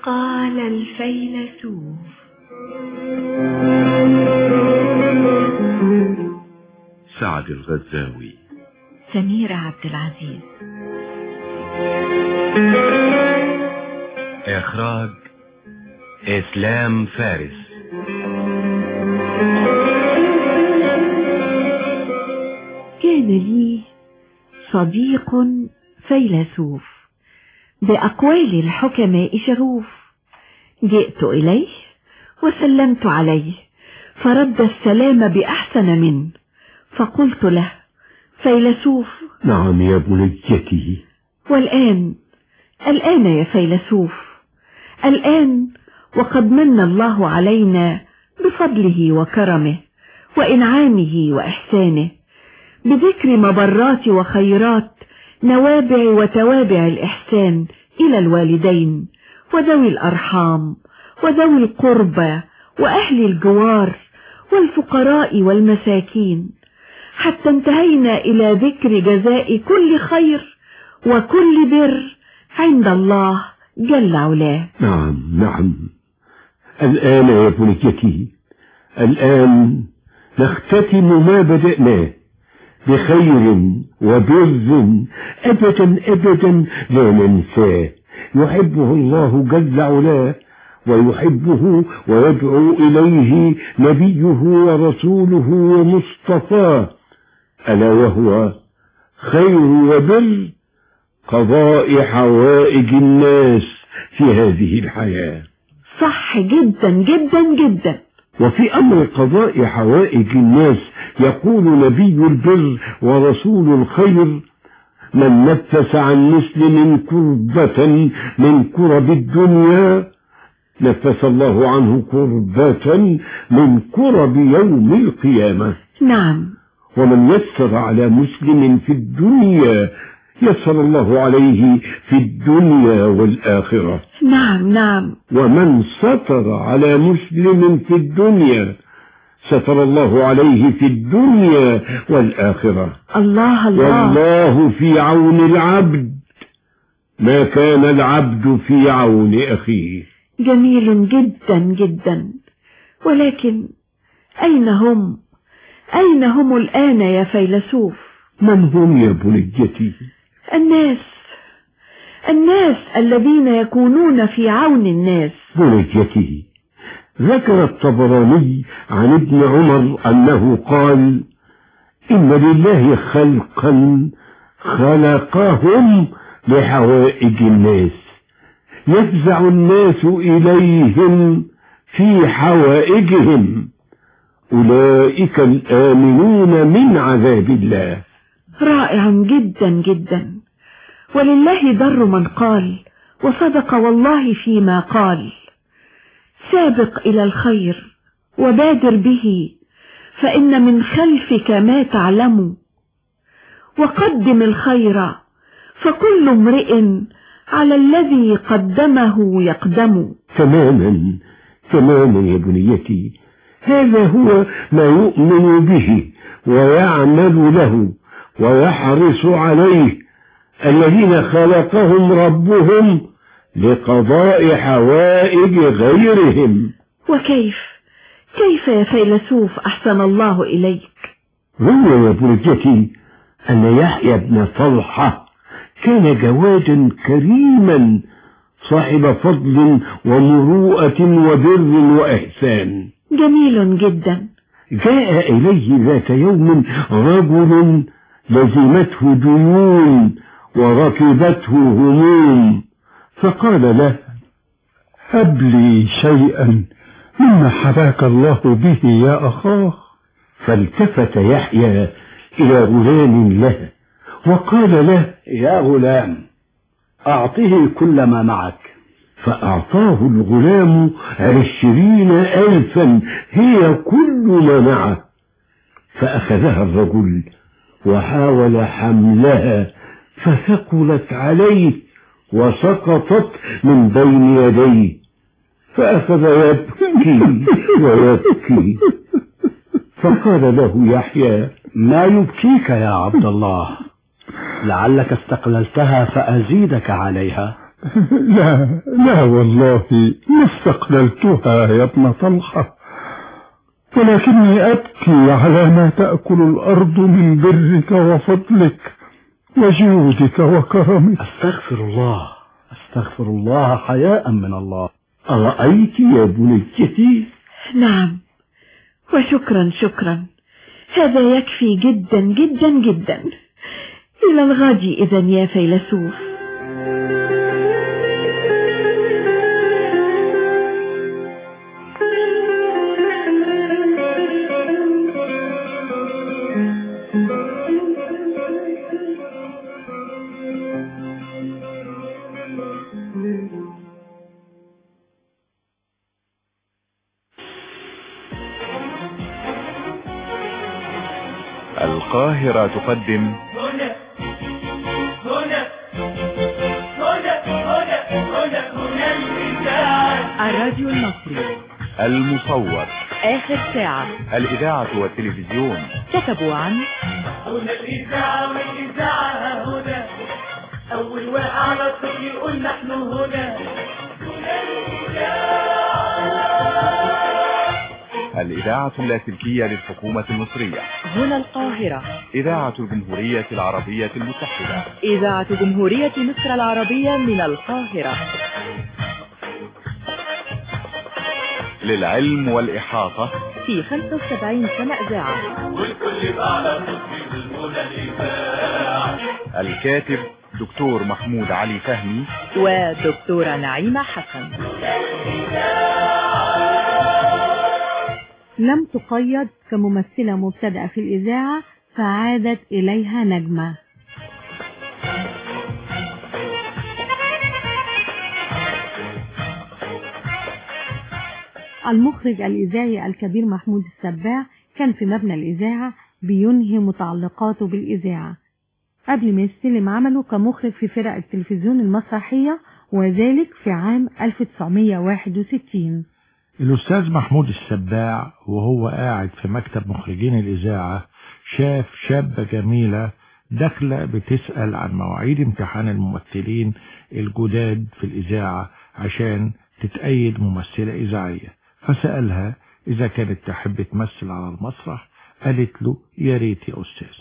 قال الفيلسوف سعد الغزاوي سميرة عبد العزيز إخراج إسلام فارس كان لي صديق فيلسوف بأقوال الحكماء شغوف جئت إليه وسلمت عليه فرد السلام بأحسن منه فقلت له فيلسوف نعم يا بنيتي والآن الآن يا فيلسوف الآن وقد من الله علينا بفضله وكرمه وإنعامه وإحسانه بذكر مبرات وخيرات نوابع وتوابع الإحسان إلى الوالدين وذوي الأرحام وذوي القربى وأهل الجوار والفقراء والمساكين حتى انتهينا إلى ذكر جزاء كل خير وكل بر عند الله جل علاه نعم نعم الآن يا بنيتي الآن نختتم ما بدأناه بخير وبر أبدا أبدا لا ننساه يحبه الله جل علاه ويحبه ويدعو إليه نبيه ورسوله ومصطفاه ألا وهو خير وبر قضاء حوائج الناس في هذه الحياة صح جدا جدا جدا وفي أمر قضاء حوائج الناس يقول نبي البر ورسول الخير من نفس عن مسلم كربة من كرب الدنيا نفس الله عنه كربة من كرب يوم القيامة نعم ومن يسر على مسلم في الدنيا يسر الله عليه في الدنيا والآخرة نعم نعم ومن ستر على مسلم في الدنيا ستر الله عليه في الدنيا والآخرة الله الله والله في عون العبد ما كان العبد في عون أخيه جميل جدا جدا ولكن أين هم أين هم الآن يا فيلسوف من هم يا بنيتي الناس الناس الذين يكونون في عون الناس بنيتي ذكر الطبراني عن ابن عمر أنه قال إن لله خلقا خلقهم لحوائج الناس يفزع الناس إليهم في حوائجهم أولئك الآمنون من عذاب الله رائع جدا جدا ولله در من قال وصدق والله فيما قال سابق إلى الخير وبادر به فإن من خلفك ما تعلم وقدم الخير فكل امرئ على الذي قدمه يقدم تماما تماما يا بنيتي هذا هو ما يؤمن به ويعمل له ويحرص عليه الذين خلقهم ربهم لقضاء حوائج غيرهم وكيف كيف يا فيلسوف أحسن الله إليك هو يا بنيتي أن يحيى بن طلحة كان جوادا كريما صاحب فضل ومروءة وبر وإحسان جميل جدا جاء إليه ذات يوم رجل لزمته ديون وركبته هموم فقال له هب لي شيئا مما حباك الله به يا أخاه فالتفت يحيى إلى غلام له وقال له يا غلام أعطه كل ما معك فأعطاه الغلام عشرين ألفا هي كل ما معه فأخذها الرجل وحاول حملها فثقلت عليه وسقطت من بين يديه فأخذ يبكي ويبكي فقال له يحيى ما يبكيك يا عبد الله لعلك استقللتها فأزيدك عليها لا لا والله ما استقبلتها يا ابن طلحة ولكني أبكي على ما تأكل الأرض من برك وفضلك وجودك وكرمك أستغفر الله أستغفر الله حياء من الله أرأيت يا بنيتي نعم وشكرا شكرا هذا يكفي جدا جدا جدا إلى الغد إذا يا فيلسوف القاهرة تقدم هنا هنا هنا هنا هنا هنا الإذاعة الراديو المصري المصور آخر ساعة الإذاعة والتلفزيون كتبوا عن هنا الإذاعة والإذاعة هنا أول واحد على الصوت يقول نحن هنا هنا الإذاعة اللاسلكية للحكومة المصرية هنا القاهرة إذاعة الجمهورية العربية المتحدة إذاعة جمهورية مصر العربية من القاهرة للعلم والإحاطة في 75 سنة إذاعة والكل بقى على صوت يقول هنا الإذاعة الكاتب دكتور محمود علي فهمي ودكتورة نعيمة حسن لم تقيد كممثلة مبتدئة في الإذاعة فعادت إليها نجمة المخرج الإذاعي الكبير محمود السباع كان في مبنى الإذاعة بينهي متعلقاته بالإذاعة قبل ما يستلم عمله كمخرج في فرق التلفزيون المسرحية وذلك في عام 1961 الأستاذ محمود السباع وهو قاعد في مكتب مخرجين الإذاعة شاف شابة جميلة داخلة بتسأل عن مواعيد امتحان الممثلين الجداد في الإذاعة عشان تتأيد ممثلة إذاعية فسألها إذا كانت تحب تمثل على المسرح قالت له يا ريت يا أستاذ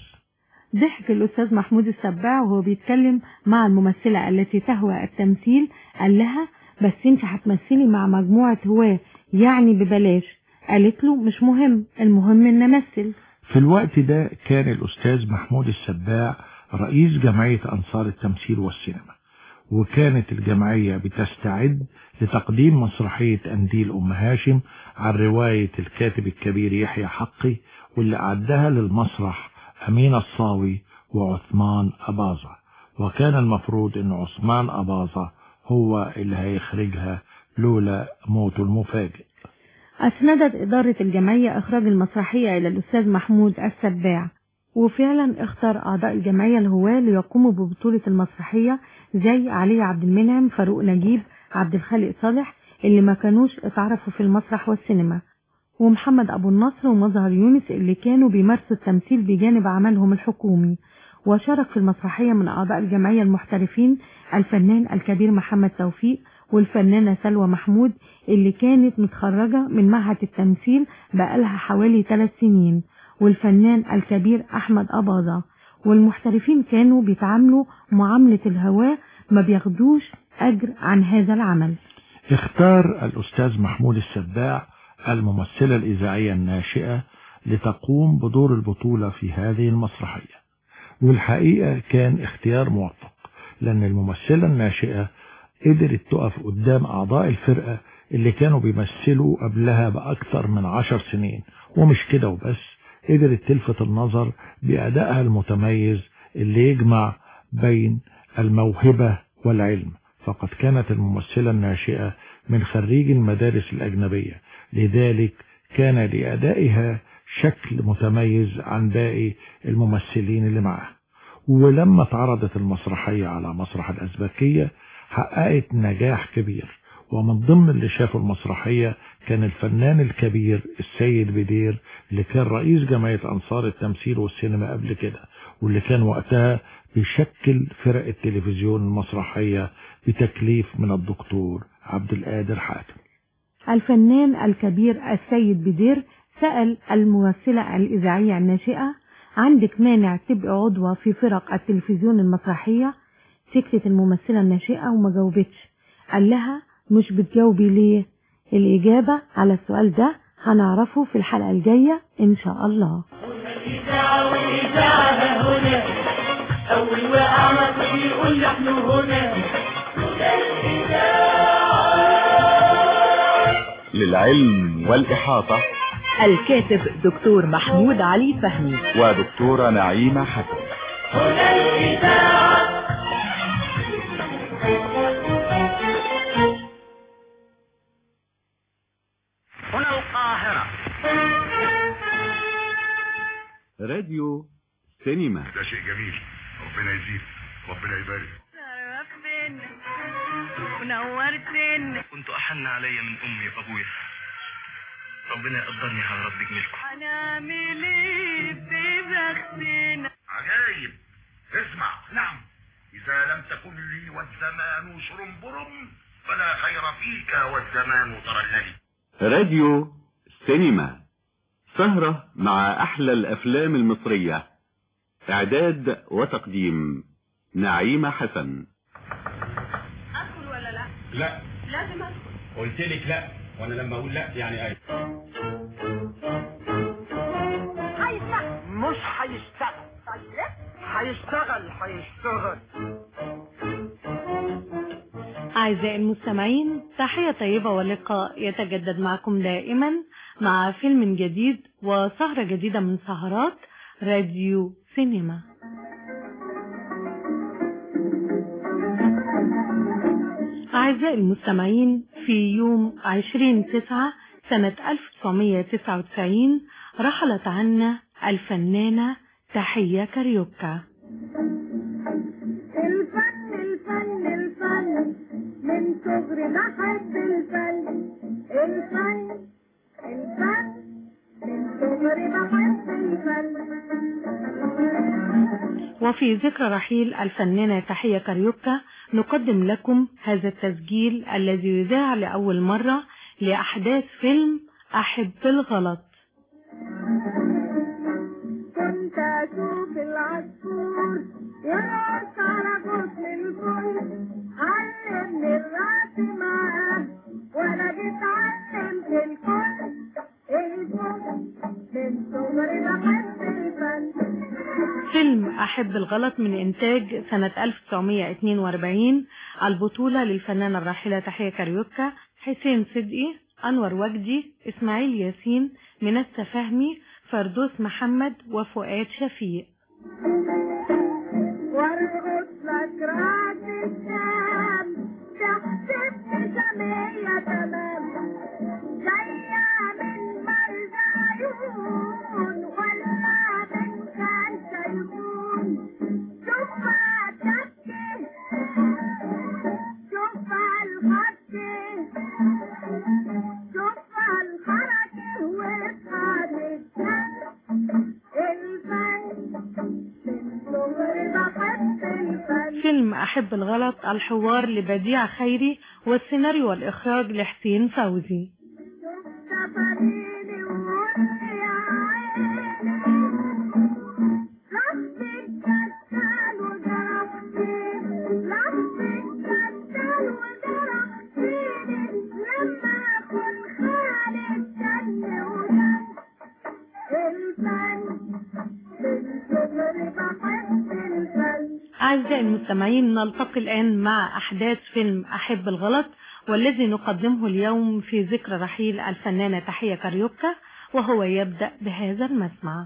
ضحك الأستاذ محمود السباع وهو بيتكلم مع الممثلة التي تهوى التمثيل قال لها بس انت هتمثلي مع مجموعة هواة يعني ببلاش قالت له مش مهم المهم ان امثل في الوقت ده كان الأستاذ محمود السباع رئيس جمعية أنصار التمثيل والسينما وكانت الجمعية بتستعد لتقديم مسرحية أنديل أم هاشم عن رواية الكاتب الكبير يحيى حقي واللي أعدها للمسرح أمين الصاوي وعثمان أباظة وكان المفروض أن عثمان أباظة هو اللي هيخرجها لولا موته المفاجئ أسندت إدارة الجمعية إخراج المسرحية إلى الأستاذ محمود السباع وفعلا اختار أعضاء الجمعية الهواة ليقوموا ببطولة المسرحية زي علي عبد المنعم فاروق نجيب عبد الخالق صالح اللي ما كانوش اتعرفوا في المسرح والسينما ومحمد أبو النصر ومظهر يونس اللي كانوا بيمارسوا التمثيل بجانب عملهم الحكومي وشارك في المسرحية من أعضاء الجمعية المحترفين الفنان الكبير محمد توفيق والفنانة سلوى محمود اللي كانت متخرجة من معهد التمثيل بقالها حوالي ثلاث سنين والفنان الكبير أحمد أباظة والمحترفين كانوا بيتعاملوا معاملة الهواة ما بياخدوش أجر عن هذا العمل اختار الأستاذ محمود السباع الممثلة الإذاعية الناشئة لتقوم بدور البطولة في هذه المسرحية والحقيقة كان اختيار موفق لأن الممثلة الناشئة قدرت تقف قدام أعضاء الفرقة اللي كانوا بيمثلوا قبلها بأكثر من عشر سنين ومش كده وبس قدرت تلفت النظر بأدائها المتميز اللي يجمع بين الموهبة والعلم فقد كانت الممثلة الناشئة من خريج المدارس الأجنبية لذلك كان لأدائها شكل متميز عن باقي الممثلين اللي معها ولما اتعرضت المسرحية على مسرح الأزبكية حققت نجاح كبير ومن ضمن اللي شافوا المسرحية كان الفنان الكبير السيد بدير اللي كان رئيس جمعية أنصار التمثيل والسينما قبل كده واللي كان وقتها بيشكل فرق التلفزيون المسرحية بتكليف من الدكتور عبد القادر حاتم الفنان الكبير السيد بدير سأل الممثلة الإذاعية الناشئة عندك مانع تبقى عضوة في فرق التلفزيون المسرحية سكتت الممثلة الناشئة وما جاوبتش قال لها مش بتجاوبي ليه الإجابة على السؤال ده هنعرفه في الحلقة الجاية إن شاء الله الإذاعة والإذاعة هنا أول وقعنا طفل يقول نحن هنا للعلم والإحاطة الكاتب دكتور محمود علي فهمي ودكتورة نعيمة حسن هنا الإذاعة هنا القاهرة راديو سينما ده شيء جميل ربنا يزيد ربنا يبارك شرفتنا ونورتنا كنت أحن علي من أمي وأبويا ربنا يقدرني على رب جميلكم هنعمل ايه في بختنا عجايب اسمع نعم إذا لم تكن لي والزمان شرنبرم فلا خير فيك والزمان ترللي راديو سينما سهرة مع أحلى الأفلام المصرية إعداد وتقديم نعيمة حسن ادخل ولا لا لا لازم ادخل قلت لك لا وانا لما اقول لا يعني ايوه هيفتح مش هيشتغل طيب هيشتغل هيشتغل أعزائي المستمعين تحية طيبة ولقاء يتجدد معكم دائما مع فيلم جديد وسهرة جديدة من سهرات راديو سينما أعزائي المستمعين في يوم 20 تسعة سنة 1999 رحلت عنا الفنانة تحية كاريوكا الفن الفن الفن من صغري بحب الفن الفن الفن من صغري بحب الفن وفي ذكرى رحيل الفنانة تحية كاريوكا نقدم لكم هذا التسجيل الذي يذاع لأول مرة لأحداث فيلم أحب الغلط كنت اشوف العصفور يرقص على غصن الفل علمني الرقص معاه وانا بتعلم في الكل الفل من صغري بحب الفن فيلم أحب الغلط من إنتاج سنة 1942 البطولة للفنانة الراحلة تحية كاريوكا حسين صدقي أنور وجدي إسماعيل ياسين منسى فهمي فردوس محمد وفؤاد شفيق وارقص لك راس الشام تحسبني سمية تمام جاية من مرز عيون ولا من كان سيكون شوفها تبكي شوفها الخطي شوفها الحركة واصحى الفن من صغري بحب الفن فيلم أحب الغلط الحوار لبديع خيري والسيناريو والإخراج لحسين فوزي سفريني وقلت يا عيني لفت كتال وجرحتني لفت كتال وجرحتني لما اكون خالد جن ودم الفن من صغري بحب الفن أعزائي المستمعين نلتقي الآن مع أحداث فيلم أحب الغلط والذي نقدمه اليوم في ذكرى رحيل الفنانة تحية كاريوكا وهو يبدأ بهذا المسمع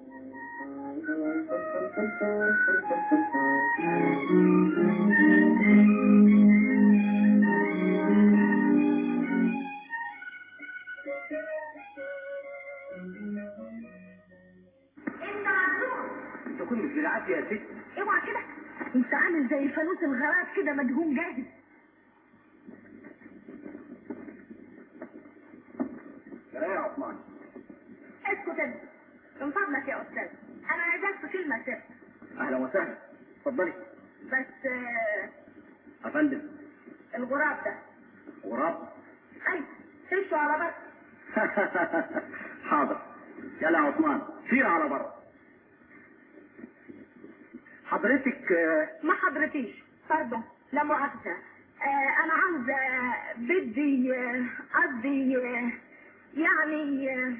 انت عزوز تكون مش بالعافية يا ست اوعى كده انت عامل زي فانوس الغراض كده مدهون جاهز استاذ من فضلك يا استاذ انا عايزاك في كلمه سر اهلا وسهلا اتفضلي بس آه، يا فندم الغراب ده غراب اي خشوا على بر حاضر يلا يا عثمان سير على بره حضرتك آه، ما حضرتيش برضه لا مؤاخذة آه أنا عاوزة بدي آه، قصدي آه، يعني آه،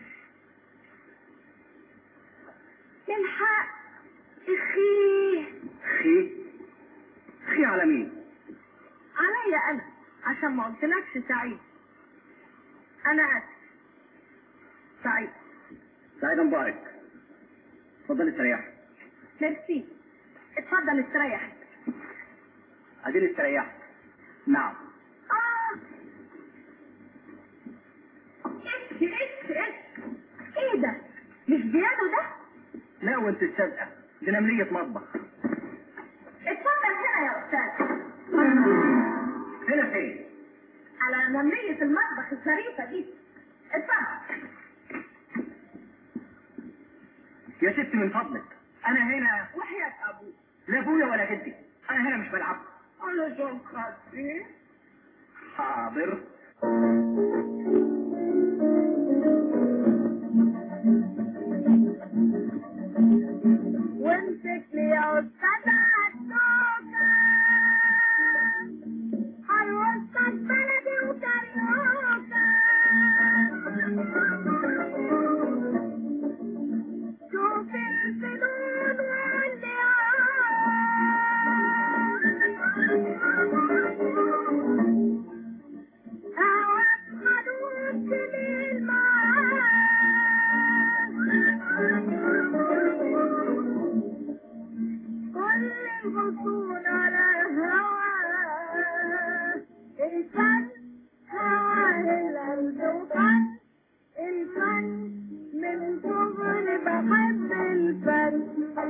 من حق أخي خي خي على مين عليا أنا عشان ما قلتلكش سعيد أنا آسف سعيد سعيد مبارك اتفضلي استريحي ميرسي اتفضل استريح اديني استريحت نعم آه إيش إيش إيش إيه ده؟ مش بيده ده؟ لا وانت الصدقه دي نمليه مطبخ اتفضل هنا يا أستاذ هنا فين على نملية المطبخ الظريفة دي اتفضل يا ست من فضلك انا هنا وحياة أبوك لا ابويا ولا جدي انا هنا مش بلعب أنا جون خاطري حاضر وامسك لي يا أستاذ عالدوكة هنوصل بلدي وكاريوكا شوف الفنون واللعاب هواك حنوك للمعاد كل الغصون على هوا الفن هوا القلب وفن الفن من صغري بحب الفن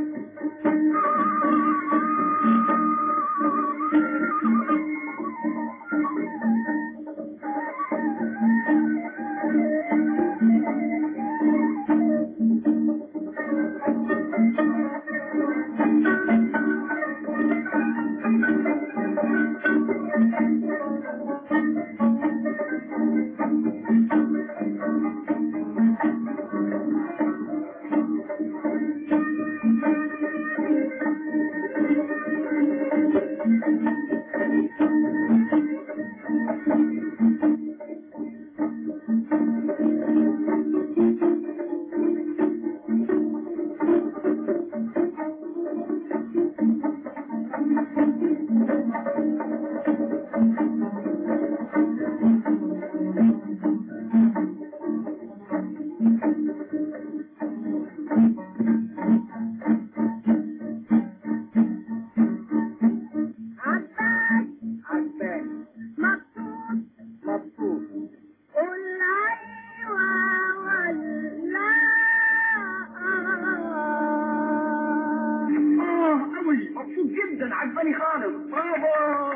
عباس عجباني مبسوط مبسوط قول ايوه ولا اه قوي مبسوط جدا عجباني خالص برافو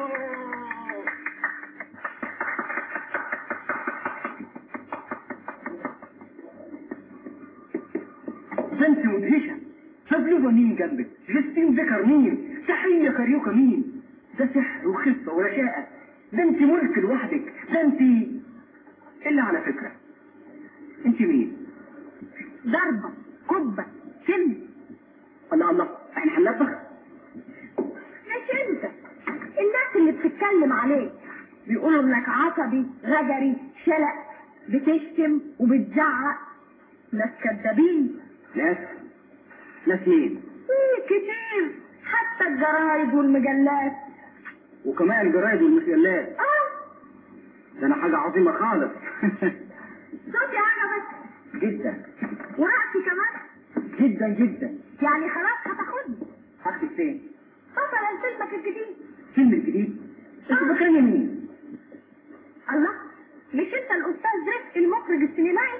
بنت مدهشة مقلوبة مين جنبك جستين ذكر مين تحية كاريوكا مين ده سحر وخفة ورشاقة ده انت ملك لوحدك ده انت الا على فكرة انت مين ضربة قبة سن الله الله احنا هننبخ مش انت الناس اللي بتتكلم عليك بيقولوا انك عصبي غجري شلق بتشتم وبتزعق ناس كدابين ناس ناس مين ايه كتير حتى الجرايد والمجلات وكمان الجرايد والمجلات اه ده انا حاجة عظيمة خالص صوتي انا بس جدا ورأسي كمان جدا جدا يعني خلاص هتاخدني هاخدك فين مثلا فيلمك الجديد فيلم الجديد انت فاكرني مين الله مش انت الاستاذ رزق المخرج السينمائي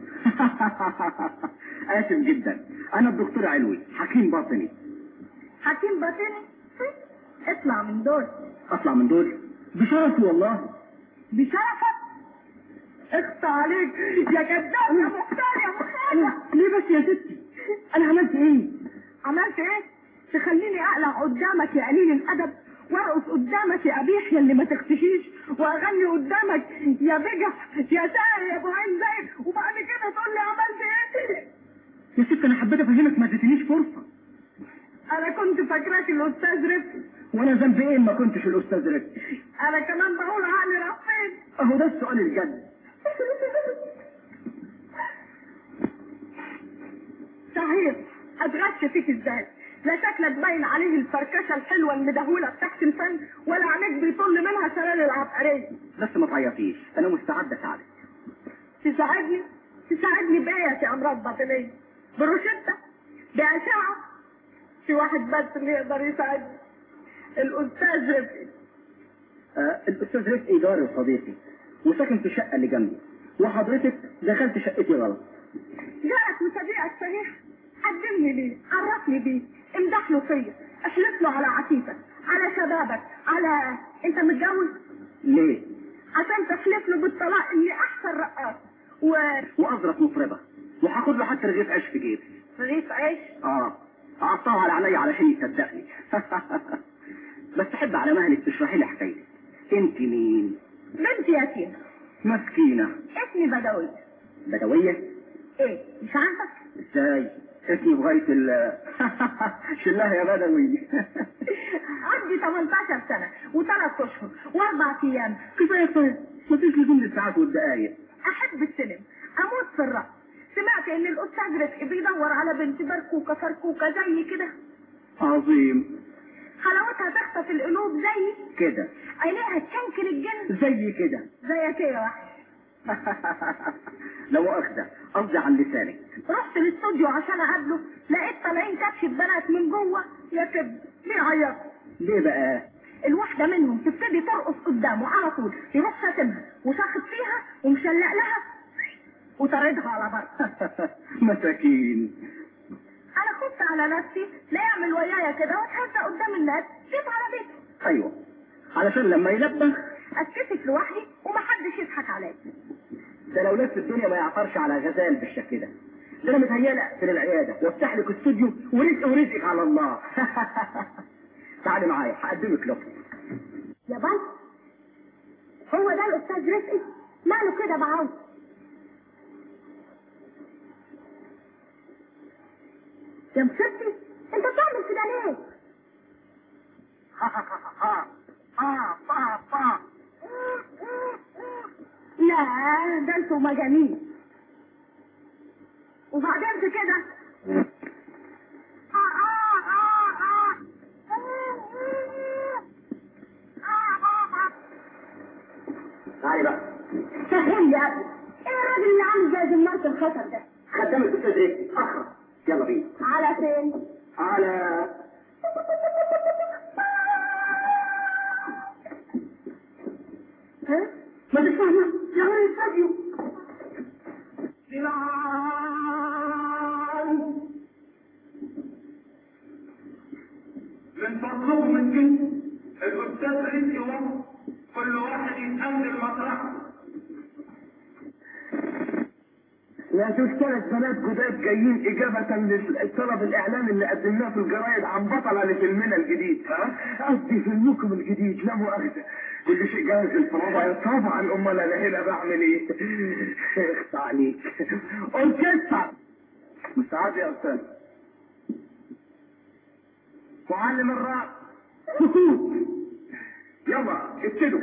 اسف جدا انا الدكتور علوي حكيم باطني حكيم باطني اطلع من دول اطلع من دول بشرفي والله بشرفك اخطى عليك يا كذاب يا مختار يا مختار ليه بس يا ستي انا عملت ايه عملت ايه تخليني اقلع قدامك يا قليل الادب وارقص قدامك يا قبيح يا اللي ما تختشيش واغني قدامك يا بجح يا ساهر يا ابو عين زيك وبعد كده تقول لي عملت ايه يا ست انا حبيت افهمك ما اديتنيش فرصه انا كنت فاكراك الاستاذ رفقي وانا ذنبي ايه ما كنتش الاستاذ رفقي انا كمان بقول عقلي راح فين اهو ده السؤال الجد صحيح اتغش فيك ازاي لا شكلك باين عليه الفركشه الحلوه المدهوله بتاعت الفن ولا عينيك بيطل منها سلال العبقريه بس ما تعيطيش انا مستعد اساعدك تساعدني تساعدني بايه يا امراض باطنيه بروشته باشعه في واحد بس اللي يقدر يساعدني الاستاذ رفقي آه الاستاذ رفقي جاري وصديقي وساكن في الشقه اللي جنبي وحضرتك دخلت شقتي غلط جارك وصديقك صحيح قدمني ليه عرفني بيه امدح له فيا احلف له على عفيفك على شبابك على انت متجوز ليه عشان تحلف له بالطلاق اني احسن رقاص و واظرف مطربه وهاخد له حتى رغيف عيش في جيبي رغيف عيش اه اقطعها على عينيا علشان يصدقني بس احب على مهلك تشرحي لي حكايتك انت مين بنتي يتيمة مسكينه اسمي بدوية بدويه ايه مش عارفك ازاي اسمي بغايه ال شلها يا بدوي عندي 18 سنة وثلاث اشهر واربع ايام كفايه كفايه مفيش لزوم للساعات والدقايق احب السينما اموت في الرقص سمعت ان الاستاذ رفقي بيدور على بنت بركوكه فركوكه زي كده عظيم حلاوتها تخطف القلوب زي كده عينيها تشنكل الجن زي كده زيك ايه يا وحش لا مؤاخذة قصدي عن لسانك رحت الاستوديو عشان اقابله لقيت طالعين كبشة بنات من جوه يا كب بيعيطوا ليه بقى؟ الواحدة منهم تبتدي ترقص قدامه على طول يروح شاتمها وشاخط فيها ومشلق لها وطاردها على بره مساكين انا خفت على نفسي لا يعمل ويايا كده واتهزق قدام الناس جيت على بيته ايوه علشان لما يلبخ اتكسف لوحدي ومحدش يضحك عليا ده لو لف الدنيا ما يعطرش على غزال بالشكل ده ده انا متهيألي اقفل العياده وافتح لك استوديو ورزق ورزقك على الله تعالي معايا هقدمك له يا بنت هو ده الاستاذ رزقي ماله كده بعوض يا مصيبتي انت بتعمل كده ليه؟ لا ده انتوا مجانين وبعدين في كده تعالي بقى فهمني يا ابني ايه الراجل اللي عامل زي زمارة الخطر ده؟ خدام الاستاذ ايه؟ اخر يلا بينا على فين؟ على ها؟ ما تفهمنا يا ولد الاستوديو من فضلكم من كده الاستاذ رزقي وهو كل واحد يتأمل مطرحه يا دول ثلاث بنات جداد جايين إجابة للطلب الإعلامي اللي قدمناه في الجرايد عن بطلة لفيلمنا الجديد ها؟ قصدي فيلمكم الجديد لا مؤاخذة كل شيء جاهز للطلبة طبعا أمال أنا هنا بعمل إيه؟ اخت عليك أوركسترا مستعد يا أستاذ معلم الرقص سكوت يلا ابتدوا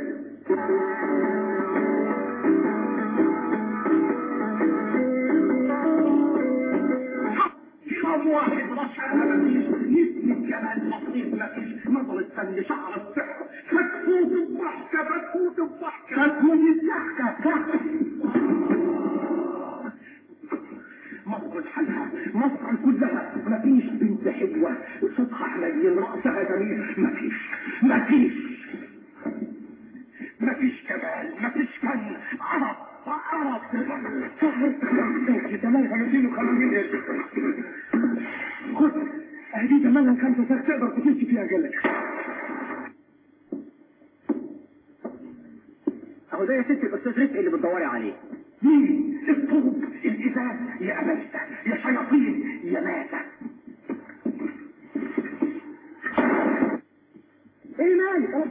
شوف واحد رشح مفيش نسمة جمال بسيط مفيش نظرة فن شعر الصحة فتفوت الضحكة فتفوت الضحكة فتفوت الضحكة مصر لحالها مصر كلها مفيش بنت حلوة صوتها حنين رأسها جميل مفيش مفيش مفيش كمال مفيش فن عرب عرب جمالها 250 قرش خد هدي تمنها خمسة ساعات تقدر تمشي فيها جلك أهو ده يا ستي الأستاذ رزقي اللي بتدوري عليه مين الطوب الازاز يا امسة يا شياطين يا ماتة ايه مالك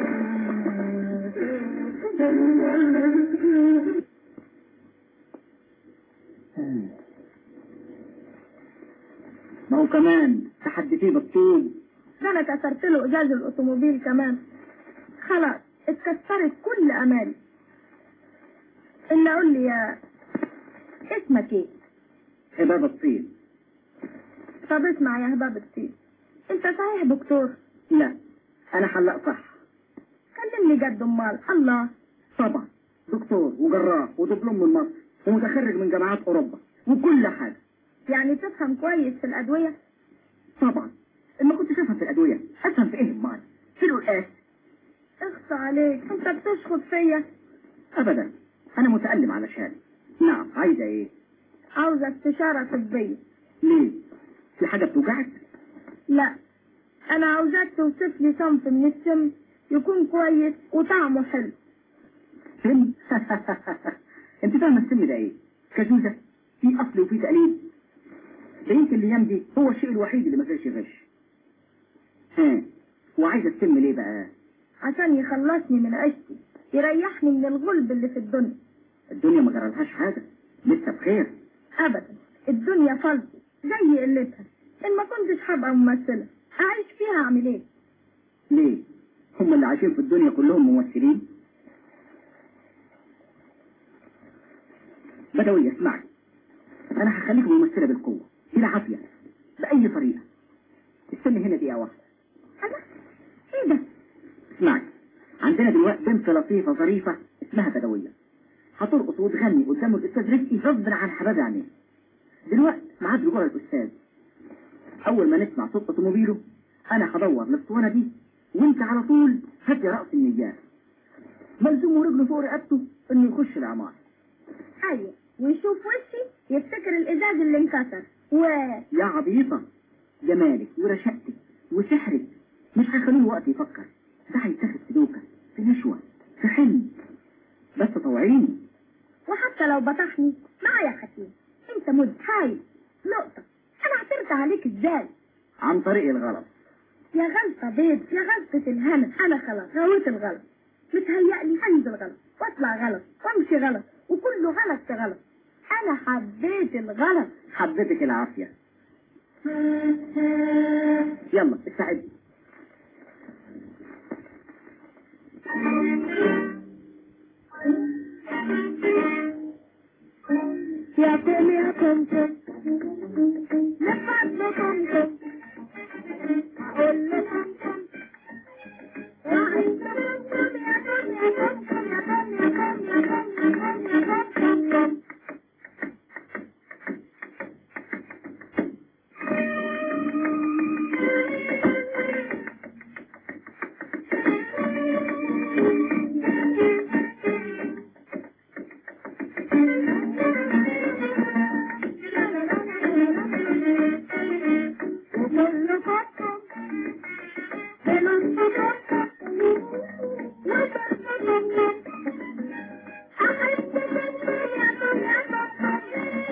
ما هو كمان تحدثيه بالطوب ده انا كسرت له ازاز الاوتوموبيل كمان خلاص اتكسرت كل امالي الا قول لي يا اسمك ايه هباب الطين طب اسمع يا هباب الطين انت صحيح دكتور لا انا حلاق صح كلمني جد امال الله طبعا دكتور وجراح ودبلوم من مصر ومتخرج من جامعات اوروبا وكل حاجه يعني تفهم كويس في الادويه طبعا ما كنتش افهم في الادويه افهم في ايه امال في القلقاس اخصى عليك انت بتشخط فيا ابدا انا متالم علشان نعم عايزه ايه عاوزة استشارة طبية ليه في حاجه بتوجعك لا انا عاوزاك توصف لي صنف من السم يكون كويس وطعمه حلو سم انت فاهم السم ده ايه كزوزه في اصل وفي تقليد ده يمكن الايام دي هو الشيء الوحيد اللي ما فيهش غش ها وعايزه السم ليه بقى عشان يخلصني من عيشتي يريحني من الغلب اللي في الدنيا الدنيا ما جرالهاش حاجه لسه بخير ابدا الدنيا فلسة زي قلتها ان ما كنتش هبقى ممثلة اعيش فيها اعمل ايه ليه هم اللي عايشين في الدنيا كلهم ممثلين بدوية اسمعي انا هخليك ممثلة بالقوة بالعافية بأي طريقة استني هنا دقيقة واحدة انا ايه ده اسمعي عندنا دلوقتي بنت لطيفة ظريفة اسمها بدوية هترقص وتغني قدام الأستاذ رزقي غصب عن حباب عينيه دلوقتي ميعاد رجوع الأستاذ أول ما نسمع صوت أوتوموبيله أنا هدور الاسطوانة دي وأنت على طول هدي رأس النيات ملزوم ورجله فوق رقبته إنه يخش العمارة ايوه ويشوف وشي يفتكر الازاز اللي انكسر و يا عبيطة جمالك ورشقتك وسحرك مش هيخليه وقت يفكر ده هيتاخد في دوكة في نشوة في حلم بس طوعيني وحتى لو بطحني معايا حكيم انت مد هايل نقطة انا اعترض عليك ازاي عن طريق الغلط يا غلطة بيض يا غلطة الهنا انا خلاص غويت الغلط متهيألي انزل غلط واطلع غلط وامشي غلط وكله غلط في غلط انا حبيت الغلط حبيتك العافية يلا استعد يا كم يا كم كم لفت لكم كم قول لكم كم وعند كم يا كم يا كم كم يا كم يا كم يا كم يا كم يا كم كم كم وكل فترة بنص فترة وبنص فترة أحب مني يا كم يا كم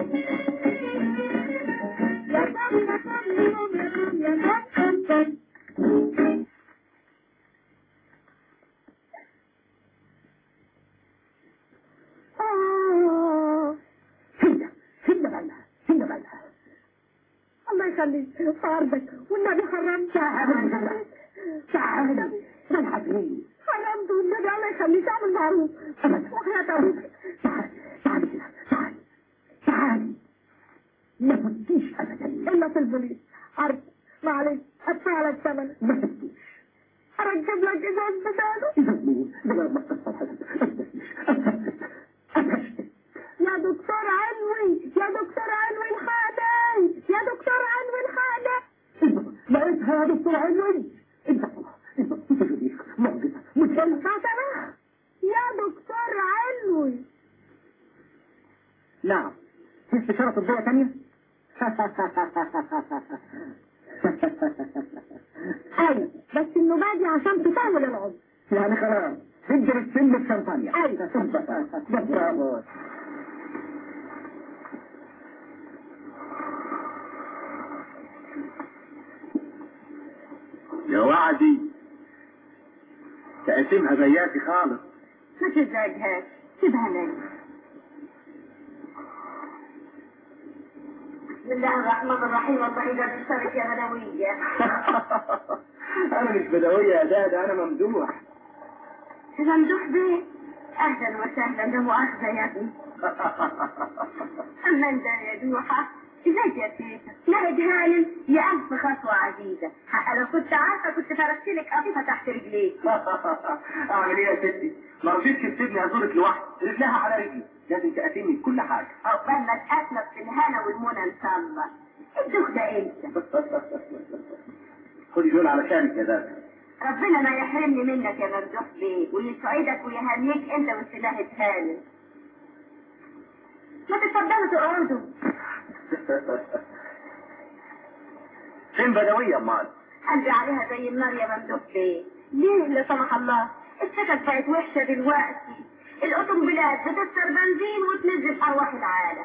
يا كم يا كم يا كم يا كم كم كم آه هي هي بالها هي بالها الله يخليك في عرضك والنبي حرمت تعالي تعالي حرمت والنبي الله يخليك اعمل معروف أبدا. وحياة أبوك تعالي تعالي كده تعالي تعالي ما تبكيش أبدا إلا في البوليس عارف معلش أدفع لك ثمن ما تبكيش أركب لك إزاز بداله إذا مين بلا ما تتصل أبشتك يا دكتور علوي يا دكتور علوي الحقني يا دكتور علوي الحقني لقيتها يا دكتور علوي انت انت انت شريك معجزة مجرد فاطمة يا دكتور علوي نعم في استشارة طبية تانية أيوة بس النوبة دي عشان تطول العمر يعني خلاص تجري السن بشمبانيا أيوة. برافو يا وعدي تقسمها بياتي خالص ما تزعجهاش سيبها نايمة بسم الله الرحمن الرحيم الله يجعل الشرك يا بدوية انا مش بدوية يا دادا انا ممدوح ممدوح بيه اهلا وسهلا ده مؤاخذة يا ابني اما انت يا دوحة ازيك يا تيتا نهد هانم يا الف خطوة عزيزة حق لو كنت عارفة كنت فرشت لك قطيفة تحت رجليك اعمل ايه يا ستي ما رضيتش تسيبني ازورك لوحدي رجلها على رجلي لازم تقاسمني كل حاجه عقبال ما تأسلك في الهنا والمنى ان شاء الله الدوخ ده انت خدي دول علشانك يا دادا ربنا ما يحرمني منك يا ممدوح بيه ويسعدك ويهنيك انت والسلاحة هانم ما تتفضلوا تقعدوا فين بدوية امال قلبي عليها زي النار يا ممدوح بيه ليه لا سمح الله السكك بقت وحشة دلوقتي الأوتومبيلات بتكسر بنزين وتنزل أرواح العالم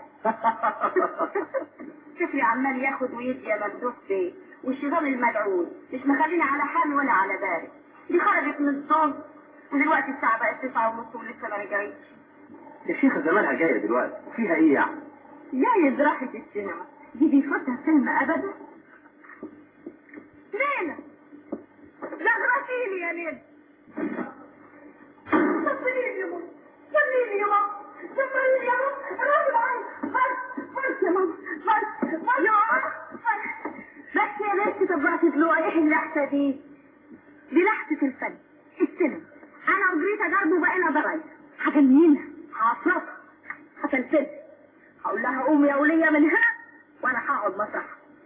شوفي عمال ياخد ويدي يا ممدوح بيه والشيطان المدعون مش مخليني على حال ولا على بال دي خرجت من الصوم ودلوقتي الساعة بقت تسعة ونص ولسه ما رجعتش يا شيخة زمانها جاية دلوقتي فيها ايه يعني جايز راحت السينما دي بيفوتها فيلم أبدا ليلى لغرتيني يا ليلى صبريني يا ماما صبريني يا ماما صبريني يا ماما راضي معايا بس بس يا ماما بس بس يا ماما بس يا بنتي طبعتي طلوعي ايه اللحظة دي دي لحظة الفن السينما انا وجريتا برضه بقينا ضرايب هجنينها هعصرها هتلفت هقول لها قومي يا ولية من هنا وانا هقعد مسرح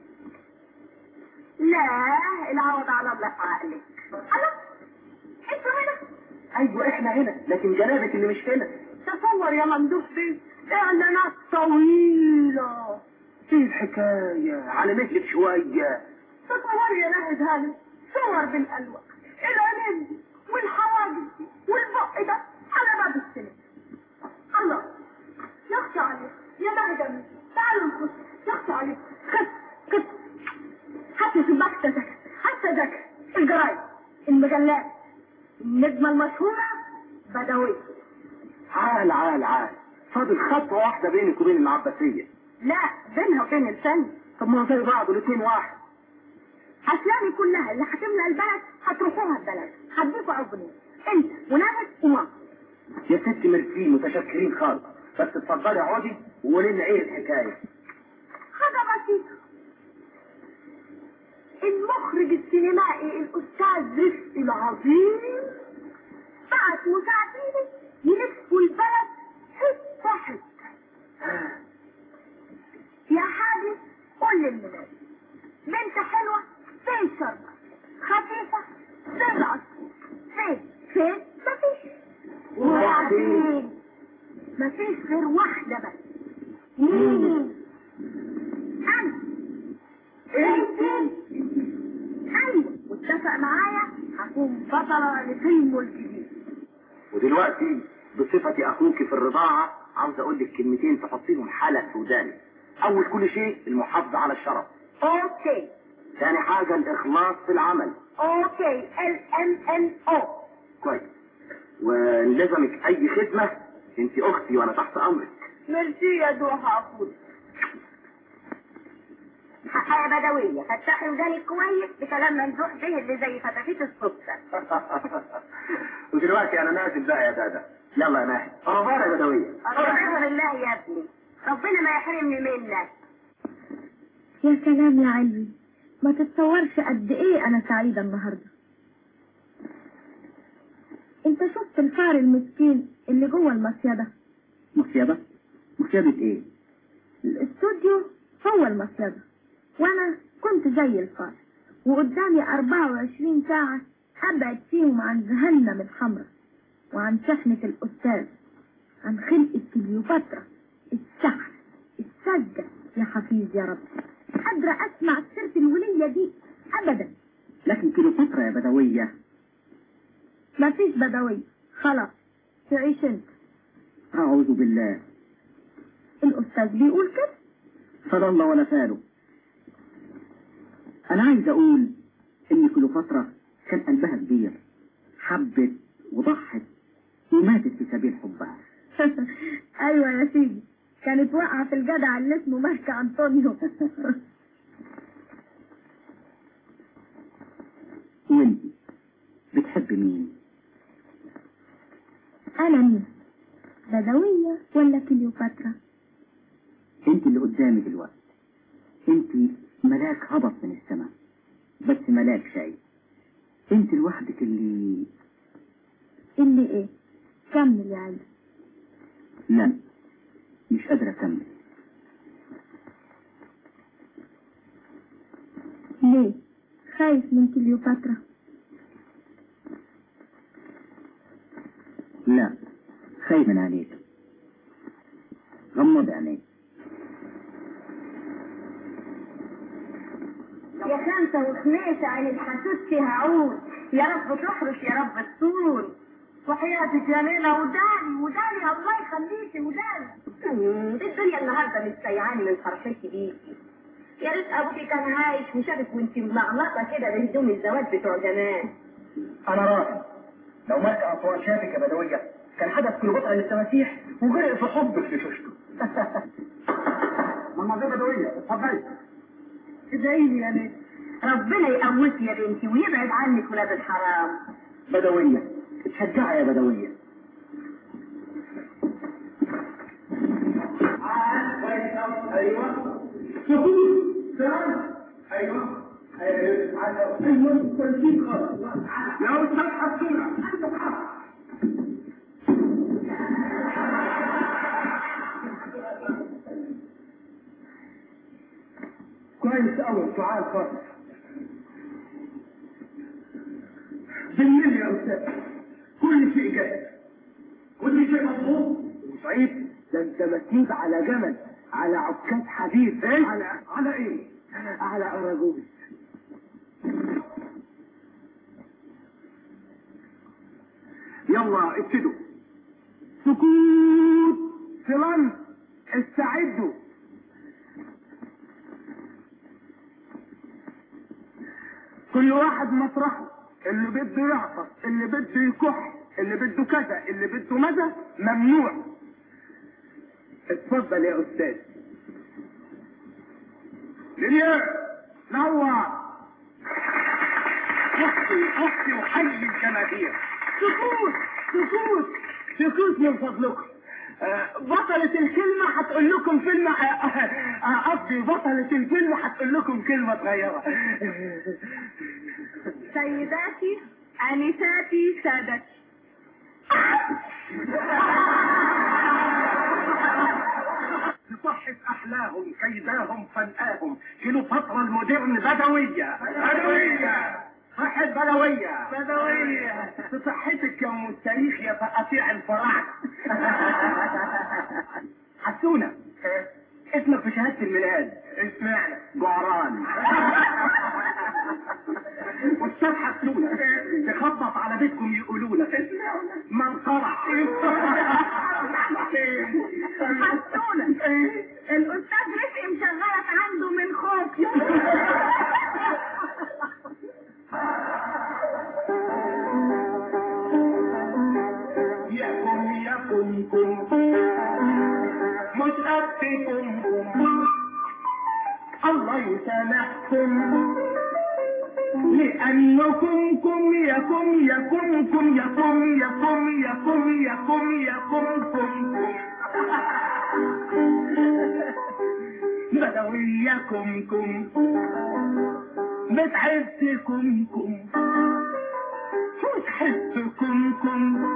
لا العوض على الله في عقلك الله انتوا هنا ايوه احنا هنا لكن جنابك اللي مش هنا تصور يا ممدوح بيه اعلانات طويلة ايه الحكاية على مهلك شوية تصور يا ناهد هانم صور بالألوان العلم دي والحواجز دي والبق ده على باب السينما الله يخشى عليك يا ناهد أمين تعالوا نخش يخشى عليك خد خد حتى شباك تذاكر حتى ذاكر الجرايد المجلات النجمة المشهورة بدوية عال عال عال فاضل خطوة واحدة بينك وبين العباسية لا بينها وبين الفن طب ما هو زي بعض الاتنين واحد أفلامي كلها اللي هتملى البلد هتروحوها البلد هديكوا عقبني انت وناهد وماما يا ست ميرسي متشكرين خالص بس اتفضلي اقعدي وقولي لنا ايه الحكاية حاجة بسيطة المخرج السينمائي الأستاذ رفقي العظيم بعت مساعدين يلفوا البلد حتة حتة يا حاجة قول للمناد بنت حلوة فين شربة خفيفة فين العصفور فين فين مفيش وبعدين مفيش غير واحدة بس مين أنا انت ايوه واتفق معايا هكون بطلة لفيلمه الجديد ودلوقتي بصفتي اخوك في الرضاعة عاوز اقول لك كلمتين تحطيهم حالة في وداني اول كل شيء المحافظة على الشرف اوكي ثاني حاجة الاخلاص في العمل اوكي ال ام ان او كويس ولزمك اي خدمة انت اختي وانا تحت امرك ميرسي يا دوحة اخوي حقها يا بدوية فتحي ودانك كويس بكلام ممدوح به اللي زي فتافيت السكر ودلوقتي انا نازل بقى يا دادا يلا يا ماهر ربنا يا بدوية ربنا بالله يا ابني ربنا ما يحرمني منك يا سلام يا علي ما تتصورش قد ايه انا سعيدة النهاردة انت شفت الفار المسكين اللي جوه المصيدة مصيبة مصيبة ايه الاستوديو هو المصيدة وانا كنت زي الفار وقدامي 24 ساعة ابعد فيهم عن جهنم الحمراء وعن شحنة الاستاذ عن خلقة كليوباترا السحر السجة يا حفيظ يا رب قادرة اسمع سيرة الولية دي ابدا لكن كليوباترا يا بدوية مفيش بدوية خلاص تعيش انت اعوذ بالله الاستاذ بيقول كده صلى الله ولا فاله انا عايز اقول ان كليوباترا كان قلبها كبير حبت وضحت وماتت في سبيل حبها ايوه يا سيدي كانت واقعة في الجدع اللي اسمه مهك انطونيو وانت بتحب مين انا مين بدوية ولا كليوباترا انت اللي قدامي دلوقتي انت ملاك هبط من السماء بس ملاك شيء انت لوحدك اللي اللي ايه كمل يا علي لا مش قادر اكمل ليه خايف من كليوباترا لا خايف من عليك غمض عينيك يا خمسة وخميسة عن الحسوس فيها عود يا رب تحرش يا رب الطول وحياتك يا ليلى وداني وداني الله يخليكي وداني الدنيا النهارده مستيعاني من فرحتي بيكي يا ريت ابوكي كان عايش وشافك وانت ملغلطه كده بهدوم الزواج بتوع زمان انا راضي لو مات اطوال شافك يا بدوية كان حدث كل بطء للتماسيح وغرق في حبك لشوشته ماما زي بدوية اتفضلي ادعي لي يا بنت ربنا يقويك يا بنتي ويبعد عنك ولاد الحرام بدوية اتشجعي يا بدوية ايوه سلام ايوه ايوه كويسين خالص يا استاذ حسونه كويس قوي سؤال خالص بالملي يا استاذ كل شيء جاهز كل شيء مظبوط وسعيد ده انت مسنود على جمل على عكاز حديد ايه على على ايه على اراجوز يلا ابتدوا سكوت سلام استعدوا كل واحد مطرحه اللي بده يعطس اللي بده يكح اللي بده كذا اللي بده ماذا ممنوع اتفضل يا استاذ ليليا نوع اختي اختي وحي الجماهير سكوت سكوت سكوت من فضلكم آه، بطلة الكلمة هتقول لكم كلمة آه، آه، قصدي بطلة الكلمة هتقول لكم كلمة صغيرة سيداتي انساتي سادتي بصحة أحلاهم كيداهم فنآهم كليوباترا المودرن بدوية بدوية صحة بدوية بدوية بصحتك يا أم التاريخ يا تقاطيع الفراعنة حسونة اسمك في شهادة الميلاد اسمعنا جعران والشيخ حسونة تخبط على بيتكم يقولوا لك منقرع حسونة الاستاذ رفقي مشغلك عنده من خوف يكن يكن كن مش قدكم الله يسامحكم لأنكم كم يكم يكم كم يكم يكم يكم يكم يكم كم بدويكم كم بتحسكم كم وتحسكم كم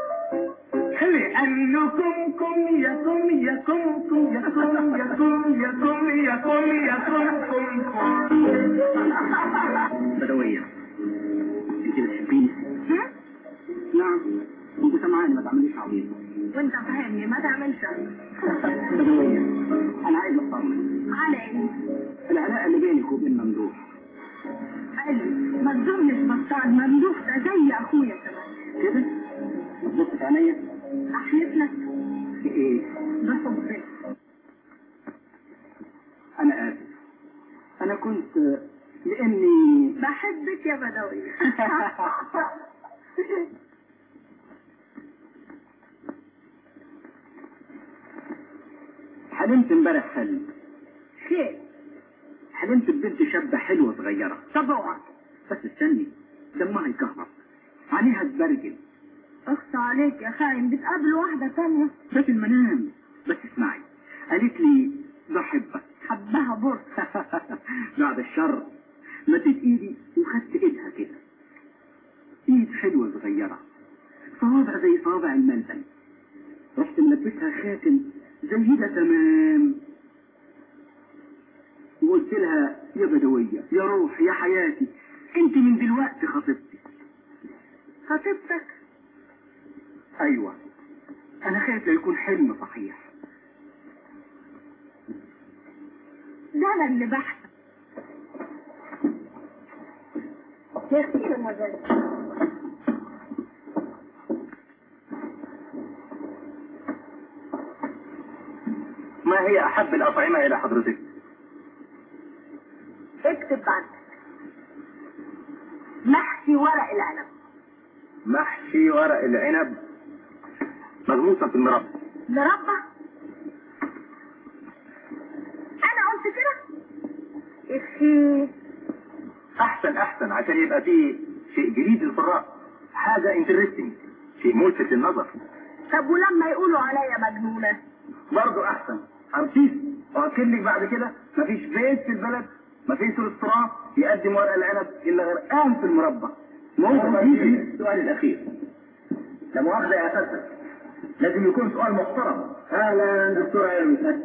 لأنكم كم يكم يكم كم يكم يكم يكم يكم يكم كم كم بدوية انت بتحبيني نعم انت سامعاني ما تعمليش عبيط وانت فاهمني ما تعملش بدوية انا عايز اطمن على ايه العلاقة اللي بينك وبين ممدوح علي ما تظنش بطال ممدوح ده زي اخويا كمان كده بص في عينيا احلف لك في ايه ده حبك انا اسف انا كنت لاني بحبك يا بدوي حلمت امبارح حلم خير حلمت ببنت شابة حلوة صغيرة طبعا بس استني دمها يكهرب عينيها تبرجل اخصى عليك يا خاين بتقابل واحدة تانية ده في المنام بس اسمعي قالت لي بحبك حبها بر بعد الشر مدت ايدي وخدت ايدها كده ايد حلوة صغيرة صوابع زي صوابع الملبن رحت ملبسها خاتم زي ده تمام وقلت لها يا بدوية يا روح يا حياتي انت من دلوقتي خطيبتي خطيبتك ايوه انا خايف لا يكون حلم صحيح ده انا اللي بحث يا المجال ما هي احب الاطعمة الى حضرتك اكتب عندك محشي ورق العنب محشي ورق العنب مغموسة في المربى مربى انا قلت كده اخي احسن احسن عشان يبقى فيه شيء جديد للقراء حاجة انترستنج شيء ملفت للنظر طب ولما يقولوا عليا مجنونة برضه احسن ارتيست واكد لك بعد كده مفيش بيت في البلد مفيش ريستوران يقدم ورق العنب الا غرقان في المربى ممكن السؤال الاخير لا مؤاخذة يا اساتذة لازم يكون سؤال محترم اهلا دكتور علمي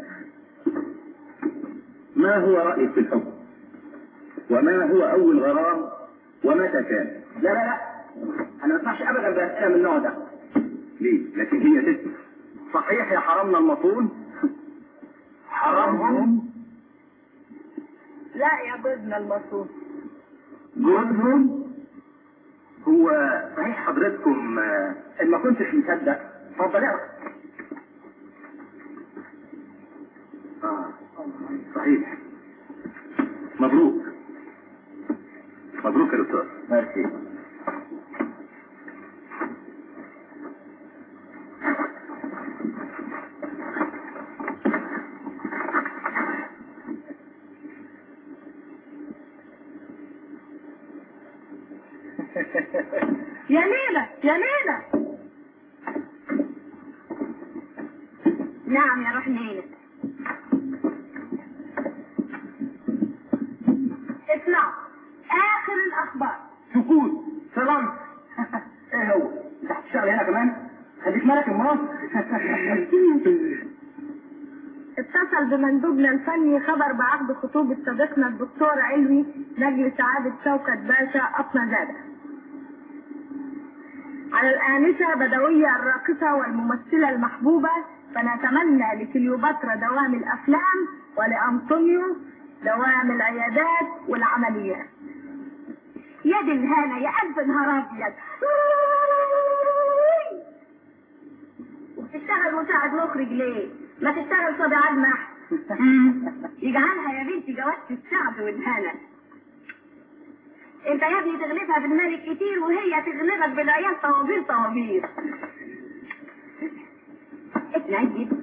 ما هو رايك في الحب وما هو اول غرام ومتى كان لا لا لا انا ما اسمعش ابدا باسئله من النوع ده ليه لكن هي تسمع صحيح يا حرمنا المطول حرمهم لا يا جوزنا المصروف جوزهم هو صحيح حضرتكم آه، ان ما كنتش مصدق اتفضل اقرا اه صحيح مبروك مبروك يا دكتور ميرسي يا ليلى يا ليلى نعم يا روح ليلى اسمع اخر الاخبار سكوت سلام ايه هو انت هتشتغل هنا كمان خليك ملك الماس اتصل بمندوبنا الفني خبر بعقد خطوبة صديقنا الدكتور علوي نجل سعادة شوكت باشا أطنى زادة على الآنسة بدوية الراقصة والممثلة المحبوبة فنتمنى لكليوباترا دوام الأفلام ولأنطونيو دوام العيادات والعمليات يا دي الهنا يا ألف نهار أبيض وبتشتغل مساعد مخرج ليه؟ ما تشتغل صبي عدمة يجعلها يا بنتي جوازة الشعب والهنا انت يا ابني تغلبها بالمال الكتير وهي تغلبك بالعيال طوابير طوابير اسمع جدا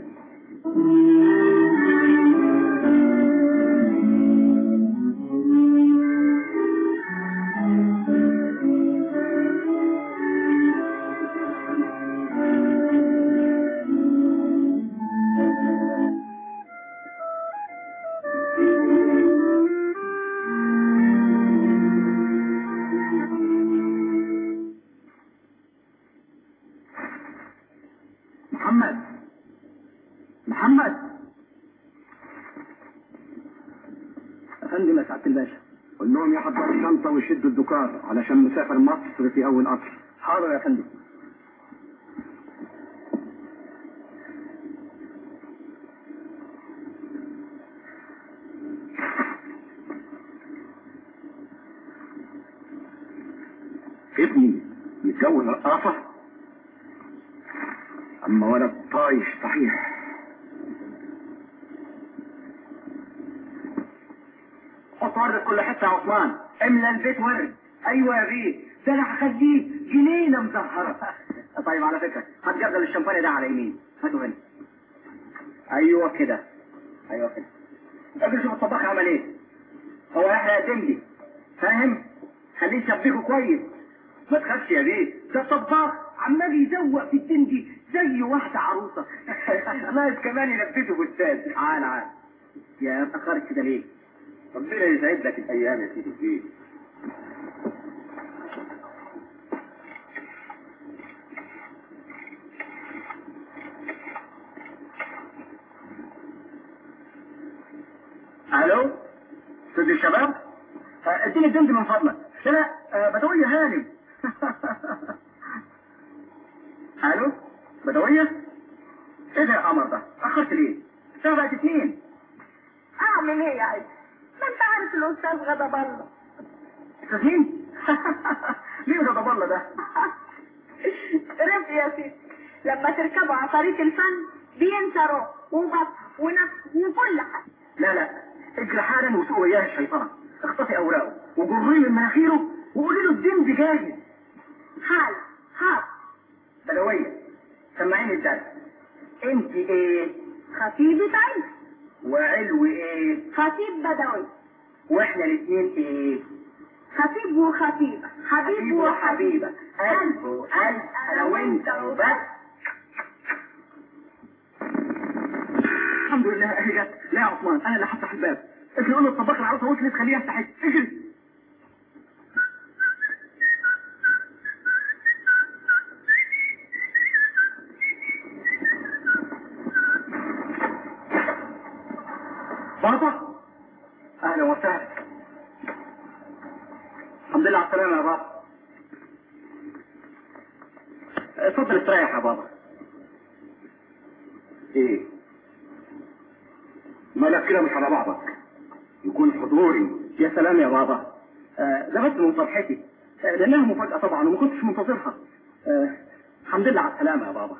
محمد محمد افندم يا سعاده الباشا قول لهم يحضروا الشنطه ويشدوا الدكار علشان مسافر مصر في اول قطر حاضر يا فندم ابني متجوز رقاصه اما ولد طايش صحيح حط حط ورد في كل حته يا عثمان املى البيت ورد ايوه يا بيه ده انا هخليه جنينه مزهره طيب على فكره هتجرجل الشمبانيا ده على يمين هاته هنا ايوه كده ايوه كده اجل شوف الطباخ عمل ايه هو يحيى يتمدي فاهم خليه يشبكه كويس ما تخافش يا بيه ده الطباخ عمال يزوق في التندي زي واحدة عروسة ناقص كمان يلبسه فستان تعال تعال يا اتأخرت كده ليه؟ ربنا يسعد لك الأيام يا سيدي فيه الو استاذ الشباب آه، اديني الدند من فضلك لا لا آه، بدوية هانم الو بدوية ايه ده يا قمر ده اخرت ليه الساعة بقت اتنين اعمل ايه يا عيد ما انت عارف الاستاذ غضب الله استاذ مين مين غضب الله ده رفق يا سيدي لما تركبوا على طريق الفن بينسى روح وبط ونفس وكل حاجه لا لا اجري حالا وسوق وياه الشيطان اخطفي اوراقه وجريه من مناخيره وقولي له الدند جاهز حال حال بدوية سمعيني الدرس انت ايه خطيبة عيد وعلو ايه خطيب بدوي واحنا الاثنين ايه خطيب وخطيبة حبيب وحبيبة قلب وقلب انا وانت وبس الحمد لله اهي جت لا يا عثمان انا اللي هفتح الباب اجري قول له الطباخ العروسه وصلت خليه يفتح اجري بابا اهلا وسهلا الحمد لله على السلامه يا بابا اتفضل استريح يا بابا ايه مالك كده مش على بعضك يكون حضوري يا سلام يا بابا آه ده بس من فرحتي آه لانها مفاجاه طبعا وما كنتش منتظرها آه الحمد لله على السلامه يا بابا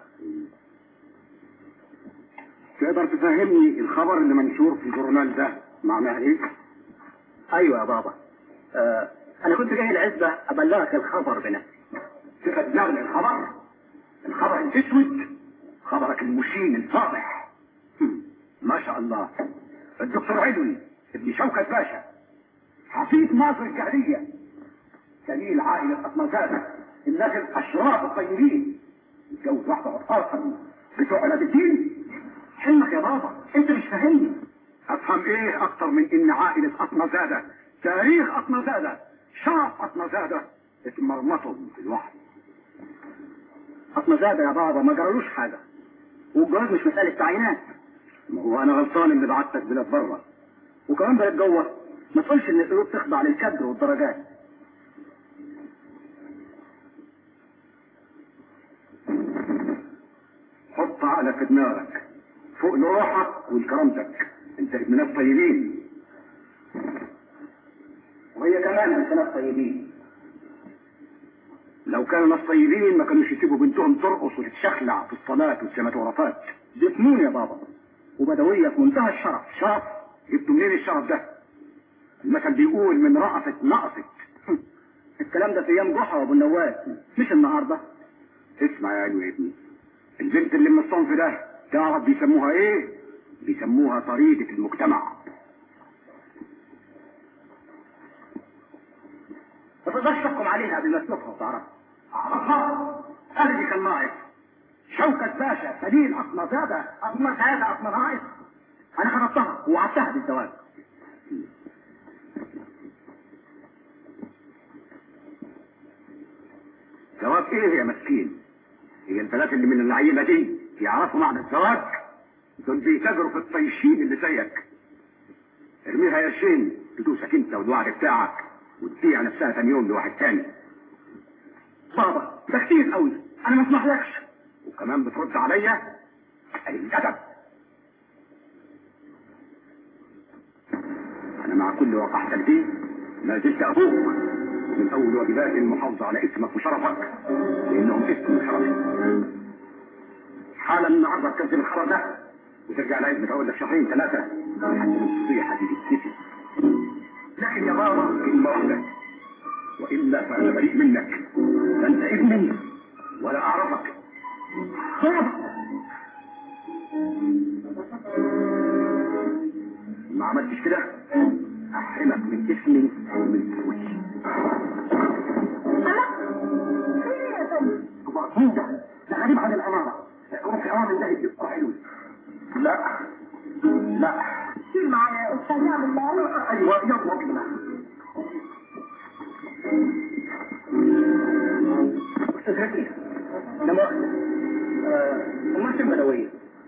تقدر تفهمني الخبر اللي منشور في الجورنال ده معناه ايه؟ ايوه يا بابا آه انا كنت جاي العزبه ابلغك الخبر بنفسي تبلغني الخبر؟ الخبر الاسود؟ خبرك المشين الفاضح هم، ما شاء الله الدكتور علوي ابن شوكت باشا حفيد مصر الجهلية دليل عائلة أطمزادة الناس الأشراف الطيبين يتجوز واحدة عطاسا بتوع ولاد الدين حلمك يا بابا انت مش فاهمني افهم ايه اكتر من ان عائلة أطمزادة تاريخ أطمزادة شرف أطمزادة اتمرمطوا في الوحي أطمزادة يا بابا ما جرالوش حاجة والجواز مش مسألة تعيينات ما هو انا غلطان اللي بعتك بلاد بره وكمان بلد جوه ما تقولش ان القلوب تخضع للكدر والدرجات حط عقلك في دماغك فوق لروحك ولكرامتك انت ابن ناس طيبين وهي كمان انت ناس طيبين لو كانوا ناس طيبين ما كانوش يسيبوا بنتهم ترقص وتتشخلع في الصلاة والسيماتوغرافات دي فنون يا بابا وبدوية في منتهى الشرف شرف جبتوا منين الشرف ده المثل بيقول من رأفت نقصت الكلام ده في ايام جحا وابو النواس مش النهارده اسمع يا علوي يا ابني البنت اللي من الصنف ده تعرف بيسموها ايه بيسموها طريقة المجتمع ما تقدرش تحكم عليها قبل ما تشوفها وتعرفها عرفها قلبي كان ناقص شوكة باشا سليل أطمزادة أطمزادة أطمزادة أنا خطبتها ووعدتها بالزواج زواج ايه يا مسكين هي البنات اللي من اللعيبه دي يعرفوا معنى الزواج دول بيتاجروا في الطيشين اللي زيك ارميها يا شين تدوسك انت والوعد بتاعك وتبيع نفسها ثاني يوم لواحد تاني بابا ده كتير قوي انا ما اسمحلكش وكمان بترد عليا اي الادب انا مع كل وقحتك دي ما زلت ابوك من اول واجبات المحافظه على اسمك وشرفك لانهم اسم وشرف حالا النهارده تكذب الخبر ده وترجع العيد بتقول لك شهرين ثلاثه لحد ما تصيح هتيجي تتنسي لكن يا بابا كلمة واحدة وإلا فأنا بريء منك لا أنت ابني ولا أعرفك بابا ما عملتش كده أحرمك من اسمي ومن فلوسي ايه يا فندم مين ده؟ ده غريب عن الأمارة روح يا عامل ده يبقى حلو لا لا سير معايا يا استاذ اعمل الله ايوه يلا بينا استاذ هكي لا مؤاخذة امال فين بدوية؟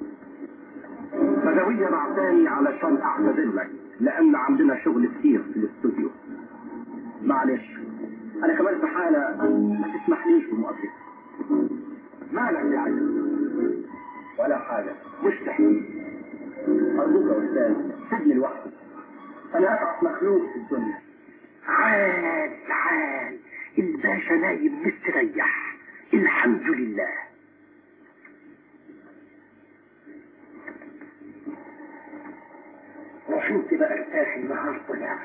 بدوية بعتاني علشان اعتذر لك لان عندنا شغل كتير في الاستوديو معلش انا كمان في حالة ما تسمحليش بمقابلتك مالك يا عزيز ولا حاجة مش تحمل أرجوك يا أستاذ سيبني لوحدي أنا أتعب مخلوق في الدنيا عال عال الباشا نايم مستريح الحمد لله روح انت بقى ارتاحي النهارده يا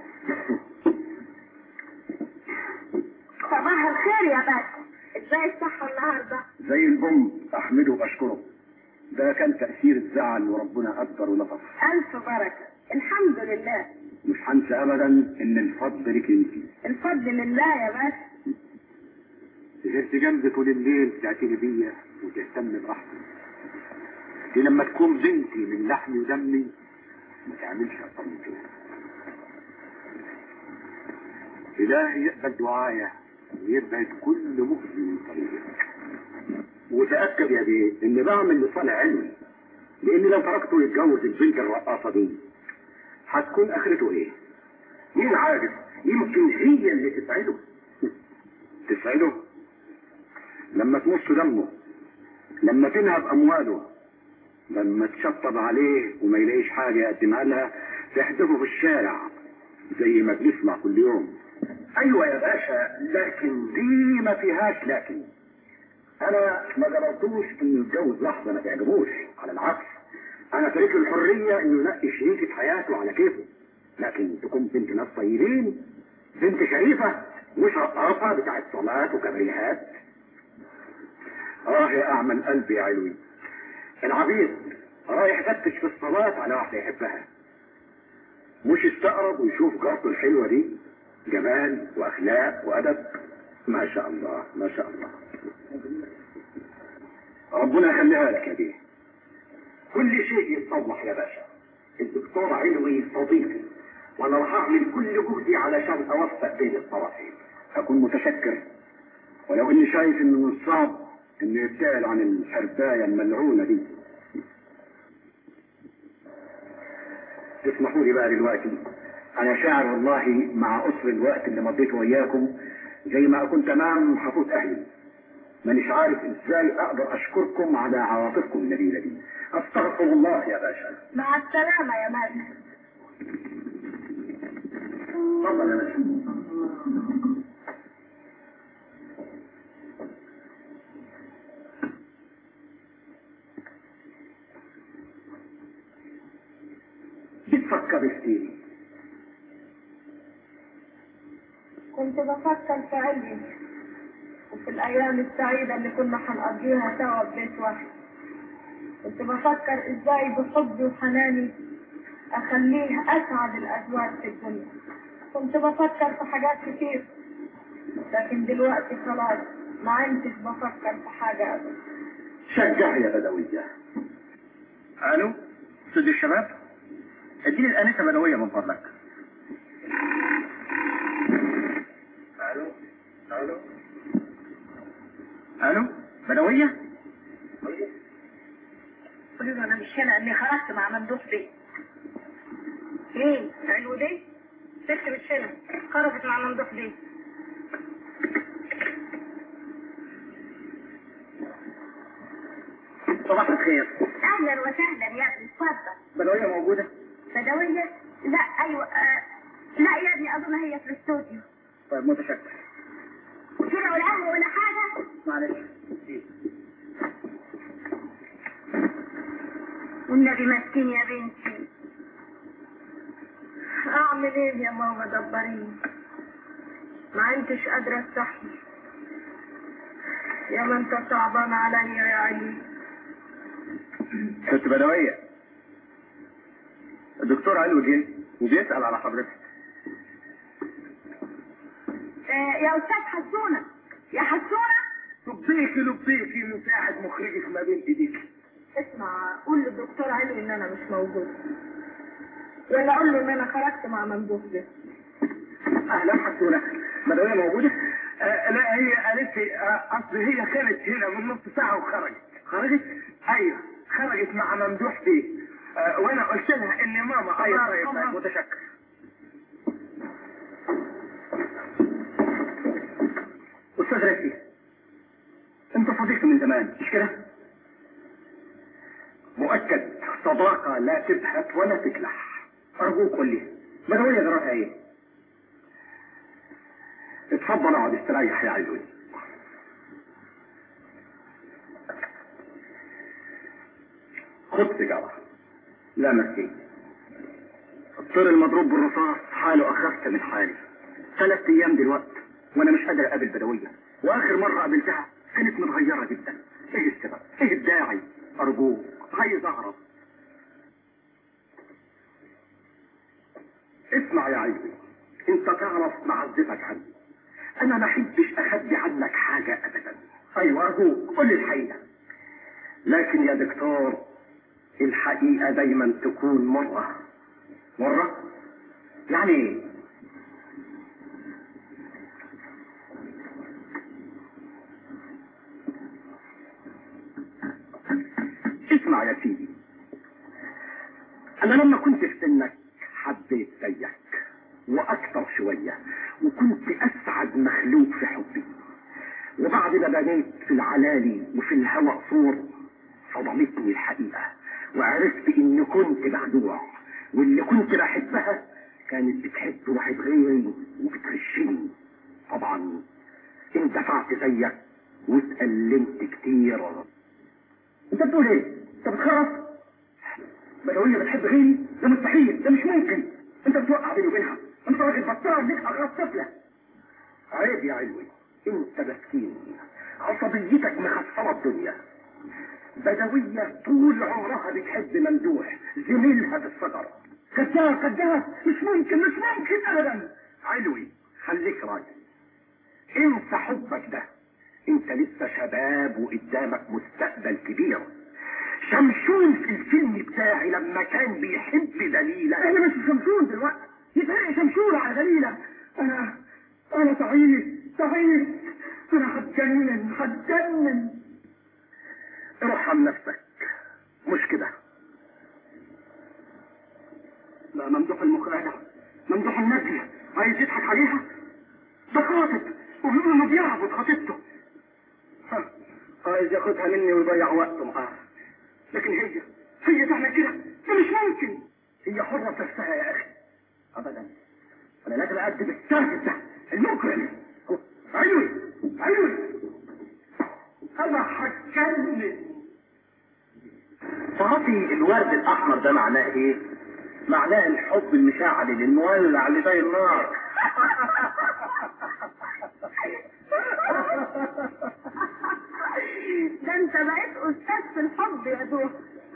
صباح الخير يا باشا ازاي الصحة النهاردة زي البوم احمده واشكره ده كان تأثير الزعل وربنا قدر ولطف ألف بركة الحمد لله مش هنسى ابدا ان الفضل لك انت الفضل لله يا باشا سهرت جنبي طول الليل تعتني بيا وتهتم براحتي دي لما تكون بنتي من لحمي ودمي ما تعملش اكتر من كده إلهي يقبل دعايا ويبعد كل مؤذي من طريقك وتأكد يا بيه إني بعمل لصالح علمي لأن لو تركته يتجوز البنت الرقاصة دي هتكون آخرته إيه؟ مين عارف يمكن هي اللي تسعده تسعده لما تمص دمه لما تنهب أمواله لما تشطب عليه وما يلاقيش حاجة يقدمها لها تحدفه في الشارع زي ما بنسمع كل يوم ايوه يا باشا لكن دي ما فيهاش لكن انا ما جربتوش انه يتجوز لحظه ما تعجبوش على العكس انا تريك الحريه انه ينقي شريكة حياته على كيفه لكن تكون بنت ناس طيبين بنت شريفه مش رقاصه بتاعت صلاه وكبريهات اه يا اعمل قلبي يا علوي العبيد رايح يفتش في الصلاه على واحده يحبها مش استقرب ويشوف جارته الحلوه دي جمال واخلاق وادب ما شاء الله ما شاء الله ربنا يخليها لك يا بيه كل شيء يتصلح يا باشا الدكتور علوي صديقي وانا راح اعمل كل جهدي علشان اوفق بين الطرفين اكون متشكر ولو اني شايف انه من الصعب انه يبتعد عن الحربايه الملعونه دي تسمحوا لي بقى دلوقتي انا شاعر والله مع اسر الوقت اللي مضيته وياكم زي ما اكون تمام حفوت اهلي مانيش عارف ازاي اقدر اشكركم على عواطفكم النبيله دي استغفر الله يا باشا مع السلامة يا مازن تفضل يا باشا بتفكر في ايه كنت بفكر في علمي وفي الأيام السعيدة اللي كنا هنقضيها سوا في بيت واحد كنت بفكر إزاي بحبي وحناني أخليه أسعد الأزواج في الدنيا كنت بفكر في حاجات كتير لكن دلوقتي خلاص ما عدتش بفكر في حاجة أبدا شجع يا بدوية الو استاذ الشباب اديني الانسه بدويه من فضلك الو الو الو بدويه قولي له أنا مش هنا إني خرجت مع ممدوح بيه إيه علو دي؟ ست مش هنا خرجت مع ممدوح بيه صباح الخير أهلا وسهلا يا ابني اتفضل بدويه موجوده بدوية؟ لا أيوة آه. لا يا ابني أظن هي في الاستوديو طيب متشكر كده ولا قهوة ولا حاجة معلش والنبي مسكين يا بنتي اه اعمل ايه يا ماما دبريني ما انتش قادرة استحمل يا ما انت صعبان عليا يا عيني ست بدوية الدكتور علوي جه وبيسأل على حضرتك آه يا استاذ حسونة يا حسونة لبيكي لبيكي من ساعة مخرجك ما بين ايديك اسمع قول للدكتور علي ان انا مش موجود ولا اقول له ان انا خرجت مع ممدوح ده اهلا حسونة بدوية موجودة؟ آه لا هي قالت لي آه اصل هي كانت هنا من نص ساعة وخرجت خرجت؟ ايوه خرجت مع ممدوح بيه آه وانا قلت لها ان ماما طيب الله طيب يرحمها طيب متشكر استاذ رفي انت صديقي من زمان مش كده؟ مؤكد صداقة لا تبهت ولا تكلح ارجوك قول لي بدوية جرالها ايه؟ اتفضل اقعد استريح يا علوي خد سيجارة لا ميرسي الطير المضروب بالرصاص حاله اخف من حالي ثلاث ايام دلوقتي وانا مش قادر اقابل بدوية واخر مرة قابلتها كانت متغيرة جدا ايه السبب ايه الداعي ارجوك عايز اعرف اسمع يا عيني انت تعرف معزتك عني انا ما احبش اخبي عنك حاجة ابدا ايوه ارجوك قول لي الحقيقة لكن يا دكتور الحقيقة دايما تكون مرة مرة يعني ايه اسمع يا سيدي انا لما كنت في سنك حبيت زيك واكتر شوية وكنت اسعد مخلوق في حبي وبعد ما بنيت في العلالي وفي الهوى قصور صدمتني الحقيقة وعرفت اني كنت مخدوع واللي كنت بحبها كانت بتحب واحد غيري وبتغشني طبعا اندفعت زيك واتألمت كتير انت بتقول ايه؟ انت بتخرف؟ بدوية بتحب غيري؟ ده مستحيل ده مش ممكن انت بتوقع بيني وبينها انت راجل بطال ليك اغراض طفلة عيب يا علوي انت مسكين عصبيتك مخصبة الدنيا بدوية طول عمرها بتحب ممدوح زميلها في الصغر كذاب كذاب مش ممكن مش ممكن ابدا علوي خليك راجل انسى حبك ده انت لسه شباب وقدامك مستقبل كبير شمشون في الفيلم بتاعي لما كان بيحب دليلة انا مش شمشون دلوقتي يتهيأ شمشون على دليلة انا انا سعيد سعيد انا هتجنن هتجنن ارحم نفسك مش كده لا ممدوح المخادع ممدوح النبي عايز يضحك عليها ده خاطب وبيقول انه بيعبد خطيبته ها، عايز ياخدها مني ويضيع وقته معاها لكن هي هي تعمل كده ده مش ممكن هي حرة في نفسها يا اخي ابدا انا لازم اقدم الساكت ده المجرم علوي علوي انا هتجنن تعرفي الورد الاحمر ده معناه ايه معناه الحب المشعل المولع اللي زي النار ده انت بقيت استاذ في الحب يا دوب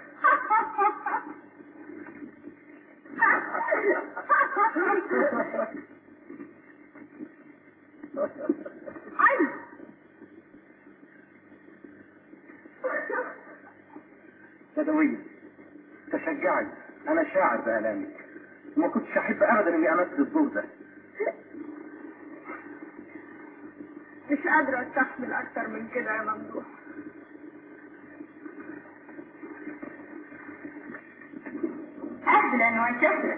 عايز بدوية تشجعي انا شاعر بآلامك وما كنتش احب ابدا اني امثل الدور ده مش قادرة استحمل اكتر من كده يا ممدوح اهلا وسهلا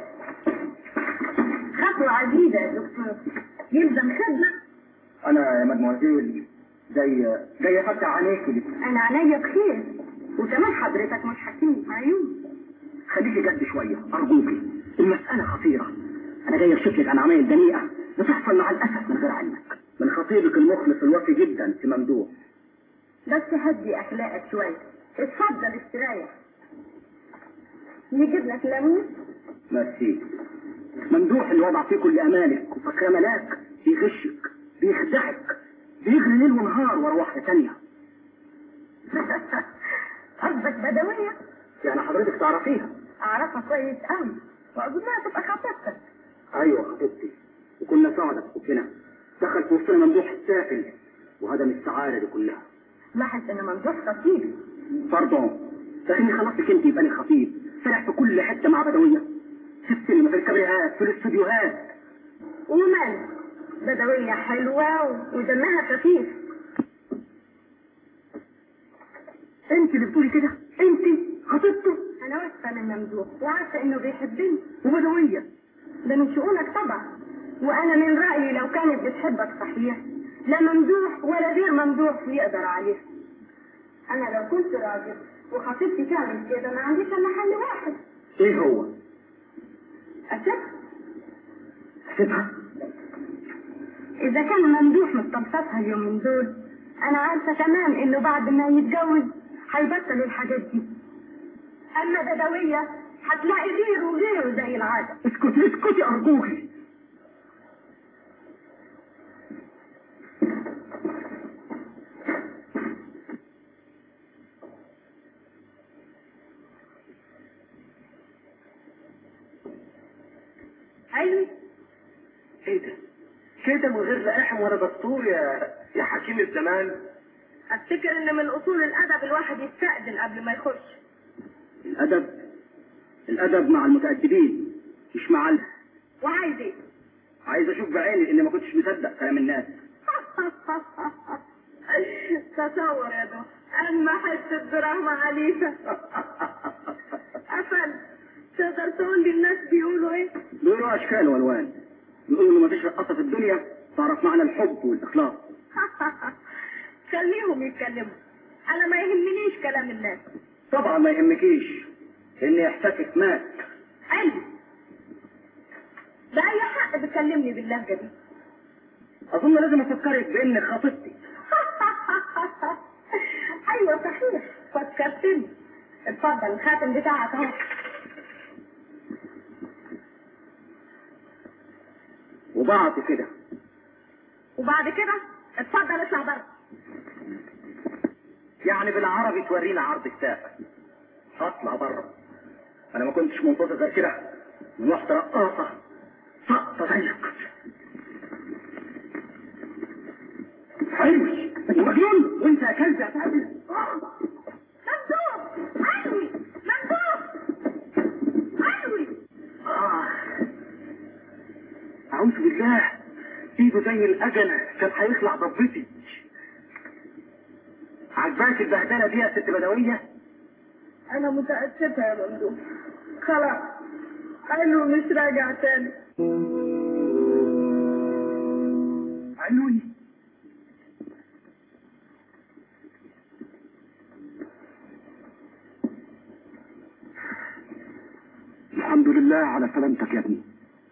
خطوة عزيزة يا دكتور يلزم خدمة انا يا مدموزيل جاي جاي افتح عليكي دي. انا عينيا بخير وكمان حضرتك مش حكيم عيون خليكي جد شوية ارجوكي المسألة خطيرة انا جاي اكشف لك عن عمايل دنيئة بتحصل مع الاسف من غير علمك من خطيبك المخلص الوفي جدا في ممدوح بس هدي اخلاقك شوية اتفضل استريح نجيب لك ليمون ميرسي ممدوح اللي وضع فيه كل امالك وفاكره ملاك بيغشك بيخدعك بيجري ليل ونهار ورا واحده تانية قصدك بدوية يعني حضرتك تعرفيها اعرفها كويس قوي واظنها تبقى خطيبتك ايوه خطيبتي وكنا سعداء في حبنا دخل في وسطنا ممدوح السافل وهدم السعاده دي كلها لاحظ ان ممدوح خطيبي باردون لكني خلصتك انت يبقى لي خطيب فرح في كل حته مع بدويه في السينما في الكابريهات في الاستوديوهات ومال بدوية حلوة ودمها خفيف انت اللي بتقولي كده انت خطيبته انا واثقة من ممدوح وعارفة انه بيحبني وبدويه ده من شؤونك طبعا وانا من رأيي لو كانت بتحبك صحيح لا ممدوح ولا غير ممدوح يقدر عليها انا لو كنت راجل وخطيبتي تعمل كده ما عنديش الا حل واحد ايه هو اسيبها سيبها اذا كان ممدوح مستبسطها اليومين دول انا عارفة تمام انه بعد ما يتجوز هيبطل الحاجات دي اما بدوية هتلاقي غيره وغيره زي العادة اسكتي اسكتي ارجوكي ايوه ايه ده؟ كده من غير لا احم ولا دستور يا يا حكيم الزمان افتكر ان من اصول الادب الواحد يستأذن قبل ما يخش الادب الادب مع المتأدبين مش مع ال... وعايز ايه عايز اشوف بعيني اني ما كنتش مصدق كلام الناس تصور يا دو اما حتة دراما عنيفة قفل تقدر تقول لي الناس بيقولوا ايه بيقولوا اشكال والوان بيقولوا ان مفيش رقاصه في الدنيا تعرف معنى الحب والاخلاص خليهم يتكلموا انا ما يهمنيش كلام الناس طبعا ما يهمكيش لان احساسك مات قلبي بأي حق بتكلمني باللهجة دي اظن لازم افكرك بانك خطيبتي ايوه صحيح فكرتني اتفضل الخاتم بتاعك اهو وبعد كده وبعد كده اتفضل اطلع بره يعني بالعربي تورينا عرض كتافك هطلع بره انا ما كنتش منتظر غير كده من واحده رقاصه سقطه زيك حلوش انت مجنون وانت يا كلب يا تعبي ممدوح علوي ممدوح علوي آه. اعوذ بالله ايده زي الاجل كان هيخلع ضبتي عجباك البهدله دي يا ست بدويه انا متأسفة يا ممدوح خلاص علو مش راجع تاني علوي الحمد لله على سلامتك يا ابني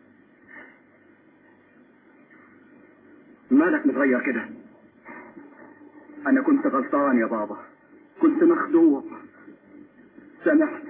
مالك متغير كده انا كنت غلطان يا بابا كنت مخدوع سامحني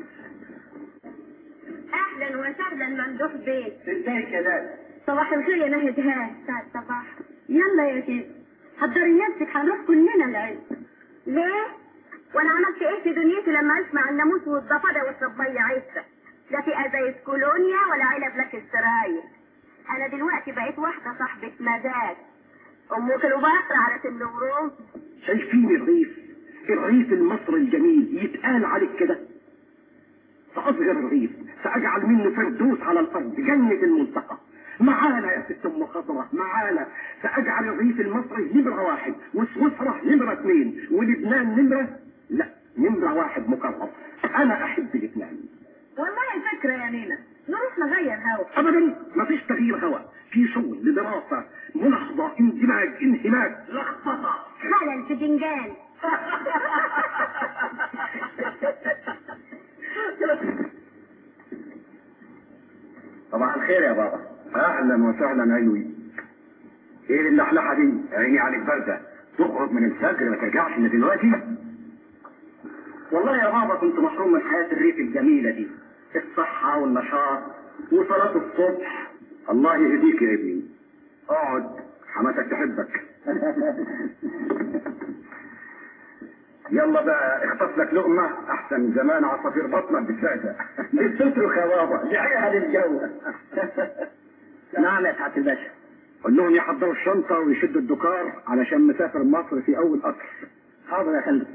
اهلا وسهلا ممدوح بيك ازيك يا ناس صباح الخير يا نهد ها ساعة صباح يلا يا سيدي حضري نفسك هنروح كلنا العيد ليه؟ وانا عملت ايه في دنيتي لما اسمع الناموس والضفادع والصبية عيسى لا في ازايز كولونيا ولا علب لك السراير انا دلوقتي بقيت واحدة صاحبة مزاج ام كليوباترا على سن ورود شايفين الريف الريف المصري الجميل يتقال عليك كده سأصغر الريف سأجعل منه فردوس على الأرض جنة الملتقى معانا يا ست أم خضرة معانا سأجعل الريف المصري نمرة واحد وسويسرا نمرة اثنين ولبنان نمرة لا نمرة واحد مكرم أنا أحب لبنان والله فكرة يا نينا نروح نغير هوا أبدا مفيش تغيير هوا في شغل لدراسة ملاحظة اندماج انهماك لخبطة خلل في فنجان صباح الخير يا بابا اهلا وسهلا ايوي ايه اللحلحه دي عيني عليك بارده تخرج من الفجر ما ترجعش من دلوقتي والله يا بابا كنت محروم من حياه الريف الجميله دي الصحه والنشاط وصلاة الصبح الله يهديك يا ابني اقعد حماتك تحبك يلا بقى اخطف لك لقمة احسن زمان عصافير بطنك بتزقزق بتصرخ يا بابا دعيها للجو نعم يا سعادة الباشا قول لهم يحضروا الشنطة ويشدوا الدكار علشان مسافر مصر في أول قطر حاضر يا فندم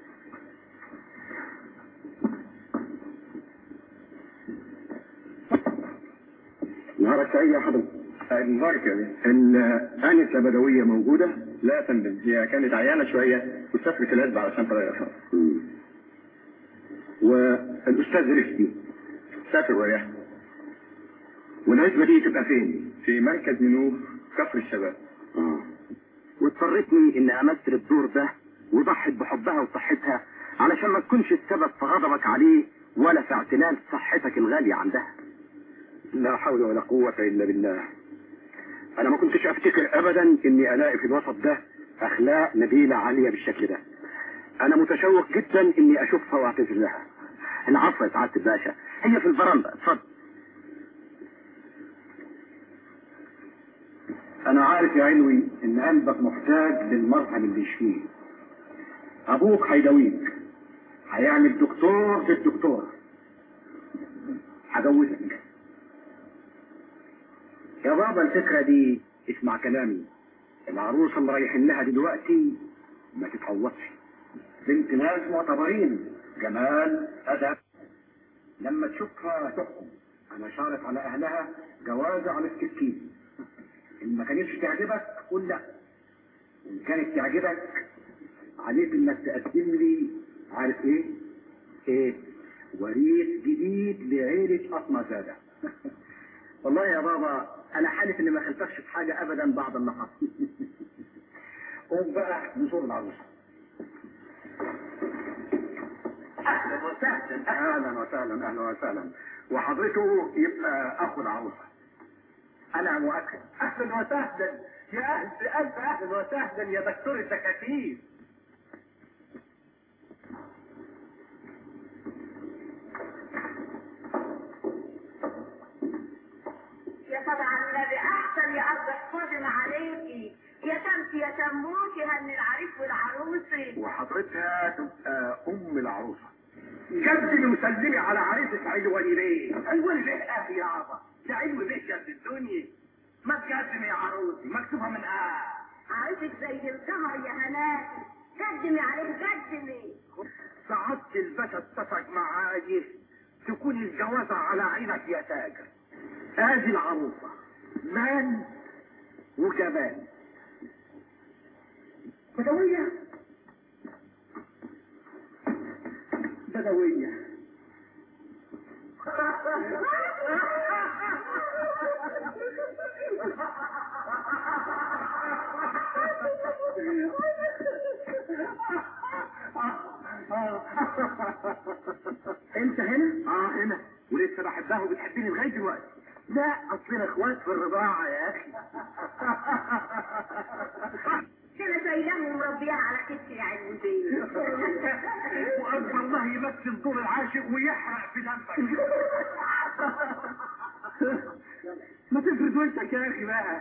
نهارك سعيد يا حضرتك نهارك يا بيه الآنسة بدوية موجودة؟ لا يا فندم هي كانت عيانة شوية وسافرت العزبة علشان تريحها والأستاذ رشدي سافر وياها والعزبة دي تبقى فين؟ في مركز منوف كفر الشباب آه. واضطرتني اني امثل الدور ده وضحت بحبها وصحتها علشان ما تكونش السبب في غضبك عليه ولا في اعتلال صحتك الغالية عندها لا حول ولا قوة الا بالله انا ما كنتش افتكر ابدا اني الاقي في الوسط ده اخلاق نبيلة عالية بالشكل ده انا متشوق جدا اني اشوفها واعتذر لها العفو يا سعادة الباشا هي في البرندة اتفضل انا عارف يا علوي ان قلبك محتاج للمرهم اللي يشفيه ابوك هيداويك هيعمل دكتور في الدكتور هجوزك يا بابا الفكرة دي اسمع كلامي العروسة اللي رايحين لها دلوقتي ما تتعوضش بنت ناس معتبرين جمال أدب لما تشوفها تحكم أنا شارط على أهلها جوازة على السكين إن ما كانتش تعجبك قول لا وإن كانت تعجبك عليك إنك تقدم لي عارف إيه؟ إيه؟ وريث جديد لعيلة أطمى زادة والله يا بابا أنا حالف إني ما خلفكش في حاجة أبدا بعد اللي حصل قوم بقى نزور العروسة أهلا وسهلا أهلا وسهلا أهلا وسهلا وحضرته يبقى أخو العروسة أنا مؤكد أهلا وسهلا يا أهل ألف أهلا وسهلا يا دكتور الدكاتير يا طبعا النبي احسن يا اب احفظي عليكي يا تمشي يا تموتي هن العريس والعروسه وحضرتها تبقى أم العروسة جدي وسلمي على عريسك علواني بيه علواني بيه أهل يا عبا ده علوي بيه جد الدنيا ما تقدم يا عروسي مكتوبة من آه عروسك زي القمر يا هناتي قدمي عليه قدمي سعادة الباشا اتفق معايا تكون الجوازة على عينك يا تاجر ادي العروسة مال وجمال بدوية بدوية انت هنا؟ اه هنا ولسه بحبها وبتحبني لغايه دلوقتي لا اصلنا اخوات في الرضاعه يا اخي انا شايلاه ومربياه على كتفي يا علوي بيه واكبر الله يمثل دور العاشق ويحرق في دمك ما تفرد وشك يا اخي بقى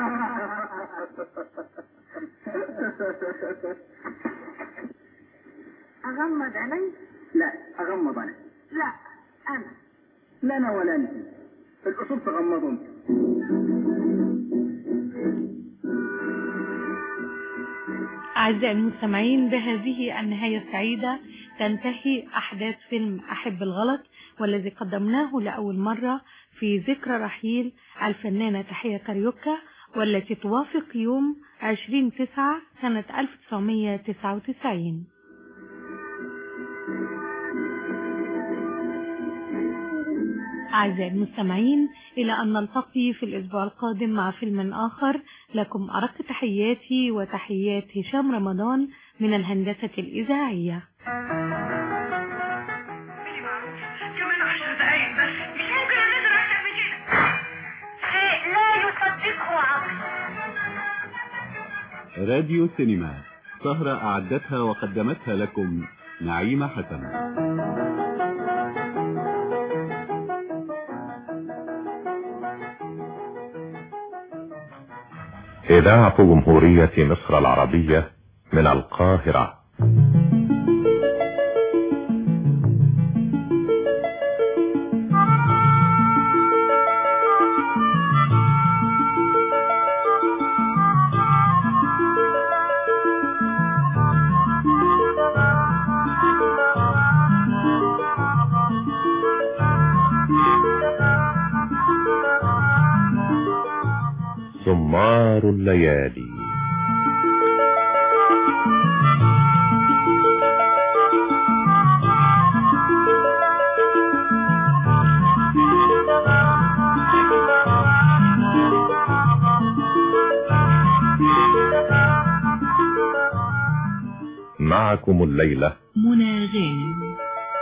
اغمض عيني لا اغمض انا لا انا لا انا ولا انت الاصول تغمضوا انت أعزائي المستمعين بهذه النهاية السعيدة تنتهي أحداث فيلم أحب الغلط والذي قدمناه لأول مرة في ذكرى رحيل الفنانة تحية كاريوكا والتي توافق يوم 20 تسعة سنة 1999 أعزائي المستمعين إلى أن نلتقي في الأسبوع القادم مع فيلم آخر لكم أرق تحياتي وتحيات هشام رمضان من الهندسة الإذاعية كمان عشر دقايق بس مش ممكن الناس اكتر من كده شيء لا يصدقه عقل راديو سينما سهرة أعدتها وقدمتها لكم نعيمة حسن إذاعة جمهورية مصر العربية من القاهرة سمار الليالي معكم الليلة منى غانم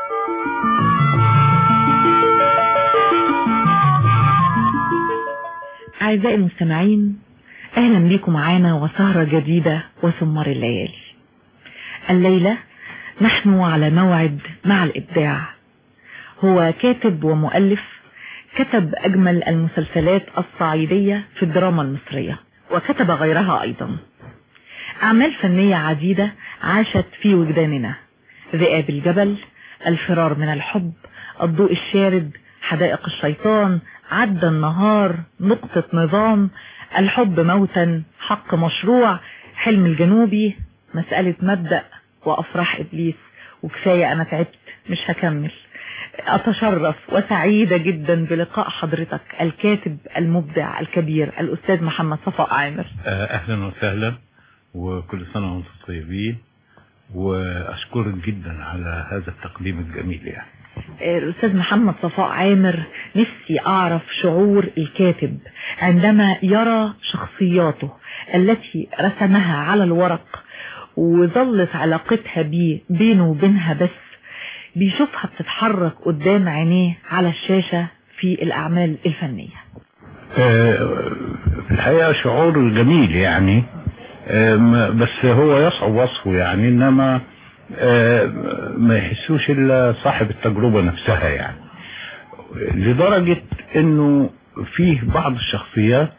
أعزائي المستمعين أهلا بكم معانا وسهرة جديدة وسمر الليالي الليلة نحن على موعد مع الإبداع هو كاتب ومؤلف كتب أجمل المسلسلات الصعيدية في الدراما المصرية وكتب غيرها أيضا أعمال فنية عديدة عاشت في وجداننا ذئاب الجبل الفرار من الحب الضوء الشارد حدائق الشيطان عدى النهار نقطة نظام الحب موتا حق مشروع حلم الجنوبي مسألة مبدأ وأفراح إبليس وكفاية أنا تعبت مش هكمل أتشرف وسعيدة جدا بلقاء حضرتك الكاتب المبدع الكبير الأستاذ محمد صفاء عامر اهلا وسهلا وكل سنة وانتم طيبين واشكرك جدا على هذا التقديم الجميل يعني الأستاذ محمد صفاء عامر نفسي أعرف شعور الكاتب عندما يرى شخصياته التي رسمها على الورق وظلت علاقتها بيه بينه وبينها بس بيشوفها بتتحرك قدام عينيه على الشاشة في الأعمال الفنية آه، في الحقيقة شعور جميل يعني آه، ما- بس هو يصعب وصفه يعني انما آه، ما يحسوش الا صاحب التجربة نفسها يعني لدرجة انه فيه بعض الشخصيات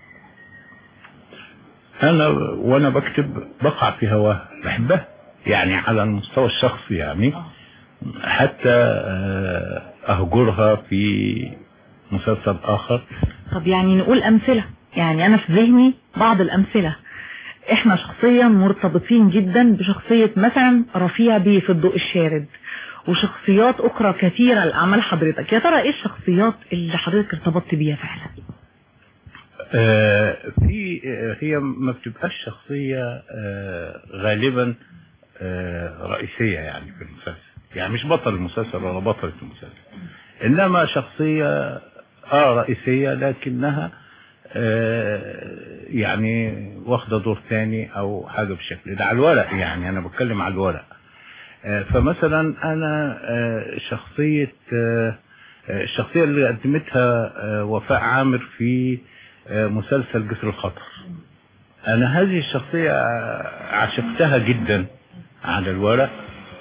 انا وانا بكتب بقع في هواه بحبها يعني على المستوى الشخصي يعني حتى آه، اهجرها في مسلسل اخر طب يعني نقول أمثلة يعني أنا في ذهني بعض الأمثلة احنا شخصيا مرتبطين جدا بشخصية مثلا رفيع بيه في الضوء الشارد وشخصيات أخرى كثيرة لأعمال حضرتك يا ترى ايه الشخصيات اللي حضرتك ارتبطت بيها فعلا آه، في آه، هي ما بتبقاش شخصية آه، غالبا آه، رئيسية يعني في المسلسل يعني مش بطل المسلسل ولا بطلة المسلسل إنما شخصية اه رئيسية لكنها آه، يعني واخدة دور تاني أو حاجة بالشكل ده على الورق يعني أنا بتكلم على الورق آه، فمثلا أنا آه، شخصية آه، آه، الشخصية اللي قدمتها آه، وفاء عامر في آه، مسلسل جسر الخطر أنا هذه الشخصية آه، عشقتها جدا على الورق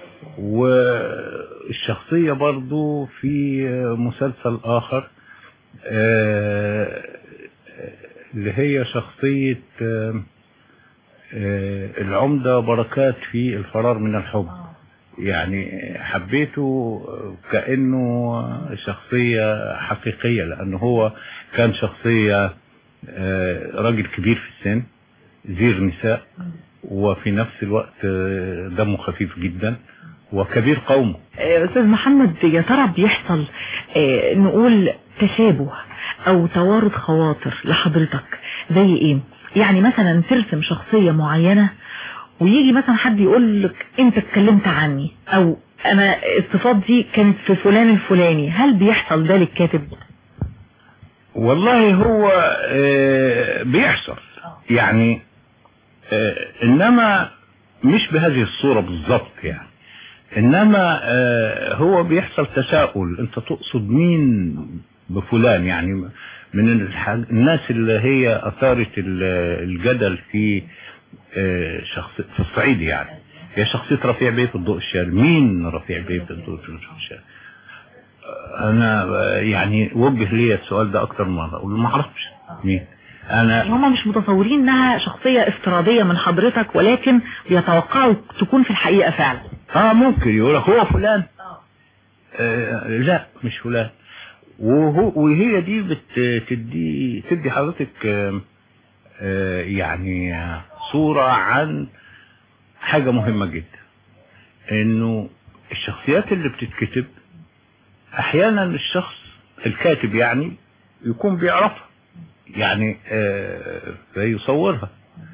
والشخصية برضو في آه، مسلسل آخر آه، اللي هي شخصية آه، آه، العمدة بركات في الفرار من الحب يعني حبيته كأنه شخصية حقيقية لأنه هو كان شخصية آه، راجل كبير في السن زير نساء وفي نفس الوقت آه، دمه خفيف جدا وكبير قومه آه، أستاذ محمد يا ترى بيحصل آه، نقول تشابه أو توارد خواطر لحضرتك زي إيه يعني مثلا ترسم شخصية معينة ويجي مثلا حد يقول لك أنت اتكلمت عني أو أنا الصفات دي كانت في فلان الفلاني هل بيحصل ده للكاتب؟ والله هو آه، بيحصل يعني آه، انما مش بهذه الصورة بالظبط يعني انما آه، هو بيحصل تساؤل انت تقصد مين بفلان يعني من الح- الناس اللي هي اثارت ال- الجدل في آه، شخص في الصعيد يعني هي شخصية رفيع بيه في الضوء الشارد مين رفيع بيه في الضوء الشارد انا آه، يعني وجه لي السؤال ده اكتر من مرة اقول ما اعرفش مين انا هم مش متصورين انها شخصية افتراضية من حضرتك ولكن بيتوقعوا تكون في الحقيقة فعلا اه ممكن يقول لك هو فلان آه لا مش فلان وهو وهي دي بتدي تدي حضرتك آه آه يعني آه، صورة عن حاجة مهمة جدا انه الشخصيات اللي بتتكتب احيانا الشخص الكاتب يعني يكون بيعرفها يعني آه، فيصورها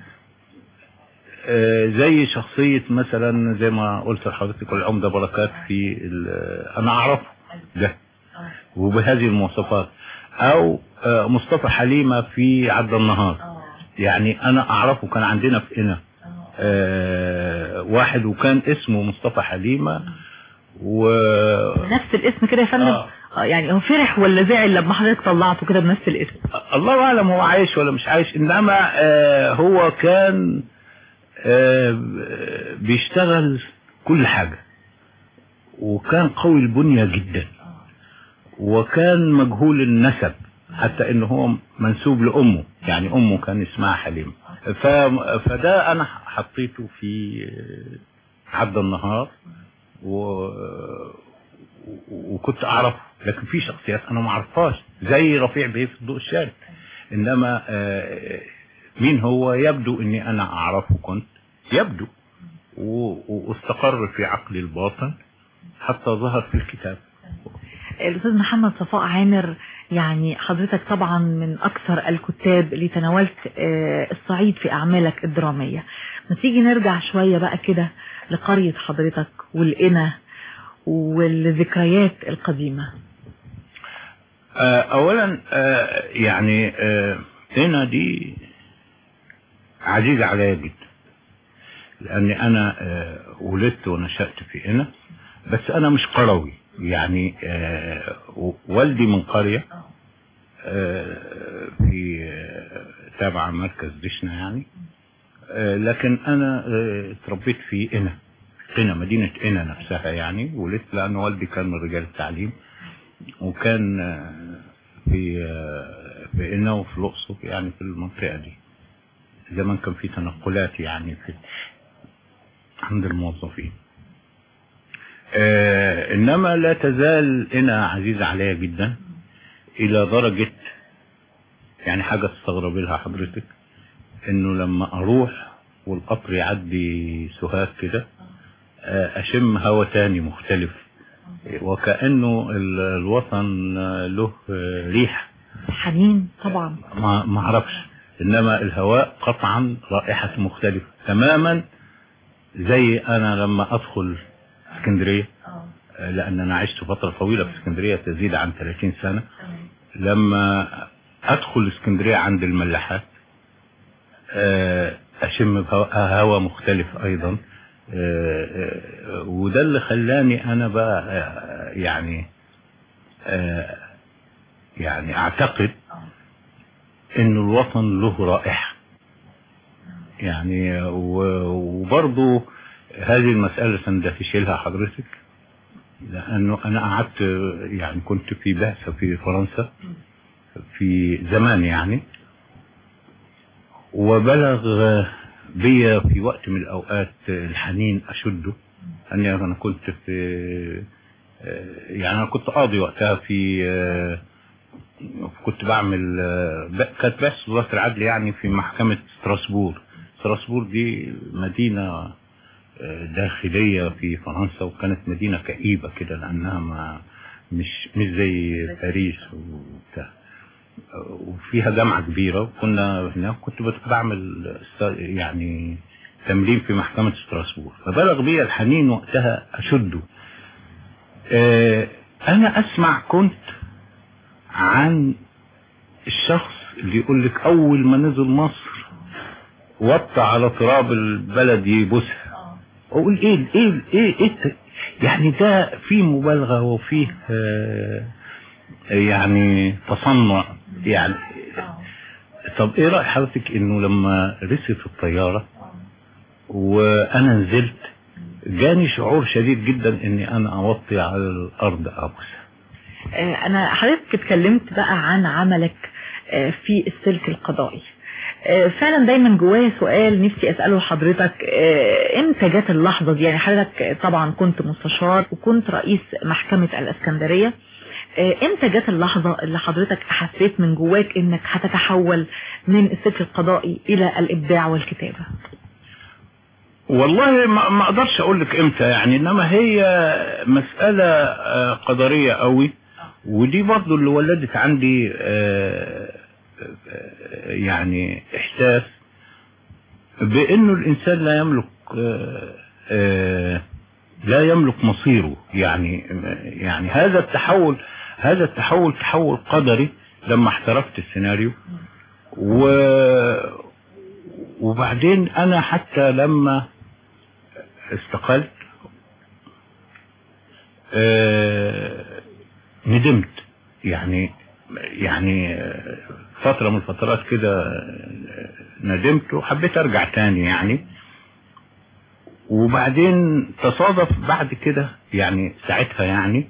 آه، زي شخصية مثلا زي ما قلت لحضرتك العمدة بركات في ال- انا اعرفه ده وبهذه المواصفات او آه، مصطفى حليمة في عبد النهار يعني انا اعرفه كان عندنا في هنا آه، واحد وكان اسمه مصطفى حليمة و نفس الاسم كده يا فندم آه. آه، يعني هو فرح ولا زعل لما حضرتك طلعته كده بنفس الاسم الله اعلم هو عايش ولا مش عايش انما آه هو كان آه بيشتغل كل حاجة وكان قوي البنية جدا وكان مجهول النسب حتى انه هو منسوب لامه يعني امه كان اسمها حليمة ف... فده انا حطيته في آه، عبد النهار و... وكنت اعرفه لكن في شخصيات انا ما اعرفهاش زي رفيع بيه في الضوء الشارد انما آه، مين هو يبدو اني انا اعرفه كنت يبدو و- واستقر في عقلي الباطن حتى ظهر في الكتاب الأستاذ محمد صفاء عامر يعني حضرتك طبعا من أكثر الكتاب اللي تناولت آه، الصعيد في أعمالك الدرامية ما تيجي نرجع شوية بقى كده لقرية حضرتك والقنا والذكريات القديمة آه، اولا آه، يعني آه، هنا دي عزيزة عليا جدا لاني انا آه، ولدت ونشأت في هنا بس انا مش قروي يعني آه، و- والدي من قرية آه، في آه، تابع مركز دشنا يعني آه، لكن انا آه، اتربيت في قنا قنا مدينة قنا نفسها يعني ولدت لان والدي كان من رجال التعليم وكان آه، في آه، في قنا وفي الاقصر يعني في المنطقة دي زمان كان في تنقلات يعني في عند الموظفين آه انما لا تزال قنا عزيزة عليا جدا الى درجة يعني حاجة تستغربي لها حضرتك انه لما اروح والقطر يعدي سوهاج كده آه، اشم هوا تاني مختلف وكأنه ال- الوطن آه، له آه، ريحة حنين طبعا ما ما اعرفش انما الهواء قطعا رائحة مختلفة تماما زي انا لما ادخل اسكندرية آه، لان انا عشت فترة طويلة في اسكندرية تزيد عن 30 سنة لما ادخل اسكندرية عند الملاحات آه، اشم بهوا- هواء مختلف ايضا آه، آه، وده اللي خلاني انا بقى آه، يعني آه، يعني اعتقد ان الوطن له رائحة يعني و- وبرضو هذه المسألة سندهش لها حضرتك لانه انا قعدت يعني كنت في بعثة في فرنسا في زمان يعني وبلغ بي في وقت من الاوقات الحنين اشده اني انا كنت في يعني انا كنت قاضي وقتها في كنت بعمل ب- كانت بس وزارة العدل يعني في محكمة ستراسبور ستراسبور دي مدينة داخلية في فرنسا وكانت مدينة كئيبة كده لأنها ما مش مش زي باريس وبتاع وفيها جامعة كبيرة وكنا هناك كنت بت- بعمل است- يعني تمرين في محكمة ستراسبور فبلغ بي الحنين وقتها أشده آه، أنا أسمع كنت عن الشخص اللي يقول لك أول ما نزل مصر وطى على تراب البلد يبوسها أقول إيه إيه إيه, إيه الت- يعني ده فيه مبالغة وفيه آه، يعني تصنع يعني طب ايه رأي حضرتك انه لما رست الطيارة وانا نزلت جاني شعور شديد جدا اني انا اوطي على الارض ابوسها آه، انا حضرتك اتكلمت بقى عن عملك آه، في السلك القضائي آه، فعلا دايما جوايا سؤال نفسي اساله لحضرتك آه، امتى جت اللحظه دي يعني حضرتك طبعا كنت مستشار وكنت رئيس محكمه الاسكندريه آه، امتى جت اللحظه اللي حضرتك حسيت من جواك انك هتتحول من السلك القضائي الى الابداع والكتابه والله ما ما اقدرش اقول لك امتى يعني انما هي مسألة آه، قدرية قوي ودي برضو اللي ولدت عندي آه، آه، يعني احساس بانه الانسان لا يملك آه، آه، لا يملك مصيره يعني يعني هذا التحول هذا التحول تحول قدري لما احترفت السيناريو و وبعدين انا حتى لما استقلت آه، ندمت يعني يعني آه، فترة من الفترات كده آه، ندمت وحبيت ارجع تاني يعني وبعدين تصادف بعد كده يعني ساعتها يعني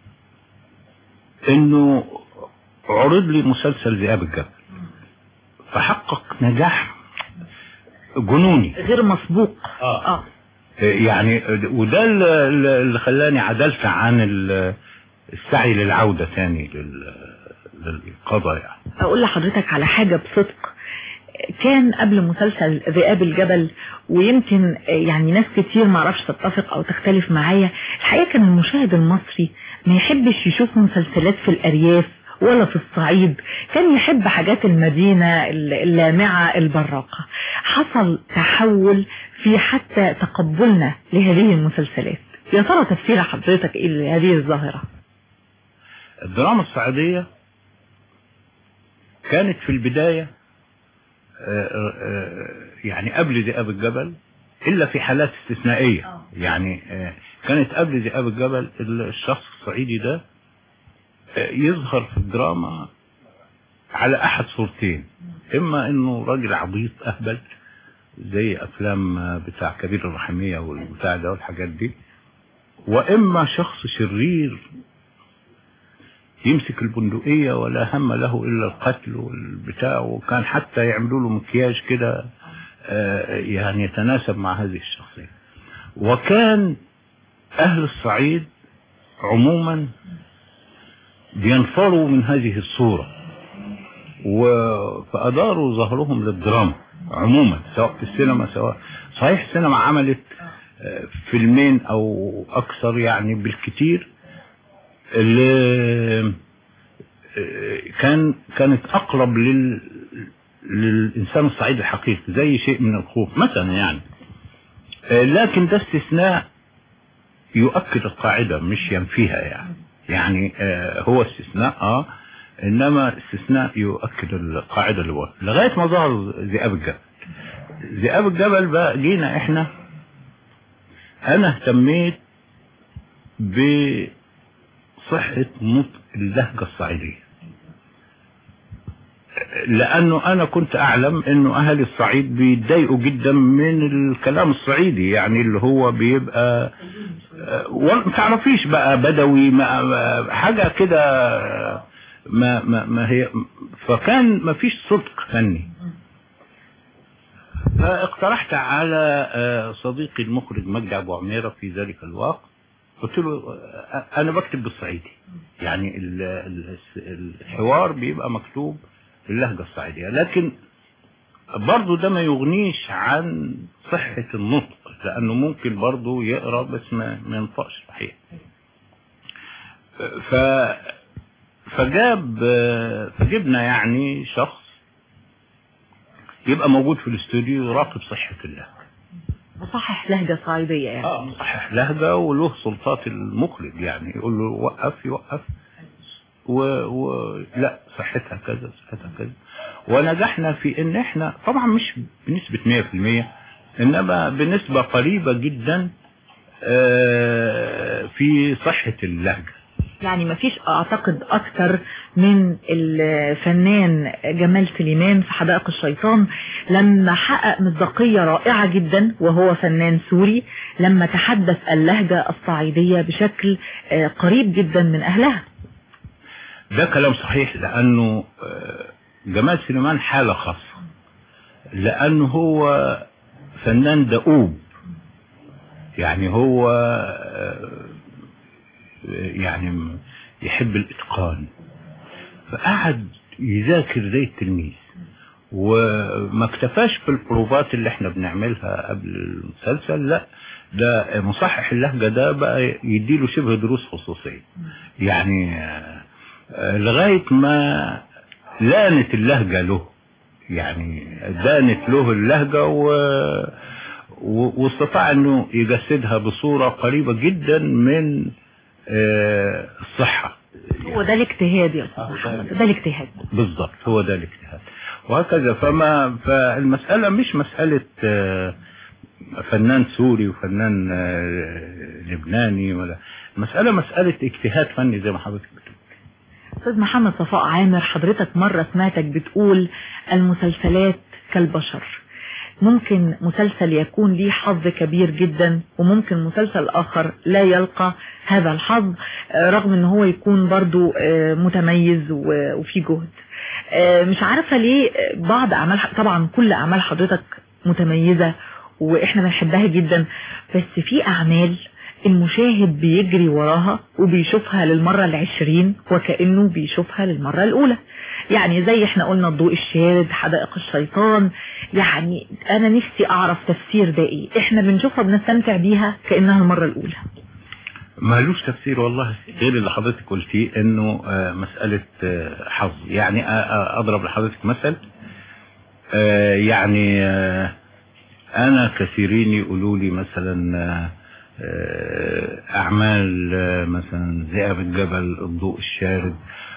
انه عرض لي مسلسل ذئاب الجبل فحقق نجاح جنوني غير مسبوق اه, آه. يعني وده اللي اللي خلاني عدلت عن ال- السعي للعودة تاني لل- للقضاء يعني اقول لحضرتك على حاجة بصدق كان قبل مسلسل ذئاب الجبل ويمكن يعني ناس كتير ما اعرفش تتفق او تختلف معايا الحقيقة كان المشاهد المصري ما يحبش يشوف مسلسلات في الارياف ولا في الصعيد كان يحب حاجات المدينة اللامعة البراقة حصل تحول في حتى تقبلنا لهذه المسلسلات يا ترى تفسير حضرتك ايه لهذه الظاهرة الدراما الصعيدية كانت في البداية آه، آه، يعني قبل ذئاب الجبل إلا في حالات استثنائية يعني آه، كانت قبل ذئاب الجبل الشخص الصعيدي ده آه، يظهر في الدراما على أحد صورتين إما إنه راجل عبيط أهبل زي أفلام آه، بتاع كبير الرحمية والبتاع ده والحاجات دي وإما شخص شرير يمسك البندقية ولا هم له إلا القتل والبتاع وكان حتى يعملوا له مكياج كده آه، يعني يتناسب مع هذه الشخصية وكان أهل الصعيد عموما بينفروا من هذه الصورة و- فأداروا ظهرهم للدراما عموما سواء في السينما سواء صحيح السينما عملت آه، فيلمين أو أكثر يعني بالكتير اللي كان كانت اقرب لل للانسان الصعيدي الحقيقي زي شيء من الخوف مثلا يعني آه، لكن ده استثناء يؤكد القاعدة مش ينفيها يعني يعني آه، هو استثناء اه انما استثناء يؤكد القاعدة اللي ورا لغاية ما ظهر ذئاب الجبل ذئاب الجبل بقى جينا احنا انا اهتميت بصحة نطق اللهجة الصعيدية لانه انا كنت اعلم انه اهل الصعيد بيتضايقوا جدا من الكلام الصعيدي يعني اللي هو بيبقى آه، وما تعرفيش بقى بدوي ما ما- حاجة كده ما ما ما هي فكان ما فيش صدق فني فاقترحت على آه، صديقي المخرج مجدي ابو عميرة في ذلك الوقت قلت له آه، انا بكتب بالصعيدي يعني ال- ال- الحوار بيبقى مكتوب باللهجة الصعيدية لكن برضو ده ما يغنيش عن صحة النطق لأنه ممكن برضو يقرأ بس ما, ما ينطقش صحيح ف فجاب فجبنا يعني شخص يبقى موجود في الاستوديو يراقب صحة اللهجة مصحح لهجة صعيدية يعني اه مصحح لهجة وله سلطات المخرج يعني يقول له وقف يوقف و... و... لا صحتها كذا صحتها كذا ونجحنا في ان احنا طبعا مش بنسبة 100% انما بنسبة قريبة جدا آه، في صحة اللهجة يعني مفيش اعتقد اكتر من الفنان جمال سليمان في حدائق الشيطان لما حقق مصداقية رائعة جدا وهو فنان سوري لما تحدث اللهجة الصعيدية بشكل آه، قريب جدا من اهلها ده كلام صحيح لانه آه، جمال سليمان حالة خاصة لأنه هو فنان دؤوب يعني هو آه، يعني يحب الإتقان فقعد يذاكر زي التلميذ وما اكتفاش بالبروفات اللي احنا بنعملها قبل المسلسل لا ده مصحح اللهجة ده بقى يديله شبه دروس خصوصية يعني آه، آه، لغاية ما لانت اللهجة له يعني دانت له اللهجة و... و... واستطاع انه يجسدها بصورة قريبة جدا من آه، الصحة هو ده الاجتهاد يا استاذ محمد ده الاجتهاد بالضبط هو ده الاجتهاد وهكذا فما فالمسألة مش مسألة آه، فنان سوري وفنان آه، لبناني ولا المسألة مسألة اجتهاد فني زي ما حضرتك بتقول استاذ محمد صفاء عامر حضرتك مرة سمعتك بتقول المسلسلات كالبشر ممكن مسلسل يكون ليه حظ كبير جدا وممكن مسلسل اخر لا يلقى هذا الحظ آه، رغم ان هو يكون برضو آه، متميز و- وفي جهد آه، مش عارفة ليه آه، بعض اعمال طبعا كل اعمال حضرتك متميزة واحنا بنحبها جدا بس في اعمال المشاهد بيجري وراها وبيشوفها للمرة العشرين وكأنه بيشوفها للمرة الأولى يعني زي احنا قلنا الضوء الشارد حدائق الشيطان يعني أنا نفسي أعرف تفسير ده إيه احنا بنشوفها بنستمتع بيها كأنها المرة الأولى مالوش تفسير والله غير اللي حضرتك قلتيه انه آه، مسألة آه، حظ يعني آه، آه، اضرب لحضرتك مثل آه، يعني آه، انا كثيرين يقولوا لي مثلا آه، آه، اعمال آه، مثلا ذئاب الجبل الضوء الشارد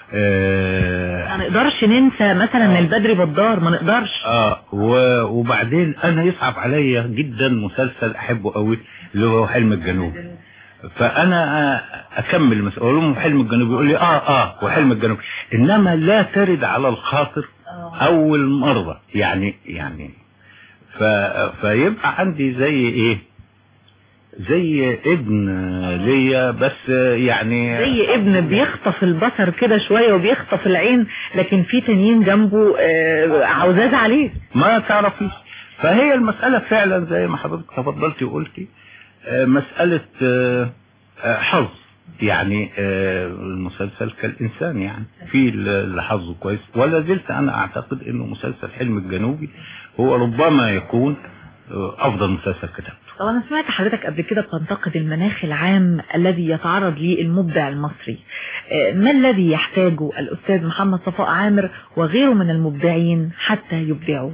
ما نقدرش ننسى مثلا البدري بدار ما نقدرش اه و- وبعدين انا يصعب عليا جدا مسلسل احبه قوي اللي هو حلم الجنوب فانا آه، اكمل مثلا اقول لهم حلم الجنوب يقول لي اه اه وحلم الجنوب انما لا ترد على الخاطر اول مرة يعني يعني ف... فيبقى عندي زي ايه زي ابن ليا بس يعني زي ابن بيخطف البصر كده شوية وبيخطف العين لكن في تانيين جنبه آه، عوزاز عليه ما تعرفيش فهي المسألة فعلا زي ما حضرتك تفضلتي وقلتي آه، مسألة آه، آه، حظ يعني آه، المسلسل كالإنسان يعني في اللي حظه كويس ولا زلت أنا أعتقد أنه مسلسل حلم الجنوبي هو ربما يكون آه، أفضل مسلسل كتبته طب أنا سمعت حضرتك قبل كده بتنتقد المناخ العام الذي يتعرض ليه المبدع المصري آه، ما الذي يحتاجه الأستاذ محمد صفاء عامر وغيره من المبدعين حتى يبدعوا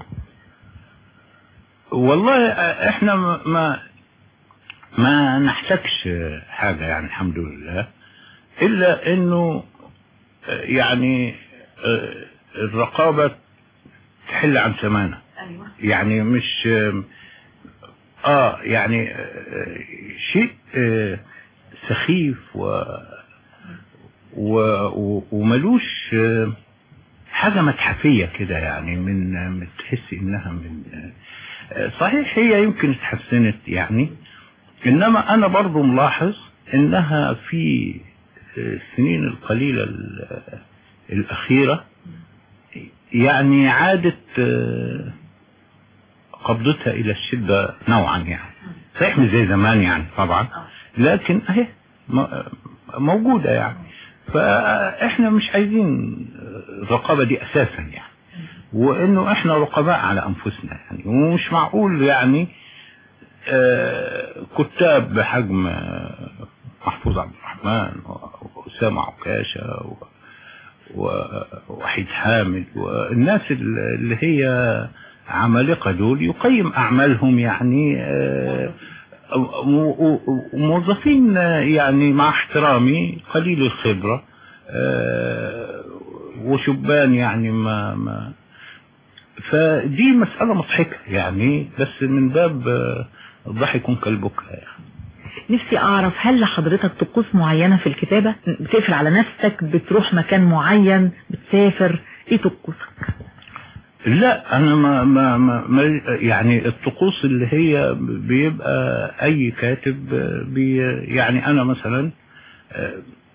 والله آه، احنا ما- ما ما نحتاجش حاجة يعني الحمد لله إلا إنه آه، يعني آه، الرقابة تحل عن ثمانة أيوة. يعني مش آه، اه يعني آه، شيء آه، سخيف و و و- وملوش آه، حاجة متحفية كده يعني من من تحس انها من آه، صحيح هي يمكن اتحسنت يعني انما انا برضو ملاحظ انها في السنين القليلة ال- الاخيرة يعني عادت آه، قبضتها الى الشدة نوعا يعني صحيح مش زي زمان يعني طبعا لكن اهي م- موجودة يعني فاحنا مش عايزين الرقابة دي اساسا يعني وانه احنا رقباء على انفسنا يعني ومش معقول يعني آه، كتاب بحجم آه، محفوظ عبد الرحمن وأسامة عكاشة و- ووحيد حامد والناس اللي هي عمالقة دول يقيم أعمالهم يعني آه، م- م- موظفين آه، يعني مع احترامي قليل الخبرة آه، وشبان يعني ما ما فدي مسألة مضحكة يعني بس من باب آه، الضحك كالبكاء يعني. نفسي أعرف هل لحضرتك طقوس معينة في الكتابة بتقفل على نفسك بتروح مكان معين بتسافر ايه طقوسك لا انا ما, ما, ما, ما يعني الطقوس اللي هي بيبقى اي كاتب بي يعني انا مثلا آه،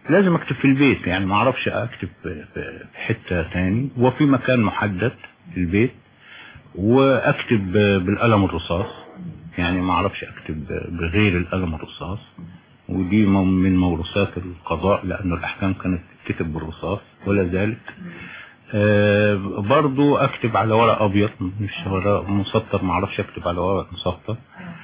لازم اكتب في البيت يعني ما اعرفش اكتب في في حتة تاني وفي مكان محدد في البيت واكتب بالقلم الرصاص يعني ما اعرفش اكتب بغير القلم الرصاص ودي مو- من موروثات القضاء لأن الأحكام كانت تكتب بالرصاص ولا ذلك آه، برضو أكتب على ورق أبيض مش ورق مسطر ما اعرفش أكتب على ورق مسطر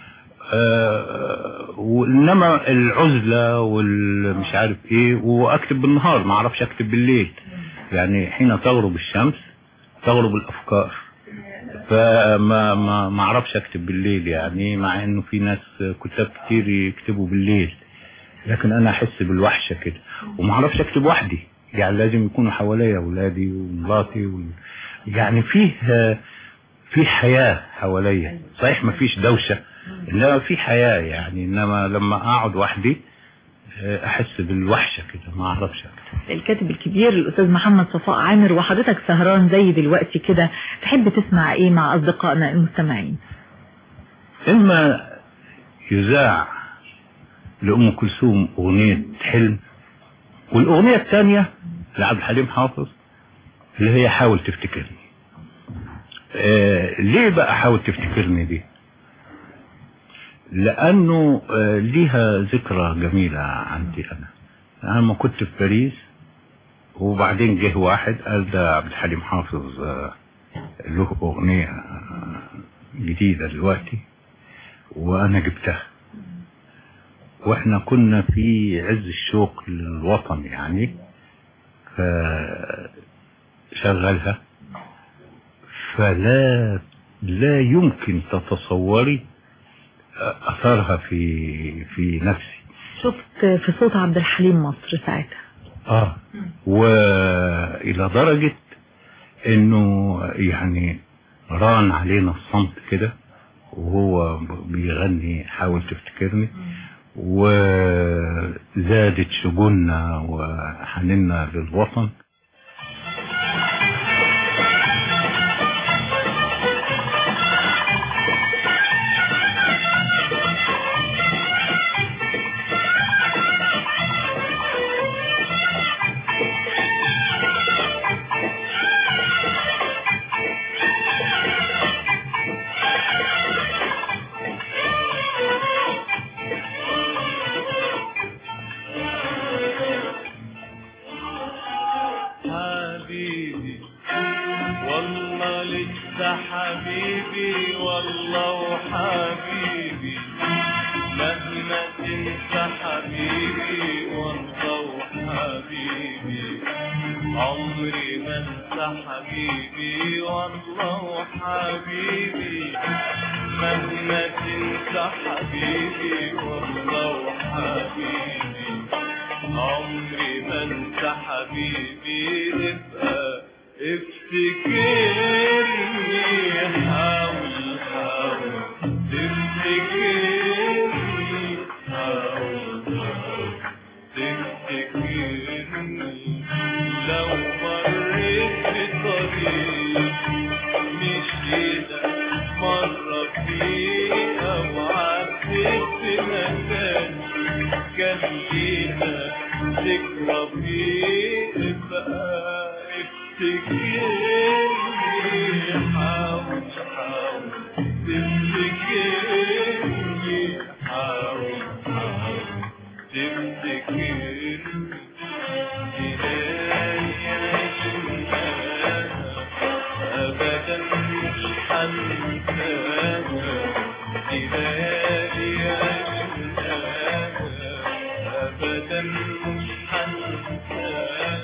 آه، وإنما العزلة والمش عارف إيه وأكتب بالنهار ما اعرفش أكتب بالليل يعني حين تغرب الشمس تغرب الأفكار فما ما ما اعرفش اكتب بالليل يعني مع انه في ناس كتاب كتير يكتبوا بالليل لكن انا احس بالوحشه كده وما اعرفش اكتب وحدي يعني لازم يكونوا حواليا اولادي ومراتي و... يعني فيه في حياه حواليا صحيح ما فيش دوشه انما في حياه يعني انما لما اقعد وحدي احس بالوحشه كده ما اعرفش اكتب الكاتب الكبير الأستاذ محمد صفاء عامر وحضرتك سهران زي دلوقتي كده تحب تسمع إيه مع أصدقائنا المستمعين اما يذاع لأم كلثوم أغنية حلم والأغنية الثانية لعبد الحليم حافظ اللي هي حاول تفتكرني آه ليه بقى حاول تفتكرني دي لأنه آه ليها ذكرى جميلة عندي أنا أنا لما كنت في باريس وبعدين جه واحد قال ده عبد الحليم حافظ آه له أغنية آه جديدة دلوقتي وأنا جبتها واحنا كنا في عز الشوق للوطن يعني فشغلها فلا لا يمكن تتصوري اثرها في في نفسي شفت في صوت عبد الحليم مصر ساعتها اه والى درجة انه يعني ران علينا الصمت كده وهو بيغني حاول تفتكرني وزادت شجوننا وحننا للوطن حبيبي والله لسه حبيبي والله وحبيبي مهما تنسى حبيبي والله وحبيبي عمري ما انسى حبيبي والله وحبيبي مهما تنسى حبيبي والله وحبيبي عمري ما انسى حبيبي ابقى افتكرني حاول حاول تفتكرني حاول حاول تفتكرني لو مريت بطريق مشينا مرة فيه أو عديت مكان كان لينا ذكرى فيه بقى افتكرني حاول حاول تفتكرني حاول حاول تفتكرني أبدا مش هنساها إلهي عشناها أبدا مش هنساها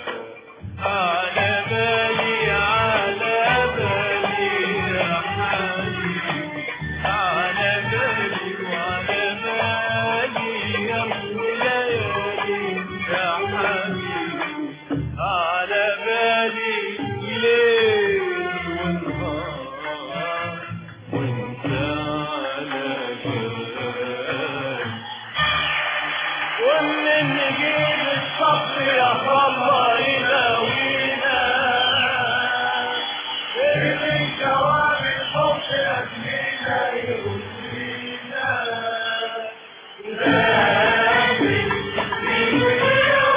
على بالي على بالي يا حبيبي على بالي وعلى بالي يا ليالي يا حبيبي على بالي ليل ونهار وانت على بالي ومن نجيب الصبر يا الله يداوينا من جواب الحب يبنينا يغنينا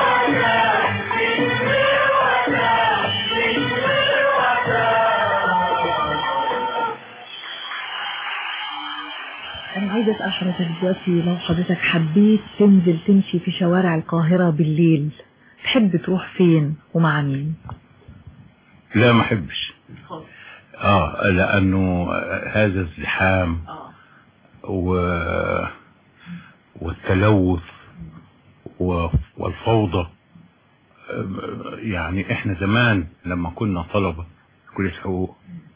حضرتك دلوقتي لو حضرتك حبيت تنزل تمشي في شوارع القاهرة بالليل تحب تروح فين ومع مين لا ما احبش اه لانه هذا الزحام و... والتلوث و... والفوضى أم، يعني احنا زمان لما كنا طلبة في كلية حقوق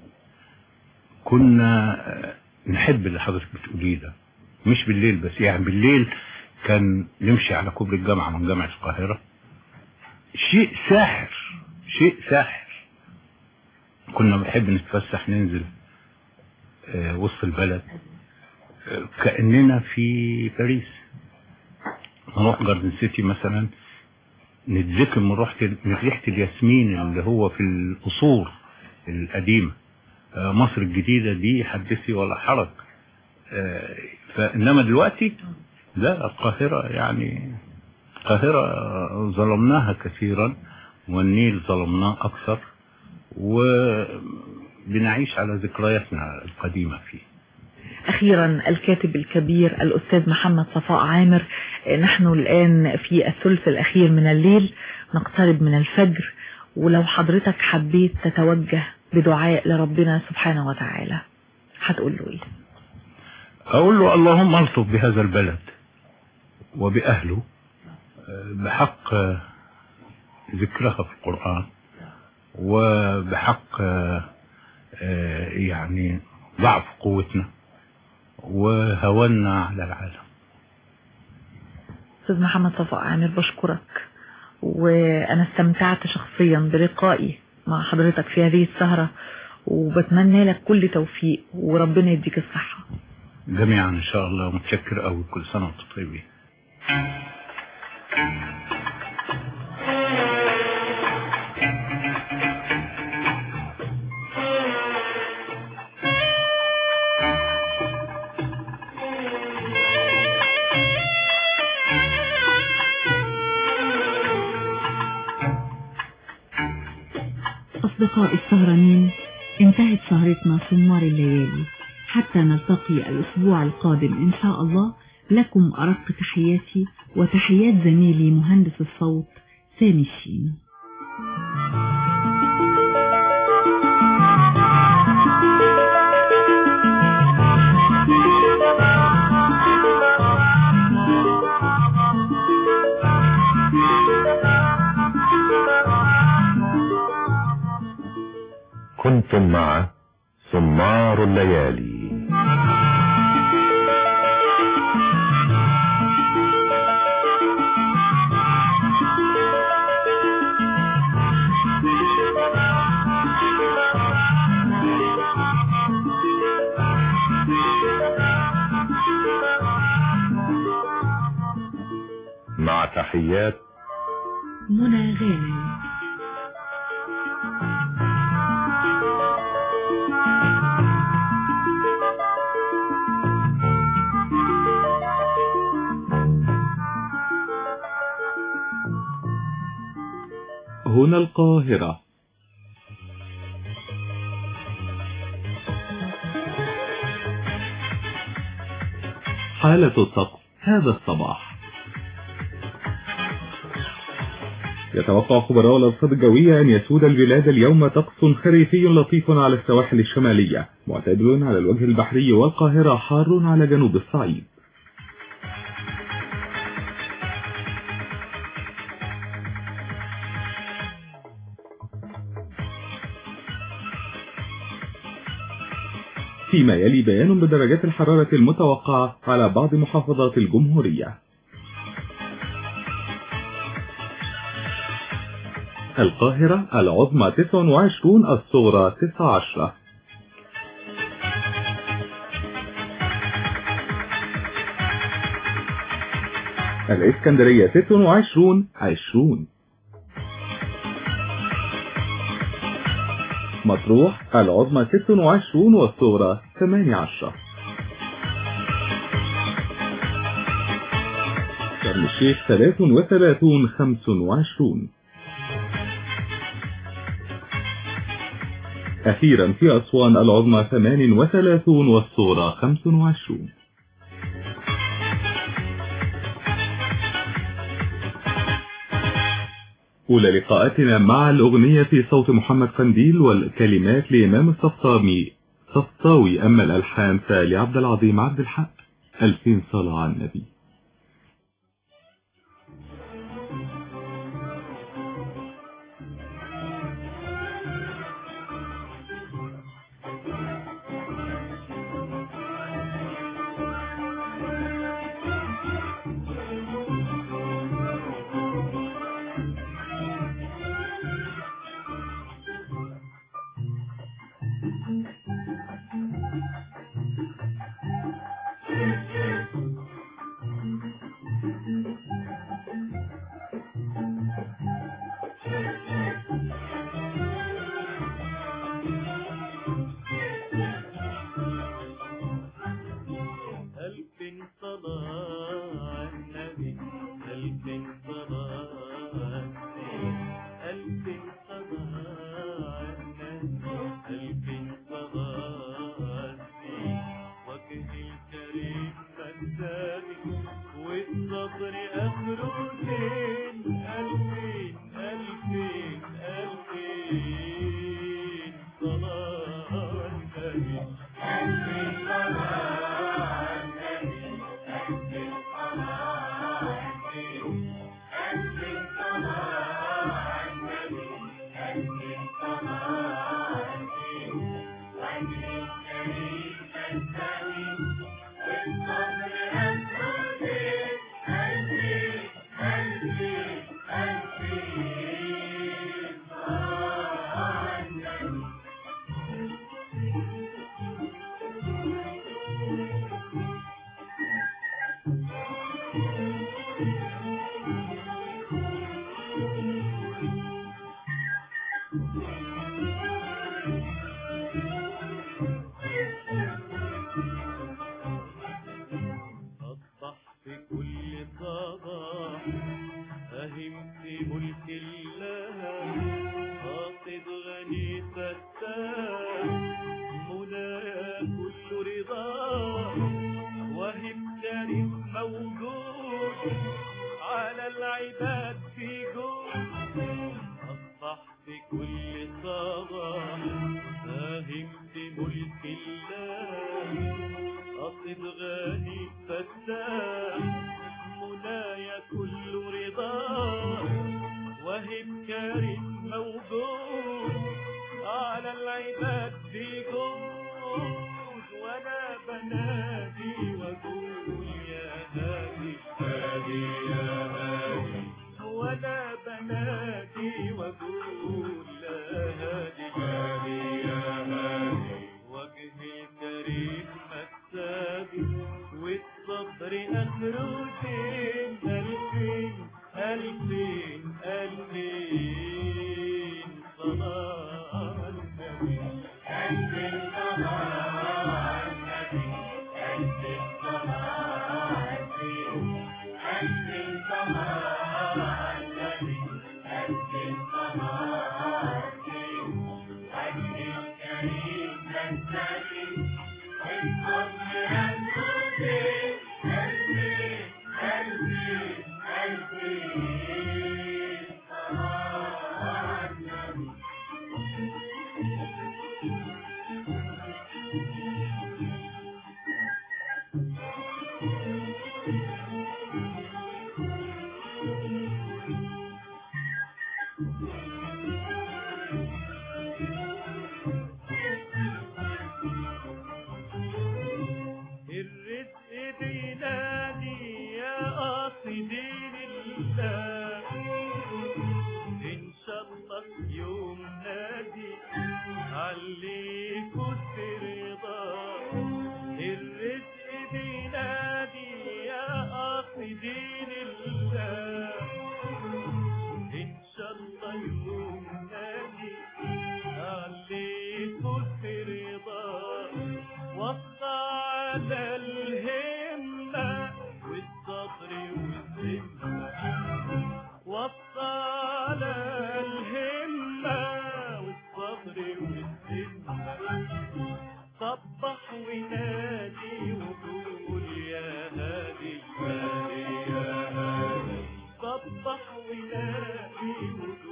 كنا نحب اللي حضرتك بتقوليه ده مش بالليل بس يعني بالليل كان نمشي على كوبري الجامعة من جامعة القاهرة شيء ساحر شيء ساحر كنا بنحب نتفسح ننزل آه، وسط البلد آه، كأننا في باريس نروح جاردن سيتي مثلا نتذكر من ريحة من ريحة الياسمين اللي هو في القصور القديمة آه، مصر الجديدة دي حدثي ولا حرج آه، فإنما دلوقتي لا القاهرة يعني القاهرة ظلمناها كثيرا والنيل ظلمناه أكثر وبنعيش على ذكرياتنا القديمة فيه أخيرا الكاتب الكبير الأستاذ محمد صفاء عامر نحن الآن في الثلث الأخير من الليل نقترب من الفجر ولو حضرتك حبيت تتوجه بدعاء لربنا سبحانه وتعالى هتقول له إيه أقول له اللهم الطف بهذا البلد وبأهله آه، بحق آه، ذكرها في القرآن وبحق آه، آه، يعني ضعف قوتنا وهونا على العالم أستاذ محمد صفاء عامر بشكرك وأنا استمتعت شخصيا بلقائي مع حضرتك في هذه السهرة وبتمنى لك كل توفيق وربنا يديك الصحة جميعا إن شاء الله متشكر أوي كل سنة وأنتم طيبين أصدقاء السهرانين انتهت سهرتنا سمار الليالي حتى نلتقي الأسبوع القادم إن شاء الله لكم أرق تحياتي وتحيات زميلي مهندس الصوت سامي الشين كنتم مع سمار الليالي مع تحيات منى غانم هنا القاهرة حالة الطقس هذا الصباح يتوقع خبراء الأرصاد الجوية أن يسود البلاد اليوم طقس خريفي لطيف على السواحل الشمالية معتدل على الوجه البحري والقاهرة حار على جنوب الصعيد فيما يلي بيان بدرجات الحرارة المتوقعة على بعض محافظات الجمهورية القاهرة العظمى 29 الصغرى 19 الإسكندرية 26 20 مطروح العظمى 26 والصغرى 18 شرم الشيخ 33 25 أخيرا في أسوان العظمى 38 والصغرى 25 أولى لقاءاتنا مع الأغنية في صوت محمد قنديل والكلمات لإمام الصفطامي صفطاوي أما الألحان فلعبد العظيم عبد الحق ألفين صلاة على النبي ألف صلاة على النبي ألف صلاة على النبي ألف صلاة على النبي ألف صلاة على النبي وجه الكريم مكتبي والصبر آخره زين ألفين ألفين ألفين صلاة على النبي ألفين صلاة أصبح في كل صباح فهمت ملك الله قاصد غني فتاح منى كل رضا وهم كريم موجود على العباد في جود أصبح في كل صباح فهمت ملك الله أصد غني فتاح منايا كل رضا وهب كريم موجود على العباد بجود وانا بنادي واقول يا هادي هادي يا هادي وانا بنادي واقول يا هادي هادي يا هادي وجهي كريم مكتبي والصبر اخره زين الفين الفين الفين صلاة على النبي الفين صلاة على النبي الفين صلاة على النبي الفين صلاة على النبي الفين صلاة على النبي وجه الكريم مكتبي والصبر اخره زين الفين الفين الفين صلاة على النبي الرزق بينادي يا قاصدين الله إن شاء الله في يوم نادي عليكوا رضا الرزق بينادي يا قاصدين الله إن شاء الله يوم نادي عليكوا رضا وصى على الهمة والصبر والذمة وصى على الهمة والصبر والذمة صبح ونادي وقول يا هادي هادي يا هادي صبح ونادي وقول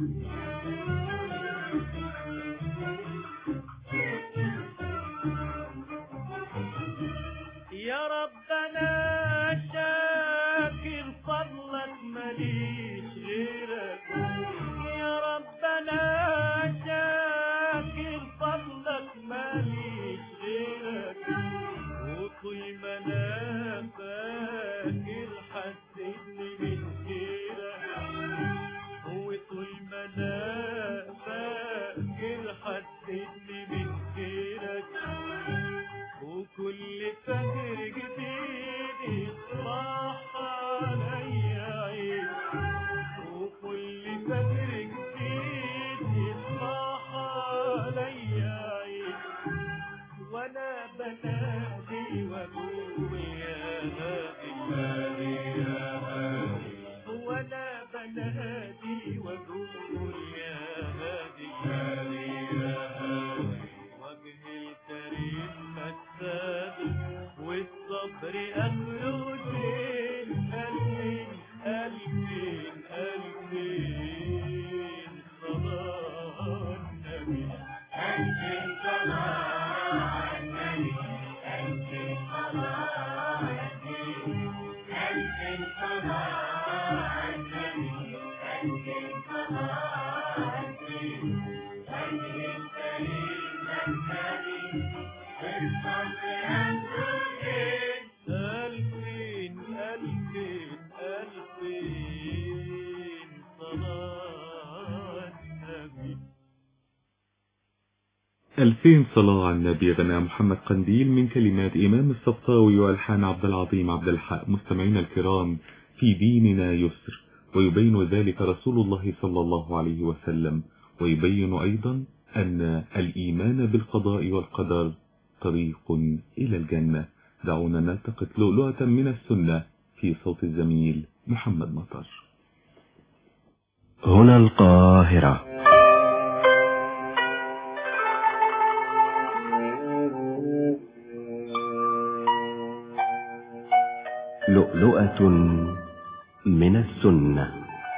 يا ربنا شاكر فضلك ماليش غيرك يا ربنا شاكر فضلك ماليش غيرك وطول ما انا فاكر حسيتني من غيرك وطول ما انا فاكر حسيتني من غيرك وكل فجر جديد يصبح عليا عيد وكل فجر جديد يصبح عليا عيد وانا بنادي واقول يا هادي يا هادي وانا بنادي واقول يا هادي يا هادي وجه الكريم مساد والصبر أخره زين ألفين ألفين ألفين صلاة النبي ألفين صلاة على النبي ألفين صلاة ألفين صلاة على النبي ألفين صلاة ألفين وجه الكريم مساد ألفين ألفين ألفين صلاة النبي ألفين صلاة على النبي غنى محمد قنديل من كلمات إمام الصفطاوي وألحان عبد العظيم عبد الحق مستمعينا الكرام في ديننا يسر ويبين ذلك رسول الله صلى الله عليه وسلم ويبين أيضا أن الإيمان بالقضاء والقدر طريق إلى الجنة دعونا نلتقط لؤلؤة من السنة في صوت الزميل محمد مطر هنا القاهرة لؤلؤة من السنة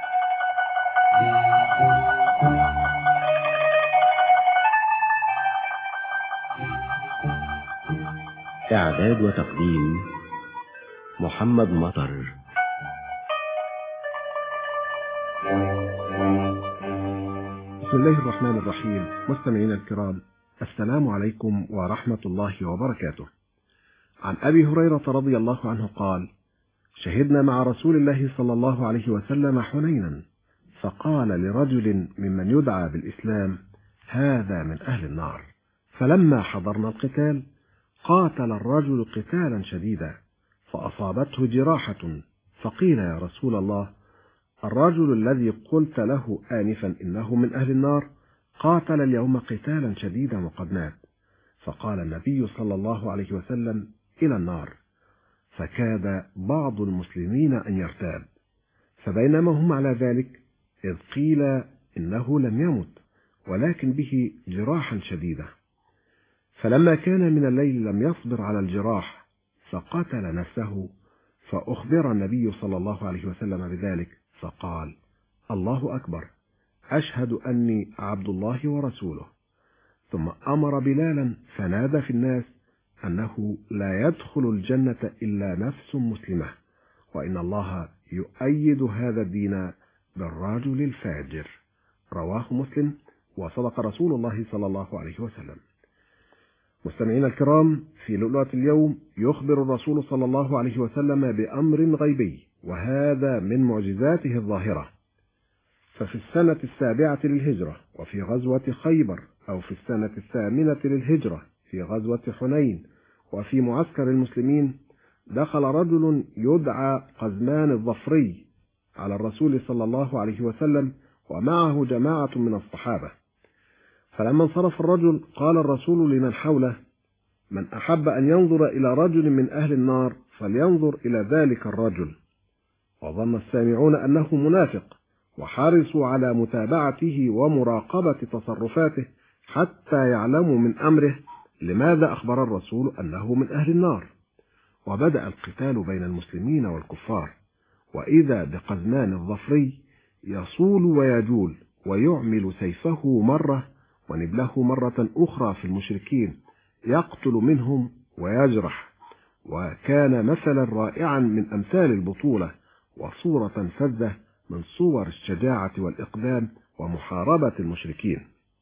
إعداد وتقديم محمد مطر بسم الله الرحمن الرحيم مستمعينا الكرام السلام عليكم ورحمة الله وبركاته عن أبي هريرة رضي الله عنه قال شهدنا مع رسول الله صلى الله عليه وسلم حنينا فقال لرجل ممن يدعى بالإسلام هذا من أهل النار فلما حضرنا القتال قاتل الرجل قتالا شديدا فأصابته جراحة فقيل يا رسول الله الرجل الذي قلت له آنفا إنه من أهل النار قاتل اليوم قتالا شديدا وقد مات فقال النبي صلى الله عليه وسلم إلى النار فكاد بعض المسلمين أن يرتاب فبينما هم على ذلك إذ قيل إنه لم يمت ولكن به جراحا شديدة فلما كان من الليل لم يصبر على الجراح فقتل نفسه فأخبر النبي صلى الله عليه وسلم بذلك فقال الله أكبر أشهد أني عبد الله ورسوله ثم أمر بلالا فنادى في الناس أنه لا يدخل الجنة إلا نفس مسلمة وإن الله يؤيد هذا الدين بالرجل الفاجر رواه مسلم وصدق رسول الله صلى الله عليه وسلم مستمعينا الكرام في لؤلؤة اليوم يخبر الرسول صلى الله عليه وسلم بأمر غيبي وهذا من معجزاته الظاهرة ففي السنة السابعة للهجرة وفي غزوة خيبر أو في السنة الثامنة للهجرة في غزوة حنين وفي معسكر المسلمين دخل رجل يدعى قزمان الظفري على الرسول صلى الله عليه وسلم ومعه جماعة من الصحابة فلما انصرف الرجل قال الرسول لمن حوله من أحب أن ينظر إلى رجل من أهل النار فلينظر إلى ذلك الرجل وظن السامعون أنه منافق وحرصوا على متابعته ومراقبة تصرفاته حتى يعلموا من أمره لماذا أخبر الرسول أنه من أهل النار وبدأ القتال بين المسلمين والكفار وإذا بقزمان الظفري يصول ويجول ويعمل سيفه مرة ونبله مرة أخرى في المشركين يقتل منهم ويجرح وكان مثلا رائعا من أمثال البطولة وصورة فذة من صور الشجاعة والإقدام ومحاربة المشركين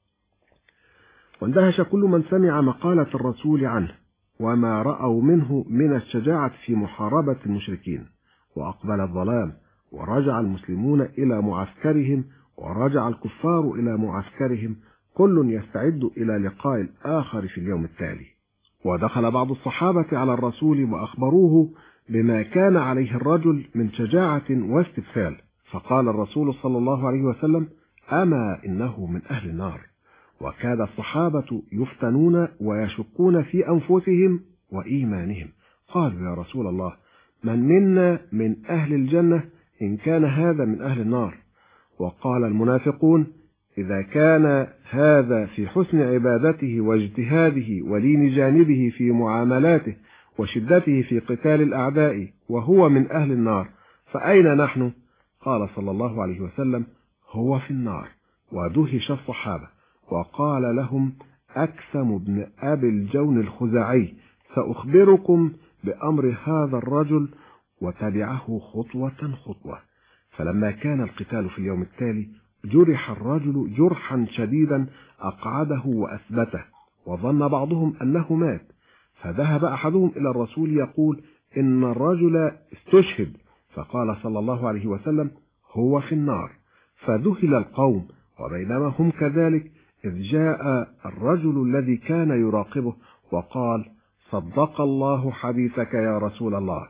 واندهش كل من سمع مقالة الرسول عنه وما رأوا منه من الشجاعة في محاربة المشركين وأقبل الظلام ورجع المسلمون إلى معسكرهم ورجع الكفار إلى معسكرهم كل يستعد إلى لقاء الآخر في اليوم التالي ودخل بعض الصحابة على الرسول وأخبروه بما كان عليه الرجل من شجاعة واستبسال فقال الرسول صلى الله عليه وسلم أما إنه من أهل النار وكاد الصحابة يفتنون ويشكون في أنفسهم وإيمانهم قالوا يا رسول الله من منا من أهل الجنة إن كان هذا من أهل النار وقال المنافقون إذا كان هذا في حسن عبادته واجتهاده ولين جانبه في معاملاته وشدته في قتال الأعداء وهو من أهل النار فأين نحن؟ قال صلى الله عليه وسلم هو في النار ودهش الصحابة وقال لهم أكثم بن أبي الجون الخزاعي سأخبركم بأمر هذا الرجل وتبعه خطوة خطوة فلما كان القتال في اليوم التالي جرح الرجل جرحا شديدا أقعده وأثبته وظن بعضهم أنه مات فذهب أحدهم إلى الرسول يقول إن الرجل استشهد فقال صلى الله عليه وسلم هو في النار فذهل القوم وبينما هم كذلك إذ جاء الرجل الذي كان يراقبه وقال صدق الله حديثك يا رسول الله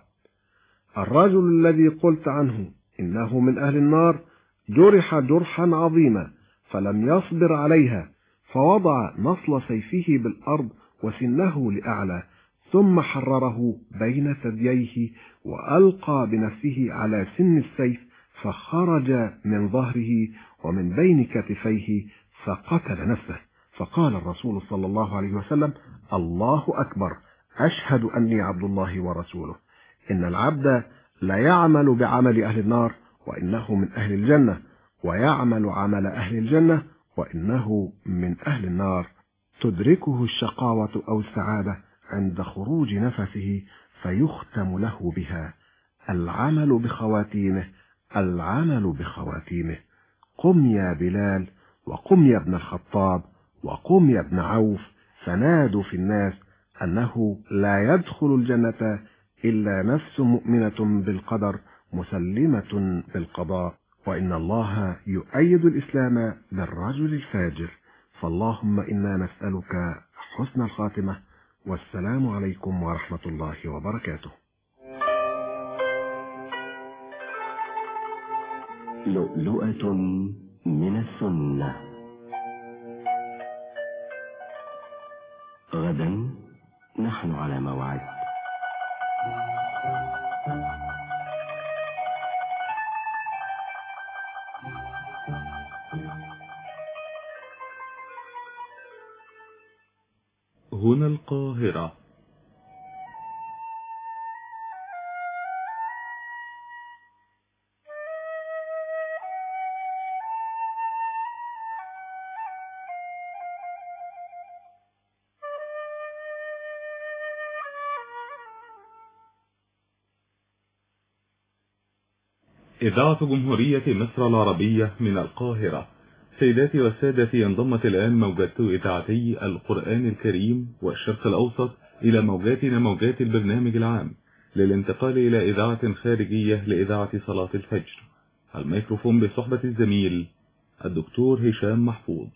الرجل الذي قلت عنه إنه من أهل النار جرح جرحا عظيما فلم يصبر عليها فوضع نصل سيفه بالأرض وسنه لأعلى ثم حرره بين ثدييه وألقى بنفسه على سن السيف فخرج من ظهره ومن بين كتفيه فقتل نفسه فقال الرسول صلى الله عليه وسلم الله أكبر أشهد أني عبد الله ورسوله إن العبد لا يعمل بعمل أهل النار وإنه من أهل الجنة ويعمل عمل أهل الجنة وإنه من أهل النار تدركه الشقاوة أو السعادة عند خروج نفسه فيختم له بها العمل بخواتيمه العمل بخواتيمه قم يا بلال وقم يا ابن الخطاب وقم يا ابن عوف فنادوا في الناس أنه لا يدخل الجنة إلا نفس مؤمنة بالقدر مسلمة بالقضاء وإن الله يؤيد الإسلام بالرجل الفاجر فاللهم إنا نسألك حسن الخاتمة والسلام عليكم ورحمة الله وبركاته لؤلؤة من السنة غدا نحن على موعد هنا القاهرة إذاعة جمهورية مصر العربية من القاهرة سيداتي وسادتي انضمت الآن موجات إذاعتي القرآن الكريم والشرق الأوسط إلى موجاتنا موجات البرنامج العام للانتقال إلى إذاعة خارجية لإذاعة صلاة الفجر الميكروفون بصحبة الزميل الدكتور هشام محفوظ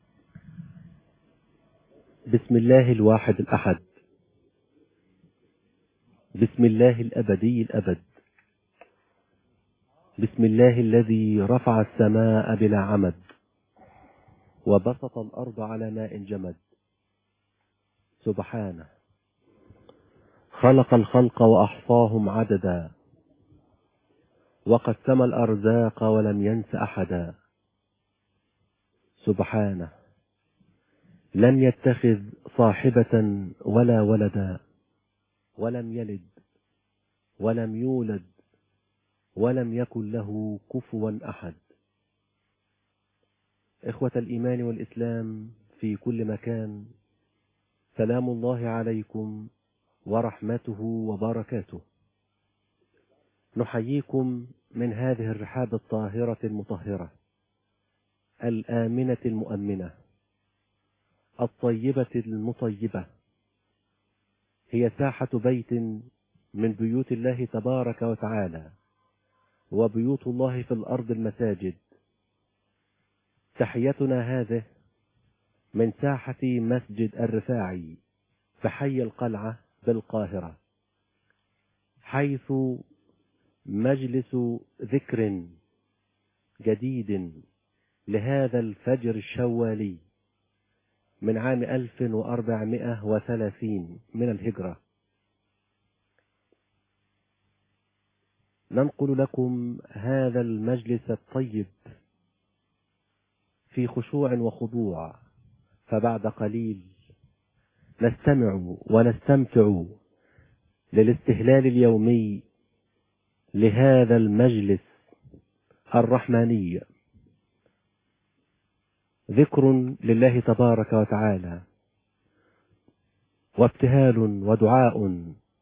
بسم الله الواحد الأحد بسم الله الأبدي الأبد بسم الله الذي رفع السماء بلا عمد وبسط الأرض على ماء جمد سبحانه خلق الخلق وأحصاهم عددا وقسم الأرزاق ولم ينس أحدا سبحانه لم يتخذ صاحبة ولا ولدا ولم يلد ولم يولد ولم يكن له كفوا أحد إخوة الإيمان والإسلام في كل مكان سلام الله عليكم ورحمته وبركاته نحييكم من هذه الرحاب الطاهرة المطهرة الآمنة المؤمنة الطيبة المطيبة هي ساحة بيت من بيوت الله تبارك وتعالى وبيوت الله في الأرض المساجد تحيتنا هذه من ساحة مسجد الرفاعي في حي القلعة بالقاهرة حيث مجلس ذكر جديد لهذا الفجر الشوالي من عام 1430 من الهجرة ننقل لكم هذا المجلس الطيب في خشوع وخضوع فبعد قليل نستمع ونستمتع للاستهلال اليومي لهذا المجلس الرحماني ذكر لله تبارك وتعالى وابتهال ودعاء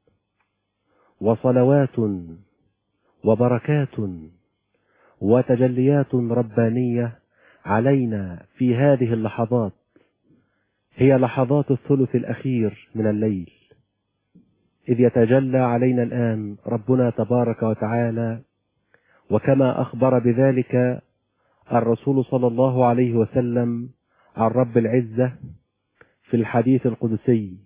وصلوات وبركات وتجليات ربانية علينا في هذه اللحظات هي لحظات الثلث الأخير من الليل إذ يتجلى علينا الآن ربنا تبارك وتعالى وكما أخبر بذلك الرسول صلى الله عليه وسلم عن رب العزة في الحديث القدسي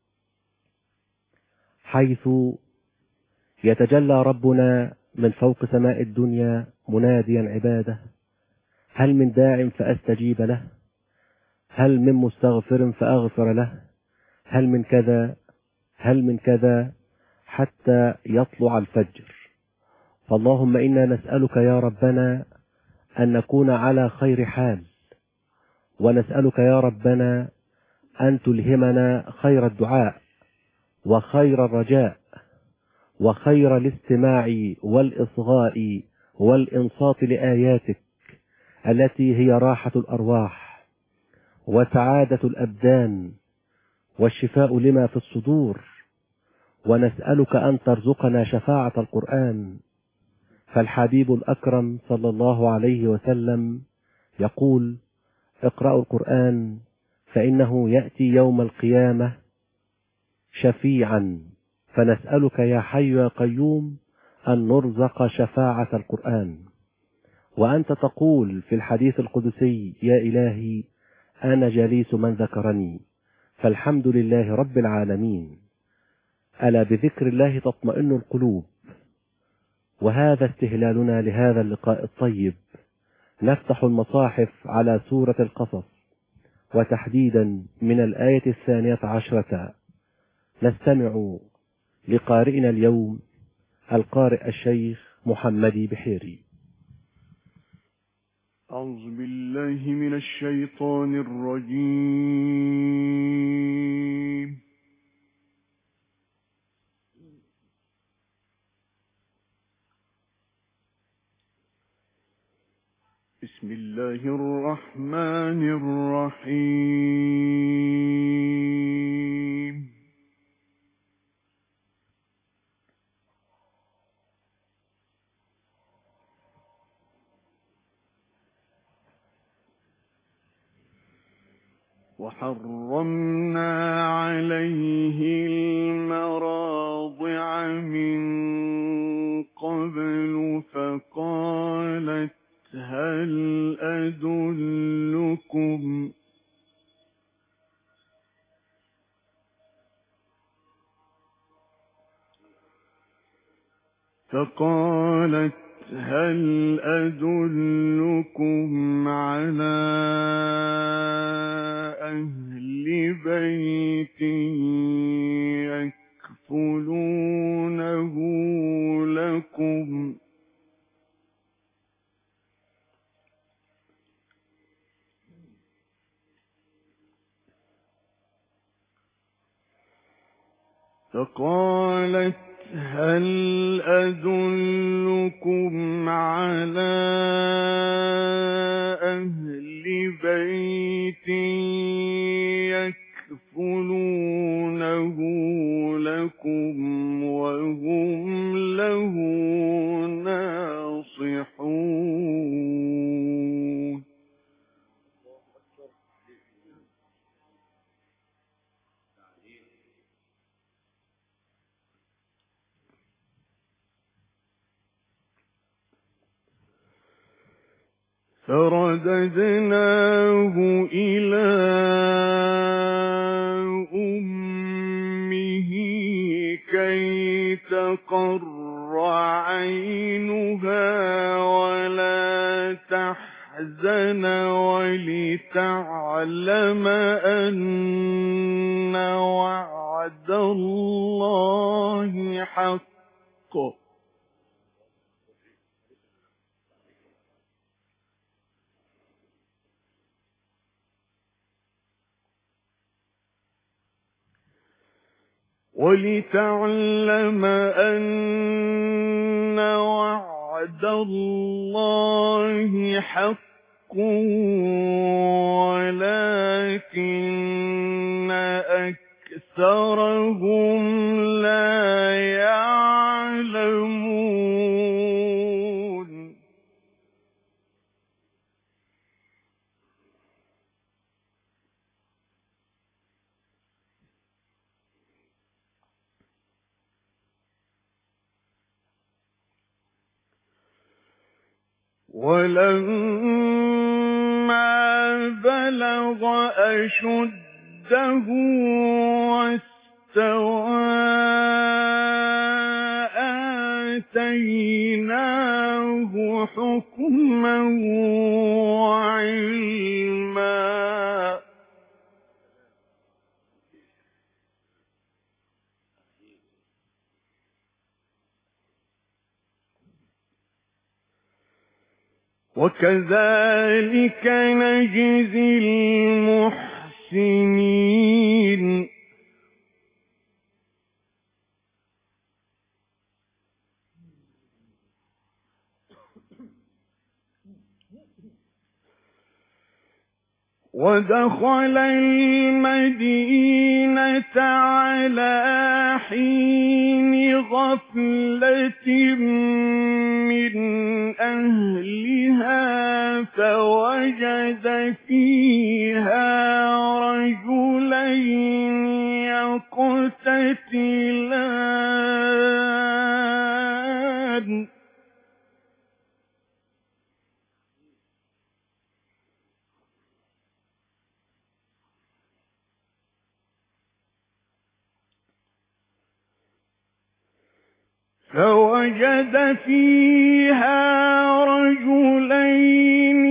حيث يتجلى ربنا من فوق سماء الدنيا مناديا عباده هل من داع فأستجيب له هل من مستغفر فأغفر له هل من كذا هل من كذا حتى يطلع الفجر فاللهم إنا نسألك يا ربنا أن نكون على خير حال ونسألك يا ربنا أن تلهمنا خير الدعاء وخير الرجاء وخير الاستماع والإصغاء والإنصات لآياتك التي هي راحة الأرواح وسعادة الأبدان والشفاء لما في الصدور ونسألك أن ترزقنا شفاعة القرآن فالحبيب الأكرم صلى الله عليه وسلم يقول اقرأوا القرآن فإنه يأتي يوم القيامة شفيعا فنسألك يا حي يا قيوم أن نرزق شفاعة القرآن وأنت تقول في الحديث القدسي يا إلهي أنا جليس من ذكرني فالحمد لله رب العالمين ألا بذكر الله تطمئن القلوب وهذا استهلالنا لهذا اللقاء الطيب نفتح المصاحف على سورة القصص وتحديدا من الآية الثانية عشرة نستمع لقارئنا اليوم القارئ الشيخ محمد بحيري أعوذ بالله من الشيطان الرجيم بسم الله الرحمن الرحيم وحرمنا عليه المراضع من قبل فقالت هل أدلكم فقالت هل أدلكم على أهل بيت يكفلونه لكم فقالت هل أدلكم على أهل بيت يكفلونه لكم وهم له ناصحون فرددناه إلى أمه كي تقر عينها ولا تحزن ولتعلم أن وعد الله حق ولتعلم أن وعد الله حق ولكن أكثرهم لا يعلمون ولما بلغ أشده واستوى آتيناه حكما وعلما وكذلك نجزي المحسنين ودخل المدينة على حين غفلة من أهلها فوجد فيها رجلين يقتتلان فوجد فيها رجلين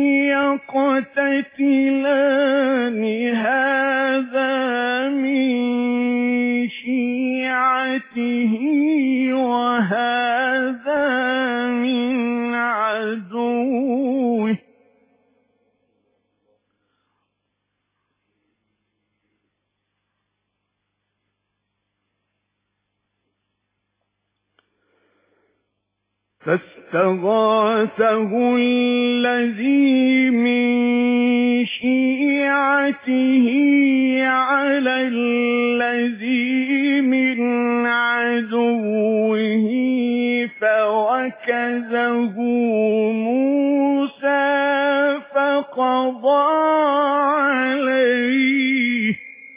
يقتتلان هذا من شيعته وهذا من عدوه فاستغاثه الذي من شيعته على الذي من عدوه فوكزه موسى فقضى عليه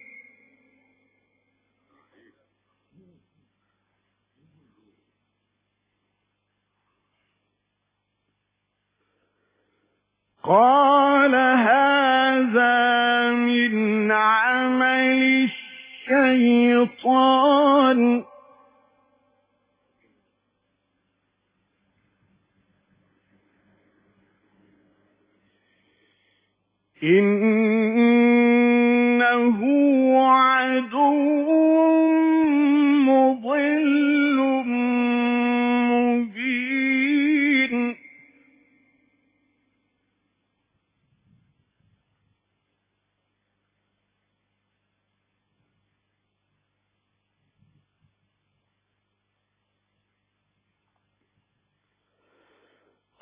قال هذا من عمل الشيطان إنه عدو مضل مبين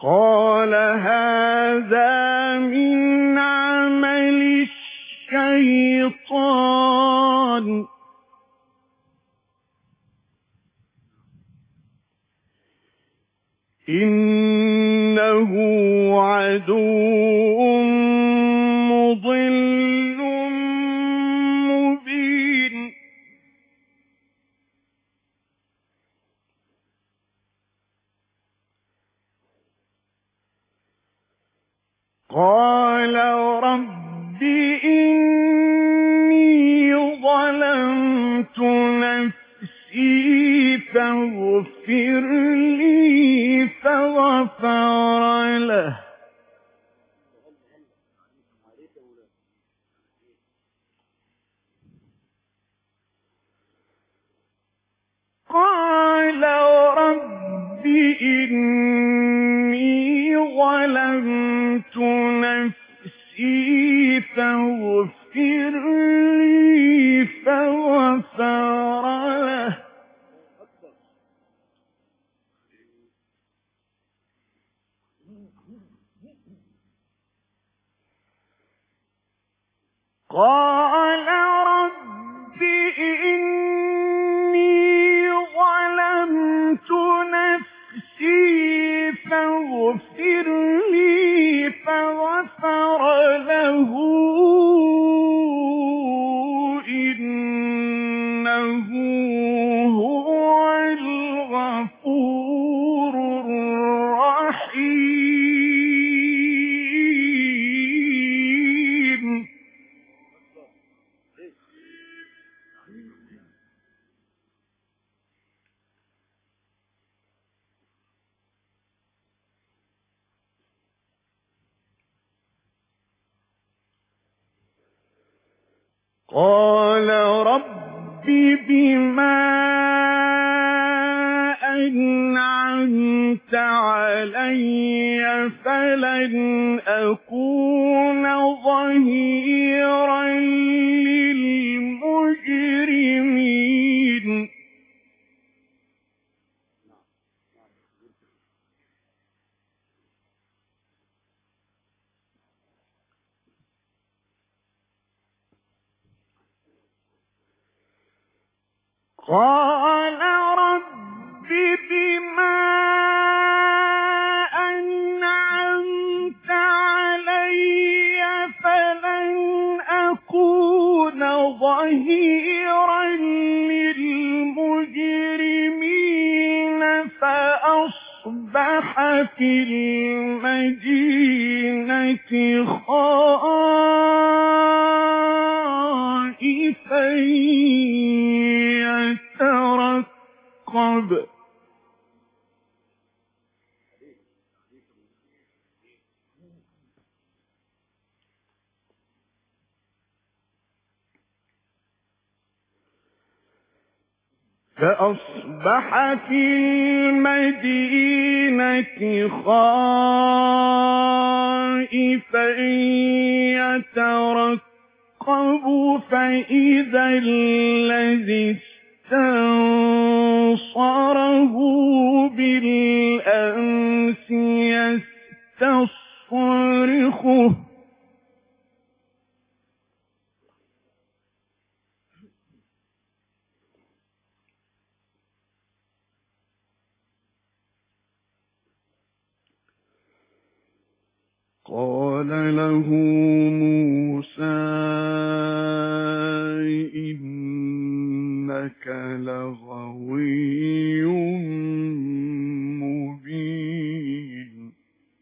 قال هذا من عمل الشيطان إنه عدو مضل مبين قال رب إني ظلمت نفسي فاغفر لي فغفر له قال رب إني ظلمت نفسي فاغفر لي فغفر له قال رب إني ظلمت نفسي فاغفر لي فغفر له إنه هو الغفور الرحيم قال رب بما أنعمت علي فلن أكون ظهيرا للمجرمين قال رب بما أنعمت علي فلن أكون ظهيرا للمجرمين فأصبح في المدينة خائفا يترقب فأصبح في المدينة خائفا يترقب فإذا الذي استنصره بالأمس يستصرخه قال له موسى إنك لغوي مبين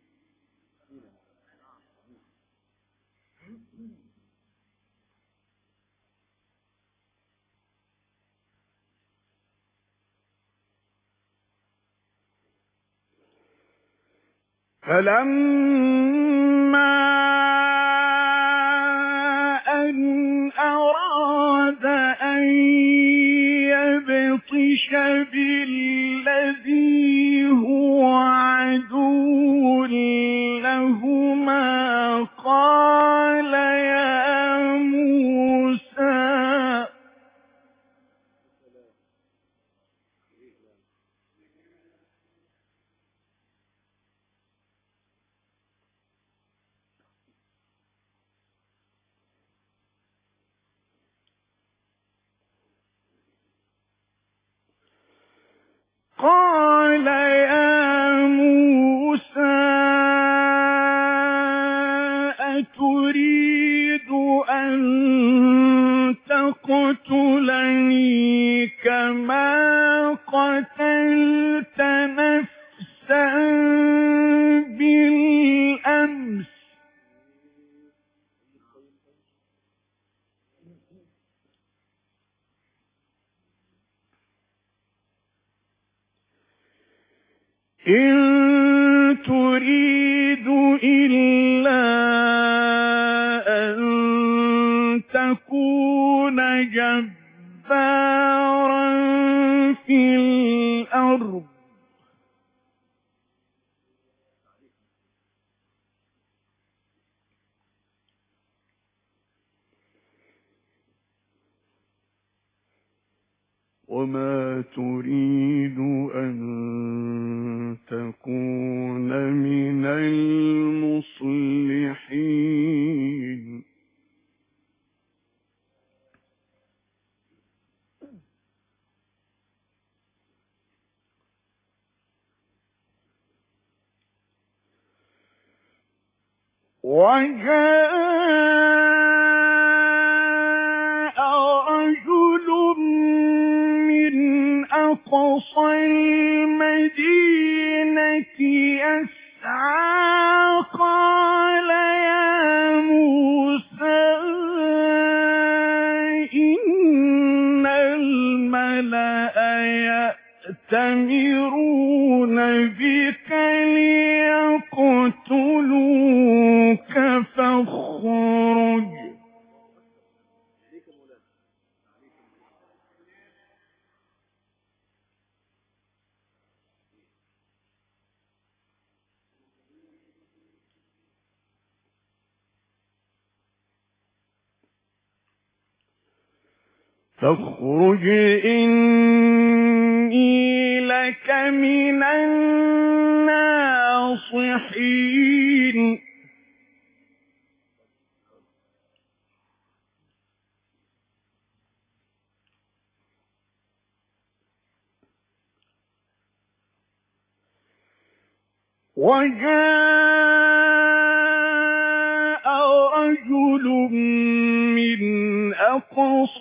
فلما أن أراد أن يبطش بالذي هو عدو لهما قال يا موسى تريد أن تقتلني كما قتلت نفسا بالأمس إن تريد إلا أن تكون جبارا في الأرض وما تريد أن تكون من المصلحين وجاء رجل من أقصى المدينة يسعى قال يا موسى إن الملأ يأتمرون بك ليقتلوك فاخرج فاخرج إني لك من الناصحين وجاء رجل من أقصى